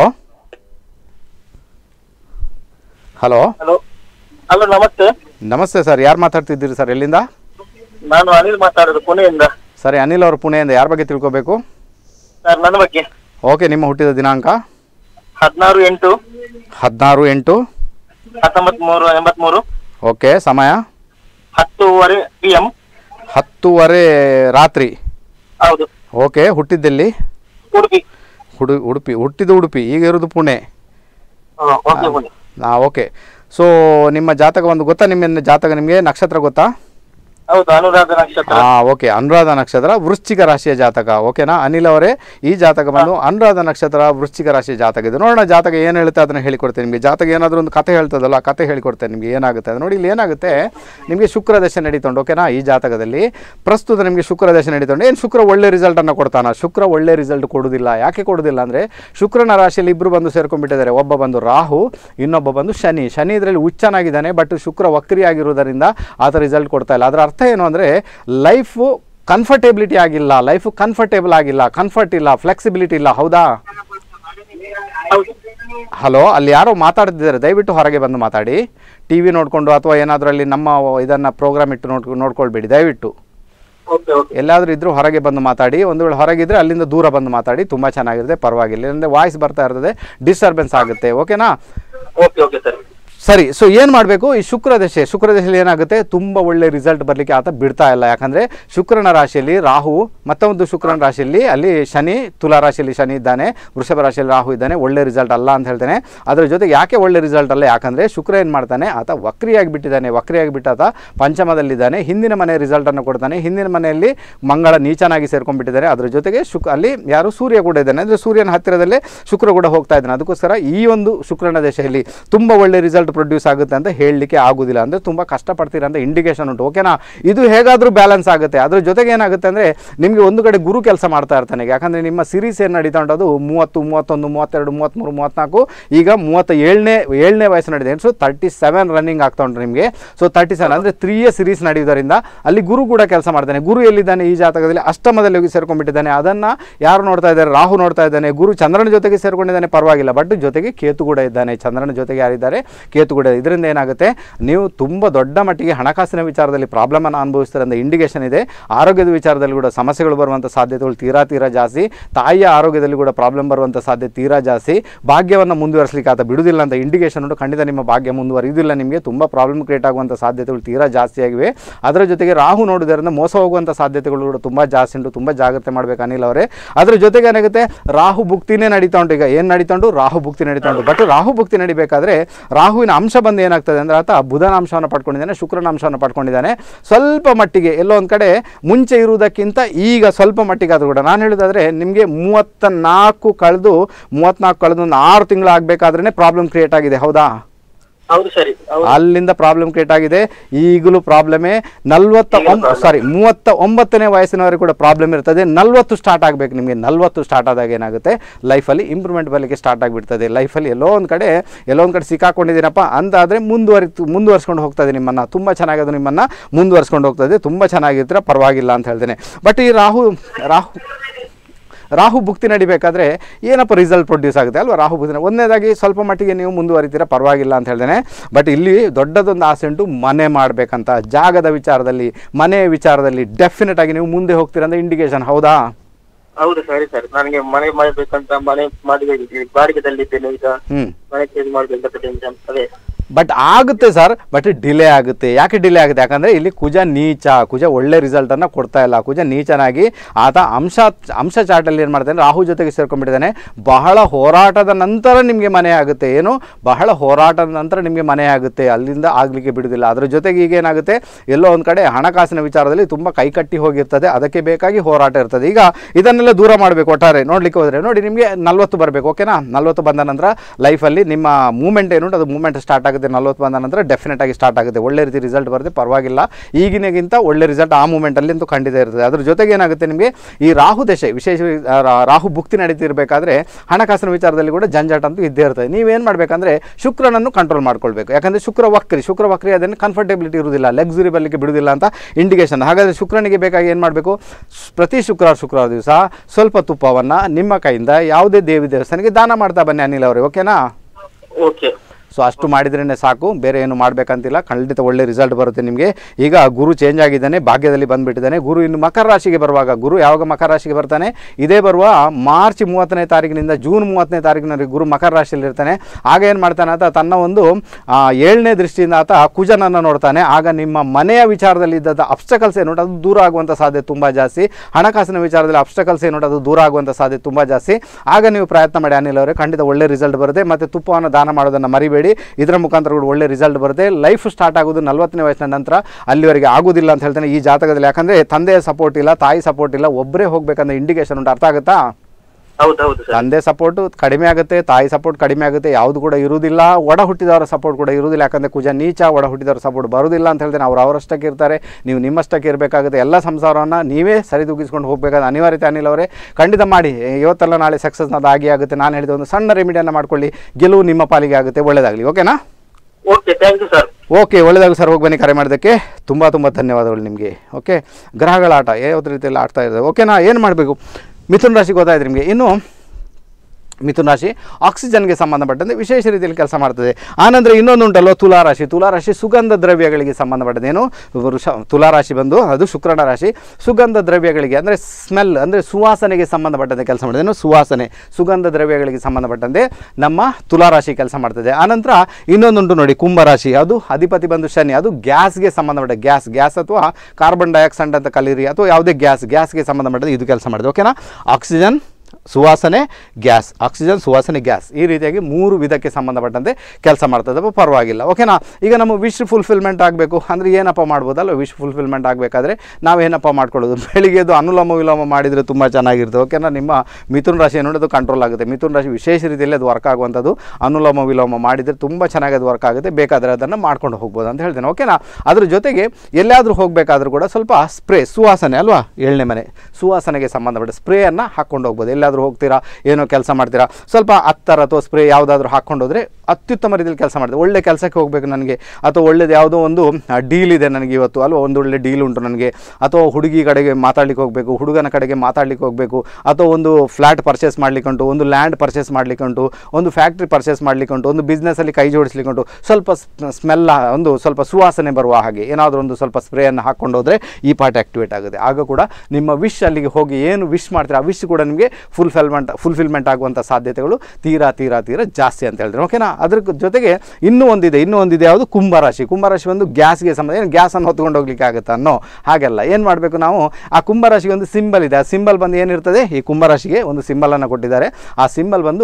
ಹಲೋ ಹಲೋ ಹಲೋ ನಮಸ್ತೆ ನಮಸ್ತೆ ಸರ್ ಯಾರು ಮಾತಾಡ್ತಿದ್ದೀರಿ ಸರ್ ಎಲ್ಲಿಂದ ನಾನು ಅನಿಲ್ ಮಾತಾಡೋದು ಪುಣೆಯಿಂದ ಸರಿ ಅನಿಲ್ ಅವರು ಪುಣೆಯಿಂದ ಯಾರ ಬಗ್ಗೆ ತಿಳ್ಕೊಬೇಕು ಸರ್ ನನ್ನ ಬಗ್ಗೆ ಓಕೆ ನಿಮ್ಮ ಹುಟ್ಟಿದ ದಿನಾಂಕ ಹದಿನಾರು ಎಂಟು ಹದಿನಾರು ಎಂಟು ಹತ್ತೊಂಬತ್ ಮೂರು ಎಂಬತ್ಮೂರು ಓಕೆ ಸಮಯ ಹತ್ತೂವರೆ ಪಿ ಎಂ ಹತ್ತುವರೆ ರಾತ್ರಿ ಹೌದು ಓಕೆ ಹುಟ್ಟಿದ್ದೆಲ್ಲಿ ಉಡುಪಿ ಹುಡು ಉಡುಪಿ ಹುಟ್ಟಿದ ಉಡುಪಿ ಈಗ ಇರೋದು ಪುಣೆ ಹಾ, ಓಕೆ ಪುಣೆ ಹಾಂ ಓಕೆ ಸೊ ನಿಮ್ಮ ಜಾತಕ ಒಂದು ಗೊತ್ತಾ ನಿಮ್ಮ ಜಾತಕ ನಿಮಗೆ ನಕ್ಷತ್ರ ಗೊತ್ತಾ ಹೌದು ಅನುರಾಧ ನಕ್ಷತ್ರ ಹಾಂ ಓಕೆ ಅನುರಾಧ ನಕ್ಷತ್ರ ವೃಶ್ಚಿಕ ರಾಶಿಯ ಜಾತಕ ಓಕೆನಾ ಅನಿಲ್ ಅವರೇ ಈ ಜಾತಕ ಬಂದು ಅನುರಾಧ ನಕ್ಷತ್ರ ವೃಶ್ಚಿಕ ರಾಶಿಯ ಜಾತಕ ಇದು ನೋಡೋಣ ಜಾತಕ ಏನು ಹೇಳುತ್ತೆ ಅದನ್ನು ಹೇಳಿಕೊಡ್ತೇನೆ ನಿಮಗೆ ಜಾತಕ ಏನಾದರೂ ಒಂದು ಕತೆ ಹೇಳ್ತದಲ್ಲ ಆ ಕತೆ ಹೇಳಿಕೊಡ್ತೇನೆ ನಿಮಗೆ ಏನಾಗುತ್ತೆ ಅದು ನೋಡಿ ಇಲ್ಲಿ ಏನಾಗುತ್ತೆ ನಿಮಗೆ ಶುಕ್ರ ದಶೆ ನಡೀತೊಂಡು ಓಕೆನಾ ಈ ಜಾತಕದಲ್ಲಿ ಪ್ರಸ್ತುತ ನಿಮಗೆ ಶುಕ್ರ ದಶೆ ನಡೀತೊಂಡು ಏನು ಶುಕ್ರ ಒಳ್ಳೆ ರಿಸಲ್ಟನ್ನು ಕೊಡ್ತಾನ ಶುಕ್ರ ಒಳ್ಳೆ ರಿಸಲ್ಟ್ ಕೊಡೋದಿಲ್ಲ ಯಾಕೆ ಕೊಡೋದಿಲ್ಲ ಅಂದರೆ ಶುಕ್ರನ ರಾಶಿಯಲ್ಲಿ ಇಬ್ಬರು ಬಂದು ಸೇರ್ಕೊಂಡ್ಬಿಟ್ಟಿದ್ದಾರೆ ಒಬ್ಬ ಬಂದು ರಾಹು ಇನ್ನೊಬ್ಬ ಬಂದು ಶನಿ ಶನಿ ಇದರಲ್ಲಿ ಹುಚ್ಚನಾಗಿದ್ದಾನೆ ಬಟ್ ಶುಕ್ರ ವಕ್ರಿ ಆಗಿರೋದರಿಂದ ಆತ ರಿಸಲ್ಟ್ ಕೊಡ್ತಾ ಇಲ್ಲ ಅದರ ಅರ್ಥ ಏನು ಅಂದರೆ ಲೈಫು ಕನ್ಫರ್ಟೇಬಿಲಿಟಿ ಆಗಿಲ್ಲ ಲೈಫು ಕನ್ಫರ್ಟೇಬಲ್ ಆಗಿಲ್ಲ ಕನ್ಫರ್ಟ್ ಇಲ್ಲ ಫ್ಲೆಕ್ಸಿಬಿಲಿಟಿ ಇಲ್ಲ ಹೌದಾ ಹೌದು ಹಲೋ ಅಲ್ಲಿ ಯಾರೋ ಮಾತಾಡ್ತಿದ್ದಾರೆ ದಯವಿಟ್ಟು ಹೊರಗೆ ಬಂದು ಮಾತಾಡಿ ಟಿ ವಿ ನೋಡಿಕೊಂಡು ಅಥವಾ ಏನಾದರೂ ಅಲ್ಲಿ ನಮ್ಮ ಇದನ್ನು ಪ್ರೋಗ್ರಾಮ್ ಇಟ್ಟು ನೋಡ್ ನೋಡ್ಕೊಳ್ಬೇಡಿ ದಯವಿಟ್ಟು ಓಕೆ ಓಕೆ ಎಲ್ಲಾದರೂ ಇದ್ರೂ ಹೊರಗೆ ಬಂದು ಮಾತಾಡಿ ಒಂದು ವೇಳೆ ಹೊರಗಿದ್ರೆ ಅಲ್ಲಿಂದ ದೂರ ಬಂದು ಮಾತಾಡಿ ತುಂಬ ಚೆನ್ನಾಗಿರುತ್ತೆ ಪರವಾಗಿಲ್ಲ ಇಲ್ಲಂದರೆ ವಾಯ್ಸ್ ಬರ್ತಾ ಇರ್ತದೆ ಡಿಸ್ಟರ್ಬೆನ್ಸ್ ಆಗುತ್ತೆ ಓಕೆನಾ ಓಕೆ ಓಕೆ ಸರ್ ಸರಿ ಸೊ ಏನು ಮಾಡಬೇಕು ಈ ಶುಕ್ರ ದಶೆ ಶುಕ್ರ ದಶೆಯಲ್ಲಿ ಏನಾಗುತ್ತೆ ತುಂಬ ಒಳ್ಳೆ ರಿಸಲ್ಟ್ ಬರಲಿಕ್ಕೆ ಆತ ಬಿಡ್ತಾ ಇಲ್ಲ ಯಾಕಂದರೆ ಶುಕ್ರನ ರಾಶಿಯಲ್ಲಿ ರಾಹು ಮತ್ತೊಂದು ಶುಕ್ರನ ರಾಶಿಯಲ್ಲಿ ಅಲ್ಲಿ ಶನಿ ತುಲಾ ರಾಶಿಯಲ್ಲಿ ಶನಿ ಇದ್ದಾನೆ ವೃಷಭ ರಾಶಿಯಲ್ಲಿ ರಾಹು ಇದ್ದಾನೆ ಒಳ್ಳೆ ರಿಸಲ್ಟ್ ಅಲ್ಲ ಅಂತ ಹೇಳ್ತೇನೆ ಅದರ ಜೊತೆಗೆ ಯಾಕೆ ಒಳ್ಳೆ ರಿಸಲ್ಟ್ ಅಲ್ಲ ಯಾಕಂದರೆ ಶುಕ್ರ ಏನು ಮಾಡ್ತಾನೆ ಆತ ವಕ್ರಿಯಾಗಿ ಬಿಟ್ಟಿದ್ದಾನೆ ವಕ್ರಿಯಾಗಿ ಬಿಟ್ಟಾತ ಪಂಚಮದಲ್ಲಿದ್ದಾನೆ ಹಿಂದಿನ ಮನೆ ರಿಸಲ್ಟನ್ನು ಕೊಡ್ತಾನೆ ಹಿಂದಿನ ಮನೆಯಲ್ಲಿ ಮಂಗಳ ನೀಚನಾಗಿ ಸೇರ್ಕೊಂಡ್ಬಿಟ್ಟಿದ್ದಾರೆ ಅದರ ಜೊತೆಗೆ ಶುಕ್ ಅಲ್ಲಿ ಯಾರು ಸೂರ್ಯ ಕೂಡ ಇದ್ದಾನೆ ಅಂದರೆ ಸೂರ್ಯನ ಹತ್ತಿರದಲ್ಲೇ ಶುಕ್ರ ಕೂಡ ಹೋಗ್ತಾ ಇದ್ದಾನೆ ಅದಕ್ಕೋಸ್ಕರ ಈ ಒಂದು ಶುಕ್ರನ ದಶೆಯಲ್ಲಿ ತುಂಬ ಒಳ್ಳೆ ರಿಸಲ್ಟ್ ಪ್ರೊಡ್ಯೂಸ್ ಆಗುತ್ತೆ ಅಂತ ಹೇಳಲಿಕ್ಕೆ ಆಗೋದಿಲ್ಲ ಅಂದರೆ ತುಂಬ ಕಷ್ಟಪಡ್ತೀರಾ ಅಂತ ಇಂಡಿಕೇಶನ್ ಉಂಟು ಓಕೆನಾ ಇದು ಹೇಗಾದರೂ ಬ್ಯಾಲೆನ್ಸ್ ಆಗುತ್ತೆ ಅದ್ರ ಜೊತೆಗೆ ಏನಾಗುತ್ತೆ ಅಂದರೆ ನಿಮಗೆ ಒಂದು ಕಡೆ ಗುರು ಕೆಲಸ ಮಾಡ್ತಾ ಇರ್ತಾನೆ ಯಾಕಂದರೆ ನಿಮ್ಮ ಸಿರೀಸ್ ಏನು ನಡೀತಾ ಉಂಟು ಅದು ಮೂವತ್ತು ಮೂವತ್ತೊಂದು ಮೂವತ್ತೆರಡು ಮೂವತ್ತ್ಮೂರು ಮೂವತ್ತ್ನಾಲ್ಕು ಈಗ ಮೂವತ್ತ ಏಳನೇ ಏಳನೇ ವಯಸ್ಸು ನಡೆದಿದೆ ಸೊ ತರ್ಟಿ ಸೆವೆನ್ ರನ್ನಿಂಗ್ ಆಗ್ತಾ ಉಂಟು ನಿಮಗೆ ಸೊ ತರ್ಟಿ ಸೆವೆನ್ ಅಂದರೆ ತ್ರೀ ಇಯರ್ ಸಿರೀಸ್ ನಡೆಯುವುದರಿಂದ ಅಲ್ಲಿ ಗುರು ಕೂಡ ಕೆಲಸ ಮಾಡ್ತಾನೆ ಗುರು ಎಲ್ಲಿದ್ದಾನೆ ಈ ಜಾತಕದಲ್ಲಿ ಅಷ್ಟಮದಲ್ಲಿ ಹೋಗಿ ಸೇರ್ಕೊಂಡ್ಬಿಟ್ಟಿದ್ದಾನೆ ಅದನ್ನು ಯಾರು ನೋಡ್ತಾ ಇದ್ದಾರೆ ರಾಹು ನೋಡ್ತಾ ಇದ್ದಾನೆ ಗುರು ಚಂದ್ರನ ಜೊತೆಗೆ ಸೇರ್ಕೊಂಡಿದ್ದಾನೆ ಪರವಾಗಿಲ್ಲ ಬಟ್ ಜೊತೆಗೆ ಕೇತು ಕೂಡ ಇದ್ದಾನೆ ಚಂದ್ರನ ಜೊತೆಗೆ ಯಾರಿದ್ದಾರೆ ಕೇತು ಕೂಡ ಇದರಿಂದ ಏನಾಗುತ್ತೆ ನೀವು ತುಂಬ ದೊಡ್ಡ ಮಟ್ಟಿಗೆ ಹಣಕಾಸಿನ ವಿಚಾರದಲ್ಲಿ ಪ್ರಾಬ್ಲಮನ್ನು ಅನುಭವಿಸ್ತಾರೆ ಅಂತ ಇಂಡಿಕೇಶನ್ ಇದೆ ಆರೋಗ್ಯದ ವಿಚಾರದಲ್ಲಿ ಕೂಡ ಸಮಸ್ಯೆಗಳು ಬರುವಂಥ ಸಾಧ್ಯತೆಗಳು ತೀರಾ ತೀರಾ ಜಾಸ್ತಿ ತಾಯಿಯ ಆರೋಗ್ಯದಲ್ಲಿ ಕೂಡ ಪ್ರಾಬ್ಲಮ್ ಬರುವಂಥ ಸಾಧ್ಯತೆ ತೀರಾ ಜಾಸ್ತಿ ಭಾಗ್ಯವನ್ನು ಮುಂದುವರಿಸಲಿಕ್ಕೆ ಆತ ಬಿಡುವುದಿಲ್ಲ ಅಂತ ಇಂಡಿಕೇಶನ್ ಉಂಟು ಖಂಡಿತ ನಿಮ್ಮ ಭಾಗ್ಯ ಮುಂದುವರಿಯುವುದಿಲ್ಲ ನಿಮಗೆ ತುಂಬ ಪ್ರಾಬ್ಲಮ್ ಕ್ರಿಯೇಟ್ ಆಗುವಂಥ ಸಾಧ್ಯತೆಗಳು ತೀರಾ ಜಾಸ್ತಿ ಆಗಿವೆ ಅದರ ಜೊತೆಗೆ ರಾಹು ನೋಡುವುದರಿಂದ ಮೋಸ ಹೋಗುವಂಥ ಸಾಧ್ಯತೆಗಳು ಕೂಡ ತುಂಬ ಜಾಸ್ತಿ ಉಂಟು ತುಂಬ ಜಾಗ್ರತೆ ಮಾಡಬೇಕು ಅನಿಲ್ ಅವರೇ ಅದರ ಜೊತೆಗೆ ಏನಾಗುತ್ತೆ ರಾಹು ಭುಕ್ತಿನೇ ನಡೀತಾ ಉಂಟು ಈಗ ಏನು ನಡೀತಾ ಉಂಟು ರಾಹು ಭುಕ್ತಿ ನಡೀತಾ ಉಂಟು ಬಟ್ ರಾಹು ಭುಕ್ತಿ ನಡಿಬೇಕಾದ್ರೆ ರಾಹುವಿನ ಅಂಶ ಬಂದು ಏನಾಗ್ತದೆ ಅಂದರೆ ಆತ ಬುಧನ ಅಂಶವನ್ನು ಪಡ್ಕೊಂಡಿದ್ದಾನೆ ಶುಕ್ರನ ಅಂಶವನ್ನು ಪಡ್ಕೊಂಡಿದ್ದಾನೆ ಸ್ವಲ್ಪ ಮಟ್ಟಿಗೆ ಎಲ್ಲೋ ಒಂದು ಕಡೆ ಮುಂಚೆ ಇರುವುದಕ್ಕಿಂತ ಈಗ ಸ್ವಲ್ಪ ಮಟ್ಟಿಗೆ ಅದು ಕೂಡ ನಾನು ಹೇಳೋದಾದರೆ ನಿಮಗೆ ಮೂವತ್ತ ನಾಲ್ಕು ಕಳೆದು ಮೂವತ್ತ್ನಾಲ್ಕು ಕಳೆದು ಒಂದು ಆರು ತಿಂಗಳು ಆಗಬೇಕಾದ್ರೇ ಪ್ರಾಬ್ಲಮ್ ಕ್ರಿಯೇಟ್ ಆಗಿದೆ ಹೌದಾ ಹೌದು ಸರಿ ಹೌದು ಅಲ್ಲಿಂದ ಪ್ರಾಬ್ಲಮ್ ಕ್ರಿಯೇಟ್ ಆಗಿದೆ ಈಗಲೂ ಪ್ರಾಬ್ಲಮೇ ನಲ್ವತ್ತ ಸಾರಿ ಮೂವತ್ತ ಒಂಬತ್ತನೇ ವಯಸ್ಸಿನವರೆಗೆ ಕೂಡ ಪ್ರಾಬ್ಲಮ್ ಇರ್ತದೆ ನಲ್ವತ್ತು ಸ್ಟಾರ್ಟ್ ಆಗಬೇಕು ನಿಮಗೆ ನಲ್ವತ್ತು ಸ್ಟಾರ್ಟ್ ಆದಾಗ ಏನಾಗುತ್ತೆ ಲೈಫಲ್ಲಿ ಇಂಪ್ರೂವ್ಮೆಂಟ್ ಬರಲಿಕ್ಕೆ ಸ್ಟಾರ್ಟ್ ಆಗಿಬಿಡ್ತದೆ ಲೈಫಲ್ಲಿ ಎಲ್ಲೋ ಒಂದು ಕಡೆ ಎಲ್ಲೋ ಒಂದು ಕಡೆ ಸಿಕ್ಕಾಕೊಂಡಿದ್ದೀನಪ್ಪ ಅಂತ ಆದರೆ ಮುಂದುವರಿ ಮುಂದುವರ್ಸ್ಕೊಂಡು ಹೋಗ್ತದೆ ನಿಮ್ಮನ್ನು ತುಂಬ ಚೆನ್ನಾಗಿ ಅದು ನಿಮ್ಮನ್ನು ಮುಂದುವರ್ಸ್ಕೊಂಡು ಹೋಗ್ತದೆ ತುಂಬ ಚೆನ್ನಾಗಿರ್ತೀರ ಪರವಾಗಿಲ್ಲ ಅಂತ ಹೇಳ್ತೇನೆ ಬಟ್ ಈ ರಾಹು ರಾಹು ರಾಹು ಭುಕ್ತಿ ನಡಿಬೇಕಾದ್ರೆ ಏನಪ್ಪ ರಿಸಲ್ಟ್ ಪ್ರೊಡ್ಯೂಸ್ ಆಗುತ್ತೆ ಅಲ್ವಾ ರಾಹು ಭುಕ್ತಿ ಒಂದನೇದಾಗಿ ಸ್ವಲ್ಪ ಮಟ್ಟಿಗೆ ನೀವು ಮುಂದುವರಿತೀರಾ ಪರವಾಗಿಲ್ಲ ಅಂತ ಹೇಳ್ತೇನೆ ಬಟ್ ಇಲ್ಲಿ ದೊಡ್ಡದೊಂದು ಆಸೆ ಉಂಟು ಮನೆ ಮಾಡಬೇಕಂತ ಜಾಗದ ವಿಚಾರದಲ್ಲಿ ಮನೆ ವಿಚಾರದಲ್ಲಿ ಡೆಫಿನೆಟ್ ಆಗಿ ನೀವು ಮುಂದೆ ಹೋಗ್ತೀರಾ ಅಂತ ಇಂಡಿಕೇಶನ್ ಹೌದಾ ಹೌದು ಸರಿ ಸರ್ ನನಗೆ ಮನೆ ಮಾಡ್ಬೇಕಂತ ಮನೆ ಮಾಡಿ ಬಾಡಿಗೆದಲ್ಲಿದ್ದೇನೆ ಈಗ ಹ್ಞೂ ಮನೆ ಚೇಂಜ್ ಮಾಡ್ಬೇಕಂತ ಟೆನ್ಷನ್ ಅದೇ ಬಟ್ ಆಗುತ್ತೆ ಸರ್ ಬಟ್ ಡಿಲೇ ಆಗುತ್ತೆ ಯಾಕೆ ಡಿಲೇ ಆಗುತ್ತೆ ಯಾಕಂದರೆ ಇಲ್ಲಿ ಕುಜ ನೀಚ ಕುಜ ಒಳ್ಳೆ ರಿಸಲ್ಟನ್ನು ಕೊಡ್ತಾ ಇಲ್ಲ ಕುಜ ನೀಚನಾಗಿ ಆತ ಅಂಶ ಅಂಶ ಚಾಟಲ್ಲಿ ಏನು ಮಾಡ್ತಾನೆ ರಾಹು ಜೊತೆಗೆ ಸೇರ್ಕೊಂಡ್ಬಿಟ್ಟಿದ್ದಾನೆ ಬಹಳ ಹೋರಾಟದ ನಂತರ ನಿಮಗೆ ಮನೆ ಆಗುತ್ತೆ ಏನು ಬಹಳ ಹೋರಾಟದ ನಂತರ ನಿಮಗೆ ಮನೆ ಆಗುತ್ತೆ ಅಲ್ಲಿಂದ ಆಗಲಿಕ್ಕೆ ಬಿಡುವುದಿಲ್ಲ ಅದ್ರ ಜೊತೆಗೆ ಈಗ ಏನಾಗುತ್ತೆ ಎಲ್ಲೋ ಒಂದು ಕಡೆ ಹಣಕಾಸಿನ ವಿಚಾರದಲ್ಲಿ ತುಂಬ ಕೈಕಟ್ಟಿ ಹೋಗಿರ್ತದೆ ಅದಕ್ಕೆ ಬೇಕಾಗಿ ಹೋರಾಟ ಇರ್ತದೆ ಈಗ ಇದನ್ನೆಲ್ಲ ದೂರ ಮಾಡಬೇಕು ಒಟ್ಟಾರೆ ನೋಡ್ಲಿಕ್ಕೆ ಹೋದರೆ ನೋಡಿ ನಿಮಗೆ ನಲ್ವತ್ತು ಬರಬೇಕು ಓಕೆನಾ ನಲ್ವತ್ತು ಬಂದ ನಂತರ ಲೈಫಲ್ಲಿ ನಿಮ್ಮ ಮೂಮೆಂಟ್ ಏನುಂಟು ಅದು ಮೂಮೆಂಟ್ ಸ್ಟಾರ್ಟ್ ಆಗುತ್ತೆ ನಲ್ವತ್ತು ಬಂದ ನಂತರ ಡೆಫಿನೆಟ್ ಆಗಿ ಸ್ಟಾರ್ಟ್ ಆಗುತ್ತೆ ಒಳ್ಳೆ ರೀತಿ ರಿಸಲ್ಟ್ ಬರುತ್ತೆ ಪರವಾಗಿಲ್ಲ ಈಗಿನಗಿಂತ ಒಳ್ಳೆ ರಿಸಲ್ಟ್ ಆ ಮೂಮೆಂಟಲ್ಲಿ ಅಂತೂ ಖಂಡಿತ ಇರ್ತದೆ ಅದ್ರ ಜೊತೆಗೆ ಏನಾಗುತ್ತೆ ನಿಮಗೆ ಈ ರಾಹು ದಶೆ ವಿಶೇಷ ಆ, ರಾ- ರಾಹು ಭುಕ್ತಿ ನಡೀತಿರ್ಬೇಕಾದ್ರೆ ಹಣಕಾಸಿನ ವಿಚಾರದಲ್ಲಿ ಕೂಡ ಜಂಜಾಟ ಅಂತೂ ಇದ್ದೇ ಇರ್ತದೆ ನೀವೇನು ಮಾಡಬೇಕಂದ್ರೆ ಶುಕ್ರನನ್ನು ಕಂಟ್ರೋಲ್ ಮಾಡ್ಕೊಳ್ಬೇಕು ಯಾಕಂದರೆ ಶುಕ್ರ ವಕ್ರಿ ಶುಕ್ರ ವಕ್ರಿ ಅದನ್ನು ಕಂಫರ್ಟೇಬಿಲಿಟಿ ಇರುವುದಿಲ್ಲ ಲಕ್ಸುರಿ ಬರಲಿಕ್ಕೆ ಬಿಡುವುದಿಲ್ಲ ಅಂತ ಇಂಡಿಕೇಶನ್ ಹಾಗಾದರೆ ಶುಕ್ರನಿಗೆ ಬೇಕಾಗಿ ಏನು ಮಾಡಬೇಕು ಪ್ರತಿ ಶುಕ್ರವಾರ ಶುಕ್ರವಾರ ದಿವಸ ಸ್ವಲ್ಪ ತುಪ್ಪವನ್ನು ನಿಮ್ಮ ಕೈಯಿಂದ ಯಾವುದೇ ದೇವಿ ದೇವಸ್ಥಾನಕ್ಕೆ ದಾನ ಮಾಡ್ತಾ ಬನ್ನಿ ಅನಿಲ್ ಅವರೇ ಓಕೆನಾ ಓಕೆ ಸೊ ಅಷ್ಟು ಮಾಡಿದ್ರೇ ಸಾಕು ಬೇರೆ ಏನು ಮಾಡಬೇಕಂತಿಲ್ಲ ಖಂಡಿತ ಒಳ್ಳೆ ರಿಸಲ್ಟ್ ಬರುತ್ತೆ ನಿಮಗೆ ಈಗ ಗುರು ಚೇಂಜ್ ಆಗಿದ್ದಾನೆ ಭಾಗ್ಯದಲ್ಲಿ ಬಂದುಬಿಟ್ಟಿದ್ದಾನೆ ಗುರು ಇನ್ನು ಮಕರ ರಾಶಿಗೆ ಬರುವಾಗ ಗುರು ಯಾವಾಗ ಮಕರ ರಾಶಿಗೆ ಬರ್ತಾನೆ ಇದೇ ಬರುವ ಮಾರ್ಚ್ ಮೂವತ್ತನೇ ತಾರೀಕಿನಿಂದ ಜೂನ್ ಮೂವತ್ತನೇ ತಾರೀಕಿನಲ್ಲಿ ಗುರು ಮಕರ ರಾಶಿಯಲ್ಲಿ ಇರ್ತಾನೆ ಆಗ ಏನು ಮಾಡ್ತಾನೆ ಆತ ತನ್ನ ಒಂದು ಆ, ಏಳನೇ ದೃಷ್ಟಿಯಿಂದ ಆತ ಕುಜನನ್ನು ನೋಡ್ತಾನೆ ಆಗ ನಿಮ್ಮ ಮನೆಯ ವಿಚಾರದಲ್ಲಿ ಇದ್ದಂಥ ಅಬ್ಸ್ಟಕಲ್ಸ್ ಏನು ಅದು ದೂರ ಆಗುವಂಥ ಸಾಧ್ಯತೆ ತುಂಬ ಜಾಸ್ತಿ ಹಣಕಾಸಿನ ವಿಚಾರದಲ್ಲಿ ಅಬ್ಸ್ಟಕಲ್ಸ್ ಏನು ಅದು ದೂರ ಆಗುವಂಥ ಸಾಧ್ಯತೆ ತುಂಬ ಜಾಸ್ತಿ ಆಗ ನೀವು ಪ್ರಯತ್ನ ಮಾಡಿ ಅನಿಲ್ ಅವರೇ ಖಂಡಿತ ಒಳ್ಳೆ ರಿಸಲ್ಟ್ ಬರುತ್ತೆ ಮತ್ತು ತುಪ್ಪವನ್ನು ದಾನ ಮಾಡೋದನ್ನು ಮರಿಬೇಡಿ ಇದರ ಮುಖಾಂತರ ಕೂಡ ಒಳ್ಳೆ ರಿಸಲ್ಟ್ ಬರುತ್ತೆ ಲೈಫ್ ಸ್ಟಾರ್ಟ್ ಆಗೋದು ನಲವತ್ತನೇ ವಯಸ್ಸಿನ ನಂತರ ಅಲ್ಲಿವರೆಗೆ ಆಗೋದಿಲ್ಲ ಅಂತ ಹೇಳ್ತಾನೆ ಈ ಜಾತಕದಲ್ಲಿ ಯಾಕಂದರೆ ತಂದೆಯ ಸಪೋರ್ಟ್ ಇಲ್ಲ ತಾಯಿ ಸಪೋರ್ಟ್ ಇಲ್ಲ ಒಬ್ಬರೇ ಹೋಗ್ಬೇಕಂದ್ರೆ ಇಂಡಿಕೇಶನ್ ಉಂಟು ಅರ್ಥ ಆಗುತ್ತಾ ಹೌದು ಹೌದು ಸರ್ ತಂದೆ ಸಪೋರ್ಟು ಕಡಿಮೆ ಆಗುತ್ತೆ ತಾಯಿ ಸಪೋರ್ಟ್ ಕಡಿಮೆ ಆಗುತ್ತೆ ಯಾವುದು ಕೂಡ ಇರುವುದಿಲ್ಲ ಒಡ ಹುಟ್ಟಿದವರ ಸಪೋರ್ಟ್ ಕೂಡ ಇರುವುದಿಲ್ಲ ಯಾಕಂದರೆ ಕುಜ ನೀಚ ಒಡ ಹುಟ್ಟಿದವರ ಸಪೋರ್ಟ್ ಬರುವುದಿಲ್ಲ ಅಂತ ಹೇಳ್ತೇನೆ ಅವ್ರು ಅವರಷ್ಟಕ್ಕೆ ಇರ್ತಾರೆ ನೀವು ನಿಮ್ಮಷ್ಟಕ್ಕೆ ಇರಬೇಕಾಗುತ್ತೆ ಎಲ್ಲ ಸಂಸಾರವನ್ನು ನೀವೇ ಸರಿದೂಗಿಸ್ಕೊಂಡು ಹೋಗಬೇಕಾದ ಅನಿವಾರ್ಯತೆ ಅನಿಲ್ ಅವರೇ ಖಂಡಿತ ಮಾಡಿ ಇವತ್ತೆಲ್ಲ ನಾಳೆ ಸಕ್ಸಸ್ ಅದು ಆಗಿ ಆಗುತ್ತೆ ನಾನು ಹೇಳಿದ ಒಂದು ಸಣ್ಣ ರೆಮಿಡಿಯನ್ನು ಮಾಡ್ಕೊಳ್ಳಿ ಗೆಲುವು ನಿಮ್ಮ ಪಾಲಿಗೆ ಆಗುತ್ತೆ ಒಳ್ಳೆಯದಾಗಲಿ ಓಕೆನಾ okay thank you sir okay ಒಳ್ಳೆಯದಾಗ ಸರ್ ಹೋಗಿ ಬನ್ನಿ ಕರೆ ಮಾಡೋದಕ್ಕೆ ತುಂಬ ತುಂಬ ಧನ್ಯವಾದಗಳು ನಿಮಗೆ ಓಕೆ ಗ್ರಹಗಳ ಆಟ ಯಾವ್ದು ರೀತಿಯಲ್ಲಿ ಆಡ್ತಾ ಇರ್ತದೆ ಓಕೆನಾ ಏನು ಮಾಡಬೇಕು ಮಿಥುನ್ ರಾಶಿಗೆ ಗೊತ್ತಾಯ್ತು ನಿಮಗೆ ಇನ್ನು ಮಿಥುನ್ ರಾಶಿ ಆಕ್ಸಿಜನ್ಗೆ ಸಂಬಂಧಪಟ್ಟಂತೆ ವಿಶೇಷ ರೀತಿಯಲ್ಲಿ ಕೆಲಸ ಮಾಡ್ತದೆ ಆನಂತರ ಇನ್ನೊಂದು ಉಂಟಲ್ವ ತುಲಾರಾಶಿ ತುಲಾರಾಶಿ ಸುಗಂಧ ದ್ರವ್ಯಗಳಿಗೆ ಸಂಬಂಧಪಟ್ಟದ್ದು ಏನು ವೃಷ ತುಲಾರಾಶಿ ಬಂದು ಅದು ಶುಕ್ರನ ರಾಶಿ ಸುಗಂಧ ದ್ರವ್ಯಗಳಿಗೆ ಅಂದರೆ ಸ್ಮೆಲ್ ಅಂದರೆ ಸುವಾಸನೆಗೆ ಸಂಬಂಧಪಟ್ಟಂತೆ ಕೆಲಸ ಮಾಡ್ತದೆ ಏನು ಸುವಾಸನೆ ಸುಗಂಧ ದ್ರವ್ಯಗಳಿಗೆ ಸಂಬಂಧಪಟ್ಟಂತೆ ನಮ್ಮ ತುಲಾರಾಶಿ ಕೆಲಸ ಮಾಡ್ತದೆ ಆನಂತರ ಇನ್ನೊಂದುಂಟು ನೋಡಿ ಕುಂಭರಾಶಿ ಅದು ಅಧಿಪತಿ ಬಂದು ಶನಿ ಅದು ಗ್ಯಾಸ್ಗೆ ಸಂಬಂಧಪಟ್ಟ ಗ್ಯಾಸ್ ಗ್ಯಾಸ್ ಅಥವಾ ಕಾರ್ಬನ್ ಡೈಆಕ್ಸೈಡ್ ಅಂತ ಕಲೀರಿ ಅಥವಾ ಯಾವುದೇ ಗ್ಯಾಸ್ ಗ್ಯಾಸ್ಗೆ ಸಂಬಂಧಪಟ್ಟದ್ದು ಇದು ಕೆಲಸ ಮಾಡಿದೆ ಓಕೆನಾ ಆಕ್ಸಿಜನ್ ಸುವಾಸನೆ ಗ್ಯಾಸ್ ಆಕ್ಸಿಜನ್ ಸುವಾಸನೆ ಗ್ಯಾಸ್ ಈ ರೀತಿಯಾಗಿ ಮೂರು ವಿಧಕ್ಕೆ ಸಂಬಂಧಪಟ್ಟಂತೆ ಕೆಲಸ ಮಾಡ್ತದೆ ಅಪ್ಪ ಪರವಾಗಿಲ್ಲ ಓಕೆನಾ ಈಗ ನಮ್ಮ ವಿಶ್ ಫುಲ್ಫಿಲ್ಮೆಂಟ್ ಆಗಬೇಕು ಅಂದರೆ ಏನಪ್ಪ ಮಾಡ್ಬೋದಲ್ಲ ವಿಶ್ ಫುಲ್ಫಿಲ್ಮೆಂಟ್ ಆಗಬೇಕಾದ್ರೆ ನಾವೇನಪ್ಪ ಮಾಡ್ಕೊಳ್ಳೋದು ಬೆಳಿಗ್ಗೆ ಎದ್ದು ಅನುಲೋಮ ವಿಲೋಮ ಮಾಡಿದರೆ ತುಂಬ ಚೆನ್ನಾಗಿರ್ತದೆ ಓಕೆನಾ ನಿಮ್ಮ ಮಿಥುನ್ ರಾಶಿ ಏನೋದು ಕಂಟ್ರೋಲ್ ಆಗುತ್ತೆ ಮಿಥುನ್ ರಾಶಿ ವಿಶೇಷ ರೀತಿಯಲ್ಲಿ ಅದು ವರ್ಕ್ ಆಗುವಂಥದ್ದು ಅನುಲೋಮ ವಿಲೋಮ ಮಾಡಿದರೆ ತುಂಬ ಚೆನ್ನಾಗಿ ಅದು ವರ್ಕ್ ಆಗುತ್ತೆ ಬೇಕಾದರೆ ಅದನ್ನು ಮಾಡ್ಕೊಂಡು ಹೋಗ್ಬೋದು ಅಂತ ಹೇಳ್ತೇನೆ ಓಕೆನಾ ಅದ್ರ ಜೊತೆಗೆ ಎಲ್ಲಾದರೂ ಹೋಗಬೇಕಾದ್ರೂ ಕೂಡ ಸ್ವಲ್ಪ ಸ್ಪ್ರೇ ಸುವಾಸನೆ ಅಲ್ವಾ ಏಳನೇ ಮನೆ ಸುವಾಸನೆಗೆ ಸಂಬಂಧಪಟ್ಟ ಸ್ಪ್ರೇಯನ್ನು ಹಾಕ್ಕೊಂಡು ಹೋಗ್ಬೋದು ಎಲ್ಲಾದರೂ ಹೋಗ್ತೀರಾ ಏನೋ ಕೆಲಸ ಮಾಡ್ತೀರಾ ಸ್ವಲ್ಪ ಹತ್ತರ ಅಥವಾ ಸ್ಪ್ರೇ ಯಾವುದಾದ್ರೂ ಹಾಕ್ಕೊಂಡು ಹೋದರೆ ಅತ್ಯುತ್ತಮ ರೀತಿಯಲ್ಲಿ ಕೆಲಸ ಮಾಡ್ತದೆ ಒಳ್ಳೆ ಕೆಲಸಕ್ಕೆ ಹೋಗಬೇಕು ನನಗೆ ಅಥವಾ ಒಳ್ಳೇದು ಯಾವುದೋ ಒಂದು ಡೀಲ್ ಇದೆ ನನಗೆ ಇವತ್ತು ಅಲ್ವಾ ಒಂದು ಒಳ್ಳೆ ಡೀಲ್ ಉಂಟು ನನಗೆ ಅಥವಾ ಹುಡುಗಿ ಕಡೆಗೆ ಮಾತಾಡ್ಲಿಕ್ಕೆ ಹೋಗಬೇಕು ಹುಡುಗನ ಕಡೆಗೆ ಮಾತಾಡ್ಲಿಕ್ಕೆ ಹೋಗಬೇಕು ಅಥವಾ ಒಂದು ಫ್ಲ್ಯಾಟ್ ಪರ್ಚೇಸ್ ಮಾಡ್ಲಿಕ್ಕೆ ಉಂಟು ಒಂದು ಲ್ಯಾಂಡ್ ಪರ್ಚೇಸ್ ಮಾಡ್ಲಿಕ್ಕೆ ಉಂಟು ಒಂದು ಫ್ಯಾಕ್ಟ್ರಿ ಪರ್ಚೇಸ್ ಮಾಡ್ಲಿಕ್ಕೆ ಉಂಟು ಒಂದು ಬಿಸ್ನೆಸ್ಸಲ್ಲಿ ಕೈ ಜೋಡಿಸ್ಲಿಕ್ಕೆ ಉಂಟು ಸ್ವಲ್ಪ ಸ್ಮೆಲ್ ಒಂದು ಸ್ವಲ್ಪ ಸುವಾಸನೆ ಬರುವ ಹಾಗೆ ಏನಾದರೂ ಒಂದು ಸ್ವಲ್ಪ ಸ್ಪ್ರೇಯನ್ನು ಹಾಕ್ಕೊಂಡು ಹೋದರೆ ಈ ಪಾರ್ಟ್ ಆ್ಯಕ್ಟಿವೇಟ್ ಆಗುತ್ತೆ ಆಗ ಕೂಡ ನಿಮ್ಮ ವಿಶ್ ಅಲ್ಲಿಗೆ ಹೋಗಿ ಏನು ವಿಶ್ ಮಾಡ್ತೀರಾ ಆ ವಿಶ್ ಕೂಡ ನಿಮಗೆ ಫುಲ್ಫಿಲ್ಮೆಂಟ್ ಫುಲ್ಫಿಲ್ಮೆಂಟ್ ಆಗುವಂಥ ಸಾಧ್ಯತೆಗಳು ತೀರಾ ತೀರಾ ತೀರಾ ಜಾಸ್ತಿ ಅಂತ ಹೇಳಿದ್ರೆ ಓಕೆನಾ ಅದ್ರ ಜೊತೆಗೆ ಇನ್ನೂ ಒಂದಿದೆ ಇನ್ನೂ ಒಂದಿದೆ ಯಾವುದು ಕುಂಭರಾಶಿ ಕುಂಭರಾಶಿ ಒಂದು ಗ್ಯಾಸ್ಗೆ ಸಂಬಂಧ ಏನು ಗ್ಯಾಸನ್ನು ಹೊತ್ಕೊಂಡು ಹೋಗ್ಲಿಕ್ಕೆ ಆಗುತ್ತಾ ಅನ್ನೋ ಹಾಗೆಲ್ಲ ಏನು ಮಾಡಬೇಕು ನಾವು ಆ ಕುಂಭರಾಶಿಗೆ ಒಂದು ಸಿಂಬಲ್ ಇದೆ ಆ ಸಿಂಬಲ್ ಬಂದು ಏನಿರ್ತದೆ ಈ ಕುಂಭರಾಶಿಗೆ ಒಂದು ಸಿಂಬಲನ್ನು ಕೊಟ್ಟಿದ್ದಾರೆ ಆ ಸಿಂಬಲ್ ಬಂದು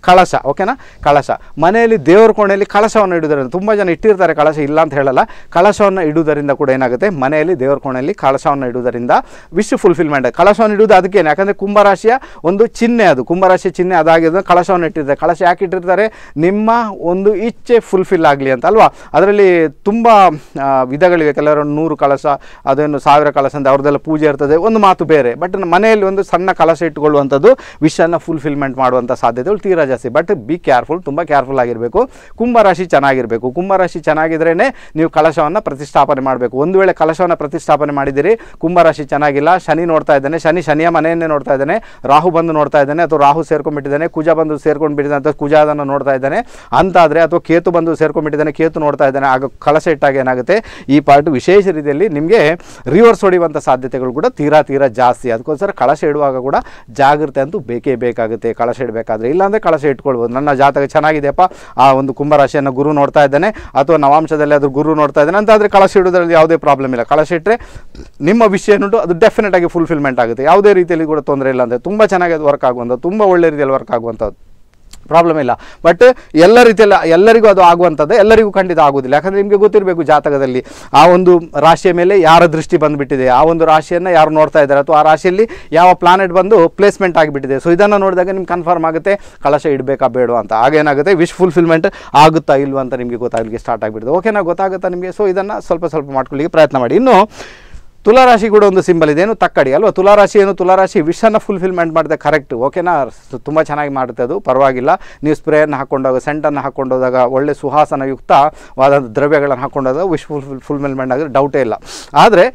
ಕಳಶ ಓಕೆನಾ ಕಳಶ ಮನೆಯಲ್ಲಿ ದೇವರ ಕೋಣೆಯಲ್ಲಿ ಕಳಶವನ್ನು ಇಡುವುದರಿಂದ ತುಂಬ ಜನ ಇಟ್ಟಿರ್ತಾರೆ ಕಳಶ ಇಲ್ಲ ಅಂತ ಹೇಳಲ್ಲ ಕಳಶವನ್ನು ಇಡುವುದರಿಂದ ಕೂಡ ಏನಾಗುತ್ತೆ ಮನೆಯಲ್ಲಿ ದೇವರ ಕೋಣೆಯಲ್ಲಿ ಕಳಶವನ್ನು ಇಡುವುದರಿಂದ ವಿಶ್ ಫುಲ್ಫಿಲ್ಮೆಂಟ್ ಕಳಶವನ್ನು ಇಡುವುದು ಅದಕ್ಕೇನೆ ಯಾಕಂದರೆ ಕುಂಭರಾಶಿಯ ಒಂದು ಚಿಹ್ನೆ ಅದು ಕುಂಭರಾಶಿಯ ಚಿಹ್ನೆ ಅದಾಗಿದ್ದು ಕಳಶವನ್ನು ಇಟ್ಟಿರ್ತಾರೆ ಕಳಶ ಯಾಕೆ ಇಟ್ಟಿರ್ತಾರೆ ನಿಮ್ಮ ಒಂದು ಇಚ್ಛೆ ಫುಲ್ಫಿಲ್ ಆಗಲಿ ಅಂತ ಅಲ್ವಾ ಅದರಲ್ಲಿ ತುಂಬ ಆ, ವಿಧಗಳಿವೆ ಕೆಲವರು ನೂರು ಕಳಶ ಅದೇನು ಸಾವಿರ ಕಳಶ ಅಂತ ಅವ್ರದ್ದೆಲ್ಲ ಪೂಜೆ ಇರ್ತದೆ ಒಂದು ಮಾತು ಬೇರೆ ಬಟ್ ಮನೆಯಲ್ಲಿ ಒಂದು ಸಣ್ಣ ಕಳಶ ಇಟ್ಟುಕೊಳ್ಳುವಂಥದ್ದು ವಿಷನ್ನು ಫುಲ್ಫಿಲ್ಮೆಂಟ್ ಮಾಡುವಂಥ ಸಾಧ್ಯತೆಗಳು ತೀರಾ ಜಾಸ್ತಿ ಬಟ್ ಬಿ ಕೇರ್ಫುಲ್ ತುಂಬ ಕೇರ್ಫುಲ್ ಆಗಿರಬೇಕು ಕುಂಭರಾಶಿ ಚೆನ್ನಾಗಿರಬೇಕು ಕುಂಭರಾಶಿ ಚೆನ್ನಾಗಿದ್ರೇ ನೀವು ಕಳಶವನ್ನು ಪ್ರತಿಷ್ಠಾಪನೆ ಮಾಡಬೇಕು ಒಂದು ವೇಳೆ ಕಳಶವನ್ನು ಪ್ರತಿಷ್ಠಾಪನೆ ಮಾಡಿದಿರಿ ಕುಂಭರಾಶಿ ಚೆನ್ನಾಗಿಲ್ಲ ಶನಿ ನೋಡ್ತಾ ಇದ್ದಾನೆ ಶನಿ ಶನಿಯ ಮನೆಯನ್ನೇ ನೋಡ್ತಾ ಇದ್ದಾನೆ ರಾಹು ಬಂದು ನೋಡ್ತಾ ಇದ್ದಾನೆ ಅಥವಾ ರಾಹು ಸೇರ್ಕೊಂಡ್ಬಿಟ್ಟಿದ್ದಾನೆ ಕುಜ ಬಂದು ಸೇರ್ಕೊಂಡು ಬಿಟ್ಟಿದ್ದಾನೆ ಅಥವಾ ಕುಜ ಅದನ್ನು ನೋಡ್ತಾ ಇದ್ದಾನೆ ಅಂತಾದರೆ ಅಥವಾ ಕೇತು ಬಂದು ಸೇರ್ಕೊಂಡ್ಬಿಟ್ಟಿದ್ದಾನೆ ಕೇತು ನೋಡ್ತಾ ಇದ್ದಾನೆ ಆಗ ಕಳಶ ಇಟ್ಟಾಗ ಏನಾಗುತ್ತೆ ಈ ಪಾರ್ಟ್ ವಿಶೇಷ ರೀತಿಯಲ್ಲಿ ನಿಮಗೆ ರಿವರ್ಸ್ ಹೊಡೆಯುವಂಥ ಸಾಧ್ಯತೆಗಳು ಕೂಡ ತೀರಾ ತೀರಾ ಜಾಸ್ತಿ ಅದಕ್ಕೋಸ್ಕರ ಕಳಶ ಇಡುವಾಗ ಕೂಡ ಜಾಗ್ರತೆ ಅಂತೂ ಬೇಕೇ ಬೇಕಾಗುತ್ತೆ ಕಳಶ ಇಡಬೇಕಾದ್ರೆ ಇಲ್ಲಾಂದರೆ ಕಳಶ ಇಟ್ಕೊಳ್ಬೋದು ನನ್ನ ಜಾತಕ ಚೆನ್ನಾಗಿದೆಯಪ್ಪ ಆ ಒಂದು ಕುಂಭರಾಶಿಯನ್ನು ಗುರು ನೋಡ್ತಾ ಇದ್ದಾನೆ ಅಥವಾ ನವಾಂಶದಲ್ಲಿ ಅದು ಗುರು ನೋಡ್ತಾ ಇದ್ದಾನೆ ಅಂತಾದರೆ ಕಳಶ ಇಡೋದ್ರಲ್ಲಿ ಯಾವುದೇ ಪ್ರಾಬ್ಲಮ್ ಇಲ್ಲ ಕಳಶ ಇಟ್ಟರೆ ನಿಮ್ಮ ವಿಷಯ ಏನುಂಟು ಅದು ಡೆಫಿನೆಟ್ ಆಗಿ ಫುಲ್ಫಿಲ್ಮೆಂಟ್ ಆಗುತ್ತೆ ಯಾವುದೇ ರೀತಿಯಲ್ಲಿ ಕೂಡ ತೊಂದರೆ ಇಲ್ಲ ಅಂದರೆ ತುಂಬ ಚೆನ್ನಾಗಿ ಅದು ವರ್ಕ್ ಆಗುವಂಥದ್ದು ತುಂಬ ಒಳ್ಳೆ ರೀತಿಯಲ್ಲಿ ವರ್ಕ್ ಆಗುವಂಥದ್ದು ಪ್ರಾಬ್ಲಮ್ ಇಲ್ಲ ಬಟ್ ಎಲ್ಲ ರೀತಿಯಲ್ಲಿ ಎಲ್ಲರಿಗೂ ಅದು ಆಗುವಂಥದ್ದು ಎಲ್ಲರಿಗೂ ಖಂಡಿತ ಆಗೋದಿಲ್ಲ ಯಾಕಂದರೆ ನಿಮಗೆ ಗೊತ್ತಿರಬೇಕು ಜಾತಕದಲ್ಲಿ ಆ ಒಂದು ರಾಶಿಯ ಮೇಲೆ ಯಾರ ದೃಷ್ಟಿ ಬಂದುಬಿಟ್ಟಿದೆ ಆ ಒಂದು ರಾಶಿಯನ್ನು ಯಾರು ನೋಡ್ತಾ ಇದ್ದಾರೆ ಅಥವಾ ಆ ರಾಶಿಯಲ್ಲಿ ಯಾವ ಪ್ಲಾನೆಟ್ ಬಂದು ಪ್ಲೇಸ್ಮೆಂಟ್ ಆಗಿಬಿಟ್ಟಿದೆ ಸೊ ಇದನ್ನು ನೋಡಿದಾಗ ನಿಮ್ಗೆ ಕನ್ಫರ್ಮ್ ಆಗುತ್ತೆ ಕಳಶ ಇಡಬೇಕಾ ಬೇಡ ಅಂತ ಆಗೇನಾಗುತ್ತೆ ವಿಶ್ ಫುಲ್ಫಿಲ್ಮೆಂಟ್ ಆಗುತ್ತಾ ಇಲ್ವಾ ಅಂತ ನಿಮಗೆ ಗೊತ್ತಾಗಲಿಕ್ಕೆ ಸ್ಟಾರ್ಟ್ ಆಗಿಬಿಡುತ್ತೆ ಓಕೆನಾ ಗೊತ್ತಾಗುತ್ತಾ ನಿಮಗೆ ಸೊ ಇದನ್ನು ಸ್ವಲ್ಪ ಸ್ವಲ್ಪ ಮಾಡ್ಕೊಳ್ಳಿಕ್ಕೆ ಪ್ರಯತ್ನ ಮಾಡಿ ಇನ್ನು ತುಲಾರಾಶಿ ಕೂಡ ಒಂದು ಸಿಂಬಲ್ ಇದೆ ಏನು ತಕ್ಕಡಿ ಅಲ್ವಾ ತುಲಾರಾಶಿ ಏನು ತುಲಾರಾಶಿ ವಿಷನ್ನು ಫುಲ್ಫಿಲ್ಮೆಂಟ್ ಮಾಡಿದೆ ಕರೆಕ್ಟ್ ಓಕೆನಾ ತುಂಬ ಚೆನ್ನಾಗಿ ಮಾಡುತ್ತೆ ಅದು ಪರವಾಗಿಲ್ಲ ನೀವು ಸ್ಪ್ರೇಯನ್ನು ಹಾಕೊಂಡೋಗ ಸೆಂಟನ್ನು ಹಾಕೊಂಡೋದಾಗ ಒಳ್ಳೆ ಸುಹಾಸನಯುಕ್ತವಾದ ದ್ರವ್ಯಗಳನ್ನು ಹಾಕೊಂಡೋದಾಗ ವಿಶ್ ಫುಲ್ ಫುಲ್ಫಿಲ್ಮೆಂಟ್ ಆಗಿದ್ರೆ ಡೌಟೇ ಇಲ್ಲ ಆದರೆ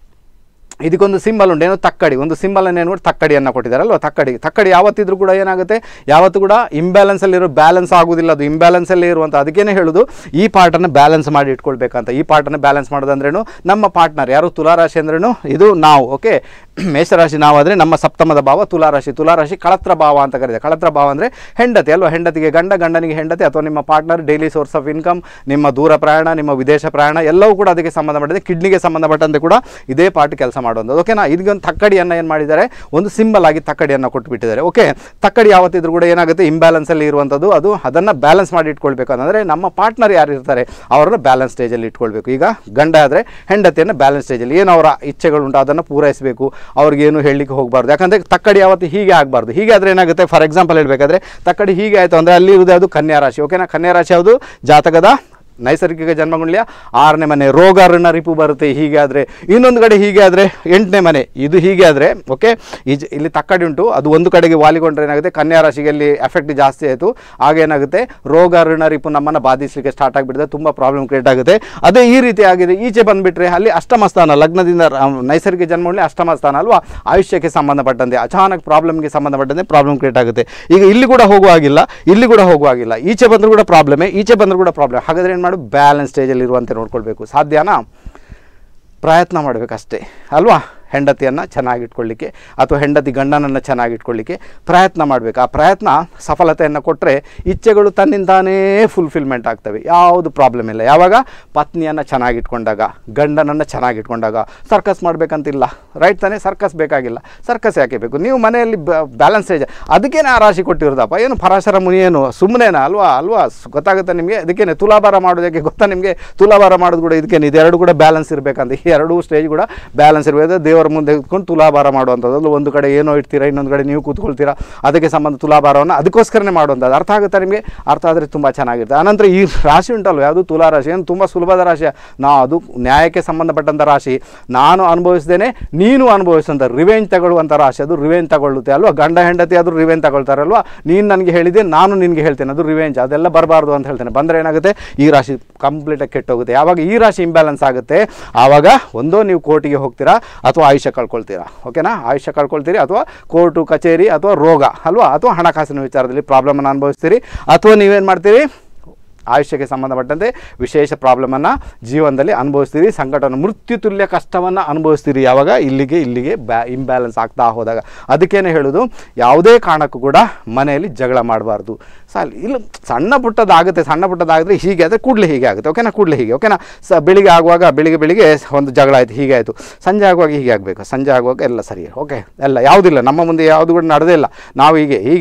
ಇದಕ್ಕೊಂದು ಸಿಂಬಲ್ ಉಂಟು ಏನು ತಕ್ಕಡಿ ಒಂದು ಸಿಂಬಲನ್ನು ಏನು ಮಾಡಿ ತಕ್ಕಡಿಯನ್ನು ಕೊಟ್ಟಿದ್ದಾರೆ ಅಲ್ವಾ ತಕ್ಕಡಿ ತಕ್ಕಡಿ ಯಾವತ್ತಿದ್ರೂ ಕೂಡ ಏನಾಗುತ್ತೆ ಯಾವತ್ತೂ ಕೂಡ ಇಂಬ್ಯಾಲೆನ್ಸಲ್ಲಿರೋ ಬ್ಯಾಲೆನ್ಸ್ ಆಗೋದಿಲ್ಲ ಅದು ಇಂಬ್ಯಾಲೆನ್ಸಲ್ಲೇ ಇರುವಂಥ ಅದಕ್ಕೇನೆ ಹೇಳೋದು ಈ ಪಾರ್ಟನ್ನು ಬ್ಯಾಲೆನ್ಸ್ ಮಾಡಿ ಇಟ್ಕೊಳ್ಬೇಕಂತ ಈ ಪಾರ್ಟನ್ನು ಬ್ಯಾಲೆನ್ಸ್ ಮಾಡೋದಂದ್ರೇನು ನಮ್ಮ ಪಾರ್ಟ್ನರ್ ಯಾರು ತುಲಾರಾಶಿ ಅಂದ್ರೇನು ಇದು ನಾವು ಓಕೆ ಮೇಷರಾಶಿ ನಾವಾದರೆ ನಮ್ಮ ಸಪ್ತಮದ ಭಾವ ತುಲಾರಾಶಿ ತುಲಾರಾಶಿ ಕಳತ್ರ ಭಾವ ಅಂತ ಕರೀದೆ ಕಳತ್ರ ಭಾವ ಅಂದರೆ ಹೆಂಡತಿ ಅಲ್ವಾ ಹೆಂಡತಿಗೆ ಗಂಡ ಗಂಡನಿಗೆ ಹೆಂಡತಿ ಅಥವಾ ನಿಮ್ಮ partner daily source of income ನಿಮ್ಮ ದೂರ ಪ್ರಯಾಣ ನಿಮ್ಮ ವಿದೇಶ ಪ್ರಯಾಣ ಎಲ್ಲವೂ ಕೂಡ ಅದಕ್ಕೆ ಸಂಬಂಧಪಟ್ಟಿದೆ ಕಿಡ್ನಿಗೆ ಸಂಬಂಧಪಟ್ಟಂತೆ ಕೂಡ ಇದೇ ಪಾರ್ಟ್ ಕೆಲಸ ಮಾಡುವಂಥದ್ದು ಓಕೆನಾ ಇದಕ್ಕೊಂದು ತಕ್ಕಡಿಯನ್ನು ಏನು ಮಾಡಿದ್ದಾರೆ ಒಂದು ಸಿಂಬಲ್ ಆಗಿ ತಕ್ಕಡಿಯನ್ನು ಕೊಟ್ಟುಬಿಟ್ಟಿದ್ದಾರೆ ಓಕೆ ತಕ್ಕಡಿ ಯಾವತ್ತಿದ್ರೂ ಕೂಡ ಏನಾಗುತ್ತೆ ಇಂಬ್ಯಾಲೆನ್ಸಲ್ಲಿ ಇರುವಂಥದ್ದು ಅದು ಅದನ್ನು ಬ್ಯಾಲೆನ್ಸ್ ಮಾಡಿ ಇಟ್ಕೊಳ್ಬೇಕು ಅಂದರೆ ನಮ್ಮ ಪಾರ್ಟ್ನರ್ ಯಾರು ಇರ್ತಾರೆ ಅವರನ್ನು ಬ್ಯಾಲೆನ್ಸ್ ಸ್ಟೇಜಲ್ಲಿ ಇಟ್ಕೊಳ್ಬೇಕು ಈಗ ಗಂಡ ಆದರೆ ಹೆಂಡತಿಯನ್ನು ಬ್ಯಾಲೆನ್ಸ್ ಸ್ಟೇಜಲ್ಲಿ ಏನು ಅವರ ಇಚ್ಛೆಗಳುಂಟು ಅದನ್ನು ಪೂರೈಸಬೇಕು ಅವ್ರಿಗೇನು ಹೇಳಲಿಕ್ಕೆ ಹೋಗಬಾರ್ದು ಯಾಕಂದರೆ ತಕ್ಕಡಿ ಯಾವತ್ತು ಹೀಗೆ ಆಗಬಾರ್ದು ಹೀಗೆ ಆದರೆ ಏನಾಗುತ್ತೆ ಫಾರ್ ಎಕ್ಸಾಂಪಲ್ ಹೇಳಬೇಕಾದ್ರೆ ತಕ್ಕಡಿ ಹೀಗೆ ಆಯಿತು ಅಂದರೆ ಅಲ್ಲಿ ಇರುವುದು ಯಾವುದು ಕನ್ಯಾ ರಾಶಿ ಓಕೆನಾ ಕನ್ಯಾ ರಾಶಿ ಯಾವುದು ಜಾತಕದ ನೈಸರ್ಗಿಕ ಜನ್ಮಗುಳ್ಯ ಆರನೇ ಮನೆ ರೋಗ ಋಣ ರಿಪು ಬರುತ್ತೆ ಹೀಗೆ ಆದರೆ ಇನ್ನೊಂದು ಕಡೆ ಹೀಗೆ ಆದರೆ ಎಂಟನೇ ಮನೆ ಇದು ಹೀಗೆ ಆದರೆ ಓಕೆ ಈಜ್ ಇಲ್ಲಿ ತಕ್ಕಡಿ ಉಂಟು ಅದು ಒಂದು ಕಡೆಗೆ ವಾಲಿಕೊಂಡ್ರೆ ಏನಾಗುತ್ತೆ ಕನ್ಯಾ ರಾಶಿಗೆ ಅಲ್ಲಿ ಎಫೆಕ್ಟ್ ಜಾಸ್ತಿ ಆಯಿತು ಆಗೇನಾಗುತ್ತೆ ರೋಗ ಋಣ ರಿಪು ನಮ್ಮನ್ನು ಬಾಧಿಸಲಿಕ್ಕೆ ಸ್ಟಾರ್ಟ್ ಆಗಿಬಿಡುತ್ತೆ ತುಂಬ ಪ್ರಾಬ್ಲಮ್ ಕ್ರಿಯೇಟ್ ಆಗುತ್ತೆ ಅದೇ ಈ ರೀತಿ ಆಗಿದೆ ಈಚೆ ಬಂದುಬಿಟ್ರೆ ಅಲ್ಲಿ ಅಷ್ಟಮ ಸ್ಥಾನ ಲಗ್ನದಿಂದ ರ- ನೈಸರ್ಗಿಕ ಜನ್ಮಗುಳ್ಯ ಅಷ್ಟಮ ಸ್ಥಾನ ಅಲ್ವಾ ಆಯುಷ್ಯಕ್ಕೆ ಸಂಬಂಧಪಟ್ಟಂತೆ ಅಚಾನಕ್ ಪ್ರಾಬ್ಲಮ್ಗೆ ಸಂಬಂಧಪಟ್ಟಂತೆ ಪ್ರಾಬ್ಲಮ್ ಕ್ರಿಯೇಟ್ ಆಗುತ್ತೆ ಈಗ ಇಲ್ಲಿ ಕೂಡ ಹೋಗುವಾಗಿಲ್ಲ ಇಲ್ಲಿ ಕೂಡ ಹೋಗುವಾಗಿಲ್ಲ ಈಚೆ ಬಂದರೂ ಕೂಡ ಪ್ರಾಬ್ಲಮೇ ಈಚೆ ಬಂದರೂ ಕೂಡ ಪ್ರಾಬ್ಲಮ್ ಹಾಗಾದ್ರೆ ಏನು ಮಾಡು ಬ್ಯಾಲೆನ್ಸ್ ಸ್ಟೇಜಲ್ಲಿ ಇರುವಂತೆ ನೋಡ್ಕೊಳ್ಬೇಕು ಸಾಧ್ಯನಾ ಪ್ರಯತ್ನ ಮಾಡಬೇಕಷ್ಟೇ ಅಲ್ವಾ ಹೆಂಡತಿಯನ್ನು ಚೆನ್ನಾಗಿಟ್ಕೊಳ್ಳಿಕ್ಕೆ ಅಥವಾ ಹೆಂಡತಿ ಗಂಡನನ್ನು ಚೆನ್ನಾಗಿಟ್ಕೊಳ್ಳಿಕ್ಕೆ ಪ್ರಯತ್ನ ಮಾಡಬೇಕು ಆ ಪ್ರಯತ್ನ ಸಫಲತೆಯನ್ನು ಕೊಟ್ಟರೆ ಇಚ್ಛೆಗಳು ತನ್ನಿಂದಾನೇ ಫುಲ್ಫಿಲ್ಮೆಂಟ್ ಆಗ್ತವೆ ಯಾವುದು ಪ್ರಾಬ್ಲಮ್ ಇಲ್ಲ ಯಾವಾಗ ಪತ್ನಿಯನ್ನು ಚೆನ್ನಾಗಿಟ್ಕೊಂಡಾಗ ಗಂಡನನ್ನು ಚೆನ್ನಾಗಿಟ್ಕೊಂಡಾಗ ಸರ್ಕಸ್ ಮಾಡಬೇಕಂತಿಲ್ಲ ರೈಟ್ ತಾನೇ ಸರ್ಕಸ್ ಬೇಕಾಗಿಲ್ಲ ಸರ್ಕಸ್ ಯಾಕೆ ಬೇಕು ನೀವು ಮನೆಯಲ್ಲಿ ಬ್ಯಾಲೆನ್ಸ್ ಸ್ಟೇಜ್ ಅದಕ್ಕೇನೆ ಆ ರಾಶಿ ಕೊಟ್ಟಿರೋದಪ್ಪ ಏನು ಪರಾಶರ ಮುನಿ ಏನು ಸುಮ್ಮನೆನಾ ಅಲ್ವಾ ಅಲ್ವಾ ಸ್- ಗೊತ್ತಾಗುತ್ತೆ ನಿಮಗೆ ಅದಕ್ಕೇನೆ ತುಲಾಭಾರ ಮಾಡೋದಕ್ಕೆ ಗೊತ್ತಾ ನಿಮಗೆ ತುಲಾಭಾರ ಮಾಡೋದು ಕೂಡ ಇದಕ್ಕೇನೆ ಇದೆರಡು ಕೂಡ ಬ್ಯಾಲೆನ್ಸ್ ಇರಬೇಕಂತ ಈ ಎರಡೂ ಸ್ಟೇಜ್ ಕೂಡ ಬ್ಯಾಲೆನ್ಸ್ ಇರಬೇಕು ದೇವರ ಮುಂದೆ ಇಟ್ಕೊಂಡು ತುಲಾಭಾರ ಮಾಡುವಂಥದ್ದು ಅದ್ರಲ್ಲಿ ಒಂದು ಕಡೆ ಏನೋ ಇಡ್ತೀರಾ ಇನ್ನೊಂದು ಕಡೆ ನೀವು ಕೂತ್ಕೊಳ್ತೀರಾ ಅದಕ್ಕೆ ಸಂಬಂಧ ತುಲಾಭಾರವನ್ನು ಅದಕ್ಕೋಸ್ಕರನೇ ಮಾಡುವಂಥದ್ದು ಅರ್ಥ ಆಗುತ್ತಾ ನಿಮಗೆ ಅರ್ಥ ಆದರೆ ತುಂಬ ಚೆನ್ನಾಗಿರುತ್ತೆ ಆನಂತರ ಈ ರಾಶಿ ಉಂಟಲ್ವ ಯಾವುದು ತುಲಾ ರಾಶಿ ಏನು ತುಂಬ ಸುಲಭದ ರಾಶಿ ನಾ ಅದು ನ್ಯಾಯಕ್ಕೆ ಸಂಬಂಧಪಟ್ಟಂಥ ರಾಶಿ ನಾನು ಅನುಭವಿಸಿದ್ದೇನೆ ನೀನು ಅನುಭವಿಸಿದಂಥ ರಿವೆಂಜ್ ತಗೊಳ್ಳುವಂಥ ರಾಶಿ ಅದು ರಿವೆಂಜ್ ತಗೊಳ್ಳುತ್ತೆ ಅಲ್ವಾ ಗಂಡ ಹೆಂಡತಿ ಅದು ರಿವೆಂಜ್ ತಗೊಳ್ತಾರಲ್ವಾ ನೀನು ನನಗೆ ಹೇಳಿದೆ ನಾನು ನಿನಗೆ ಹೇಳ್ತೇನೆ ಅದು ರಿವೆಂಜ್ ಅದೆಲ್ಲ ಬರಬಾರ್ದು ಅಂತ ಹೇಳ್ತೇನೆ ಬಂದರೆ ಏನಾಗುತ್ತೆ ಈ ರಾಶಿ ಕಂಪ್ಲೀಟಾಗಿ ಕೆಟ್ಟೋಗುತ್ತೆ ಯಾವಾಗ ಈ ರಾಶಿ ಇಂಬ್ಯಾಲೆನ್ಸ್ ಆಗುತ್ತೆ ಆವಾಗ ಒಂದೋ ನೀವು ಕೋರ್ಟಿಗೆ ಹೋಗ್ತೀರಾ ಅಥವಾ ಆಯುಷ್ಯ ಕಳ್ಕೊಳ್ತೀರಾ ಓಕೆನಾ ಆಯುಷ್ಯ ಕಳ್ಕೊಳ್ತೀರಿ ಅಥವಾ ಕೋರ್ಟು ಕಚೇರಿ ಅಥವಾ ರೋಗ ಅಲ್ವಾ ಅಥವಾ ಹಣಕಾಸಿನ ವಿಚಾರದಲ್ಲಿ ಪ್ರಾಬ್ಲಮನ್ನು ಅನುಭವಿಸ್ತೀರಿ ಅಥವಾ ನೀವೇನು ಮಾಡ್ತೀರಿ ಆಯುಷ್ಯಕ್ಕೆ ಸಂಬಂಧಪಟ್ಟಂತೆ ವಿಶೇಷ ಪ್ರಾಬ್ಲಮನ್ನು ಜೀವನದಲ್ಲಿ ಅನುಭವಿಸ್ತೀರಿ ಸಂಕಟವನ್ನು ಮೃತ್ಯು ತುಲ್ಯ ಕಷ್ಟವನ್ನು ಅನುಭವಿಸ್ತೀರಿ ಯಾವಾಗ ಇಲ್ಲಿಗೆ ಇಲ್ಲಿಗೆ ಬ್ಯಾ ಇಂಬ್ಯಾಲೆನ್ಸ್ ಆಗ್ತಾ ಹೋದಾಗ ಅದಕ್ಕೇನೆ ಹೇಳೋದು ಯಾವುದೇ ಕಾರಣಕ್ಕೂ ಕೂಡ ಮನೆಯಲ್ಲಿ ಜಗಳ ಮಾಡಬಾರ್ದು ಸಾಲ್ ಇಲ್ಲ ಸಣ್ಣ ಪುಟ್ಟದಾಗುತ್ತೆ ಸಣ್ಣ ಪುಟ್ಟದಾಗಿದ್ರೆ ಹೀಗೆ ಆದರೆ ಕೂಡಲೇ ಹೀಗೆ ಆಗುತ್ತೆ ಓಕೆನಾ ಕೂಡಲೇ ಹೀಗೆ ಓಕೆನಾ ಸ ಬೆಳಿಗ್ಗೆ ಆಗುವಾಗ ಬೆಳಿಗ್ಗೆ ಬೆಳಿಗ್ಗೆ ಒಂದು ಜಗಳ ಆಯಿತು ಹೀಗೆ ಆಯಿತು ಸಂಜೆ ಆಗುವಾಗ ಹೀಗೆ ಆಗಬೇಕು ಸಂಜೆ ಆಗುವಾಗ ಎಲ್ಲ ಸರಿ ಓಕೆ ಎಲ್ಲ ಯಾವುದಿಲ್ಲ ನಮ್ಮ ಮುಂದೆ ಯಾವುದು ಕೂಡ ನಡೆದೇ ಇಲ್ಲ ನಾವು ಹೀಗೆ ಹೀಗೇನೆ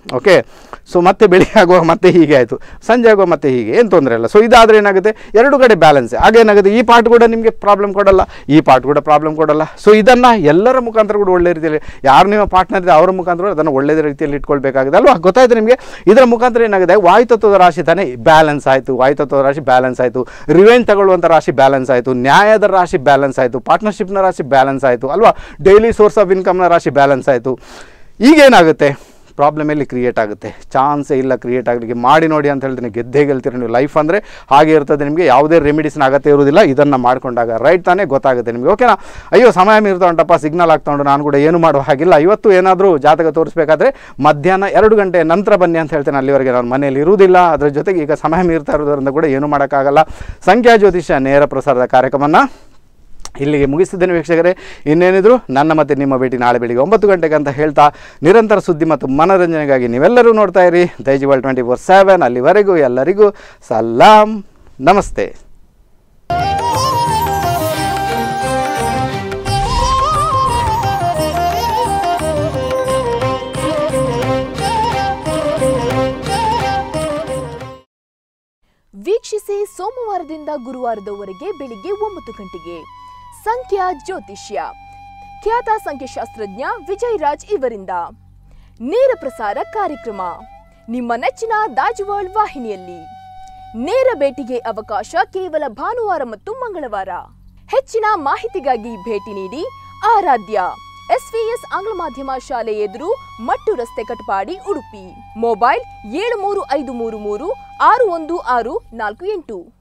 ಓಕೆ ಸೊ ಮತ್ತೆ ಬೆಳಿಗ್ಗೆ ಆಗುವಾಗ ಮತ್ತೆ ಹೀಗೆ ಆಯಿತು ಸಂಜೆ ಆಗುವಾಗ ಮತ್ತೆ ಹೀಗೆ ಏನು ತೊಂದರೆ ಇಲ್ಲ ಸೊ ಇದಾದರೆ ಏನಾಗುತ್ತೆ ಎರಡು ಕಡೆ ಬ್ಯಾಲೆನ್ಸ್ ಆಗೇನಾಗುತ್ತೆ ಈ ಪಾರ್ಟ್ ಕೂಡ ನಿಮಗೆ ಪ್ರಾಬ್ಲಮ್ ಕೊಡಲ್ಲ ಈ ಪಾರ್ಟ್ ಕೂಡ ಪ್ರಾಬ್ಲಮ್ ಕೊಡಲ್ಲ ಸೊ ಇದನ್ನು ಎಲ್ಲರ ಮುಖಾಂತರ ಕೂಡ ಒಳ್ಳೆ ರೀತಿಯಲ್ಲಿ ಯಾರು ನಿಮ್ಮ ಪಾರ್ಟ್ನರ್ ಇದೆ ಅವರ ಮುಖಾಂತರ ಅದನ್ನು ಒಳ್ಳೆಯ ರೀತಿಯಲ್ಲಿ ಇಟ್ಕೊಳ್ಬೇಕಾಗಿದೆ ಅಲ್ವಾ ಗೊತ್ತಾಯ್ತು ನಿಮಗೆ ಇದರ ಮುಖಾಂತರ ಏನಾಗಿದೆ ವಾಯುತತ್ವದ ರಾಶಿ ತಾನೇ ಬ್ಯಾಲೆನ್ಸ್ ಆಯಿತು ವಾಯುತತ್ವದ ರಾಶಿ ಬ್ಯಾಲೆನ್ಸ್ ಆಯಿತು ರಿವೆಂಜ್ ತಗೊಳ್ಳುವಂಥ ರಾಶಿ ಬ್ಯಾಲೆನ್ಸ್ ಆಯಿತು ನ್ಯಾಯದ ರಾಶಿ ಬ್ಯಾಲೆನ್ಸ್ ಆಯಿತು ಪಾರ್ಟ್ನರ್ಶಿಪ್ನ ರಾಶಿ ಬ್ಯಾಲೆನ್ಸ್ ಆಯಿತು ಅಲ್ವಾ ಡೈಲಿ ಸೋರ್ಸ್ ಆಫ್ ಇನ್ಕಮ್ನ ರಾಶಿ ಬ್ಯಾಲೆನ್ಸ್ ಆಯಿತು ಈಗೇನಾಗುತ್ತೆ ಪ್ರಾಬ್ಲಮ್ ಎಲ್ಲಿ ಕ್ರಿಯೇಟ್ ಆಗುತ್ತೆ ಚಾನ್ಸೇ ಇಲ್ಲ ಕ್ರಿಯೇಟ್ ಆಗಲಿಕ್ಕೆ ಮಾಡಿ ನೋಡಿ ಅಂತ ಹೇಳ್ತೀನಿ ಗೆದ್ದೇ ಗೆಲ್ತೀರ ನೀವು ಲೈಫ್ ಅಂದರೆ ಹಾಗೆ ಇರ್ತದೆ ನಿಮಗೆ ಯಾವುದೇ ರೆಮಿಡೀಸ್ನ ಅಗತ್ಯ ಇರೋದಿಲ್ಲ ಇದನ್ನು ಮಾಡ್ಕೊಂಡಾಗ ರೈಟ್ ತಾನೇ ಗೊತ್ತಾಗುತ್ತೆ ನಿಮಗೆ ಓಕೆನಾ ಅಯ್ಯೋ ಸಮಯ ಮೀರ್ತಾ ಉಂಟಪ್ಪ ಸಿಗ್ನಲ್ ಆಗ್ತಾ ಉಂಟು ನಾನು ಕೂಡ ಏನು ಮಾಡುವ ಹಾಗಿಲ್ಲ ಇವತ್ತು ಏನಾದರೂ ಜಾತಕ ತೋರಿಸ್ಬೇಕಾದ್ರೆ ಮಧ್ಯಾಹ್ನ ಎರಡು ಗಂಟೆ ನಂತರ ಬನ್ನಿ ಅಂತ ಹೇಳ್ತೇನೆ ಅಲ್ಲಿವರೆಗೆ ನಾನು ಮನೆಯಲ್ಲಿ ಇರುವುದಿಲ್ಲ ಅದರ ಜೊತೆಗೆ ಈಗ ಸಮಯ ಮೀರ್ತಾ ಇರೋದ್ರಿಂದ ಕೂಡ ಏನು ಮಾಡೋಕ್ಕಾಗಲ್ಲ ಸಂಖ್ಯಾ ಜ್ಯೋತಿಷ್ಯ ನೇರ ಪ್ರಸಾರದ ಕಾರ್ಯಕ್ರಮನ ಇಲ್ಲಿಗೆ ಮುಗಿಸಿದ್ದೇನೆ ವೀಕ್ಷಕರೇ ಇನ್ನೇನಿದ್ರು ನನ್ನ ಮತ್ತೆ ನಿಮ್ಮ ಭೇಟಿ ನಾಳೆ ಬೆಳಿಗ್ಗೆ ಒಂಬತ್ತು ಗಂಟೆಗೆ ಅಂತ ಹೇಳ್ತಾ ನಿರಂತರ ಸುದ್ದಿ ಮತ್ತು ಮನೋರಂಜನೆಗಾಗಿ ನೀವೆಲ್ಲರೂ ನೋಡ್ತಾ ಇರಿ ದೈಜಿವಲ್ ಟ್ವೆಂಟಿ ಫೋರ್ ಸೆವೆನ್ ಅಲ್ಲಿವರೆಗೂ ಎಲ್ಲರಿಗೂ ಸಲಾಂ ನಮಸ್ತೆ ವೀಕ್ಷಿಸಿ ಸೋಮವಾರದಿಂದ ಗುರುವಾರದವರೆಗೆ ಬೆಳಿಗ್ಗೆ ಒಂಬತ್ತು ಗಂಟೆಗೆ ಸಂಖ್ಯಾ ಜ್ಯೋತಿಷ್ಯ ಖ್ಯಾತ ಸಂಖ್ಯಾಶಾಸ್ತ್ರಜ್ಞ ವಿಜಯ್ ರಾಜ್ ಇವರಿಂದ ನೇರ ಪ್ರಸಾರ ಕಾರ್ಯಕ್ರಮ ನಿಮ್ಮ ನೆಚ್ಚಿನ ದಾಜುವಾಳ್ ವಾಹಿನಿಯಲ್ಲಿ ನೇರ ಭೇಟಿಗೆ ಅವಕಾಶ ಕೇವಲ ಭಾನುವಾರ ಮತ್ತು ಮಂಗಳವಾರ ಹೆಚ್ಚಿನ ಮಾಹಿತಿಗಾಗಿ ಭೇಟಿ ನೀಡಿ ಆರಾಧ್ಯ ಎಸ್ವಿಎಸ್ ಆಂಗ್ಲ ಮಾಧ್ಯಮ ಶಾಲೆ ಎದುರು ಮಟ್ಟು ರಸ್ತೆ ಕಟಪಾಡಿ ಉಡುಪಿ ಮೊಬೈಲ್ ಏಳು ಮೂರು ಐದು ಮೂರು ಮೂರು ಆರು ಒಂದು ಆರು ನಾಲ್ಕು ಎಂಟು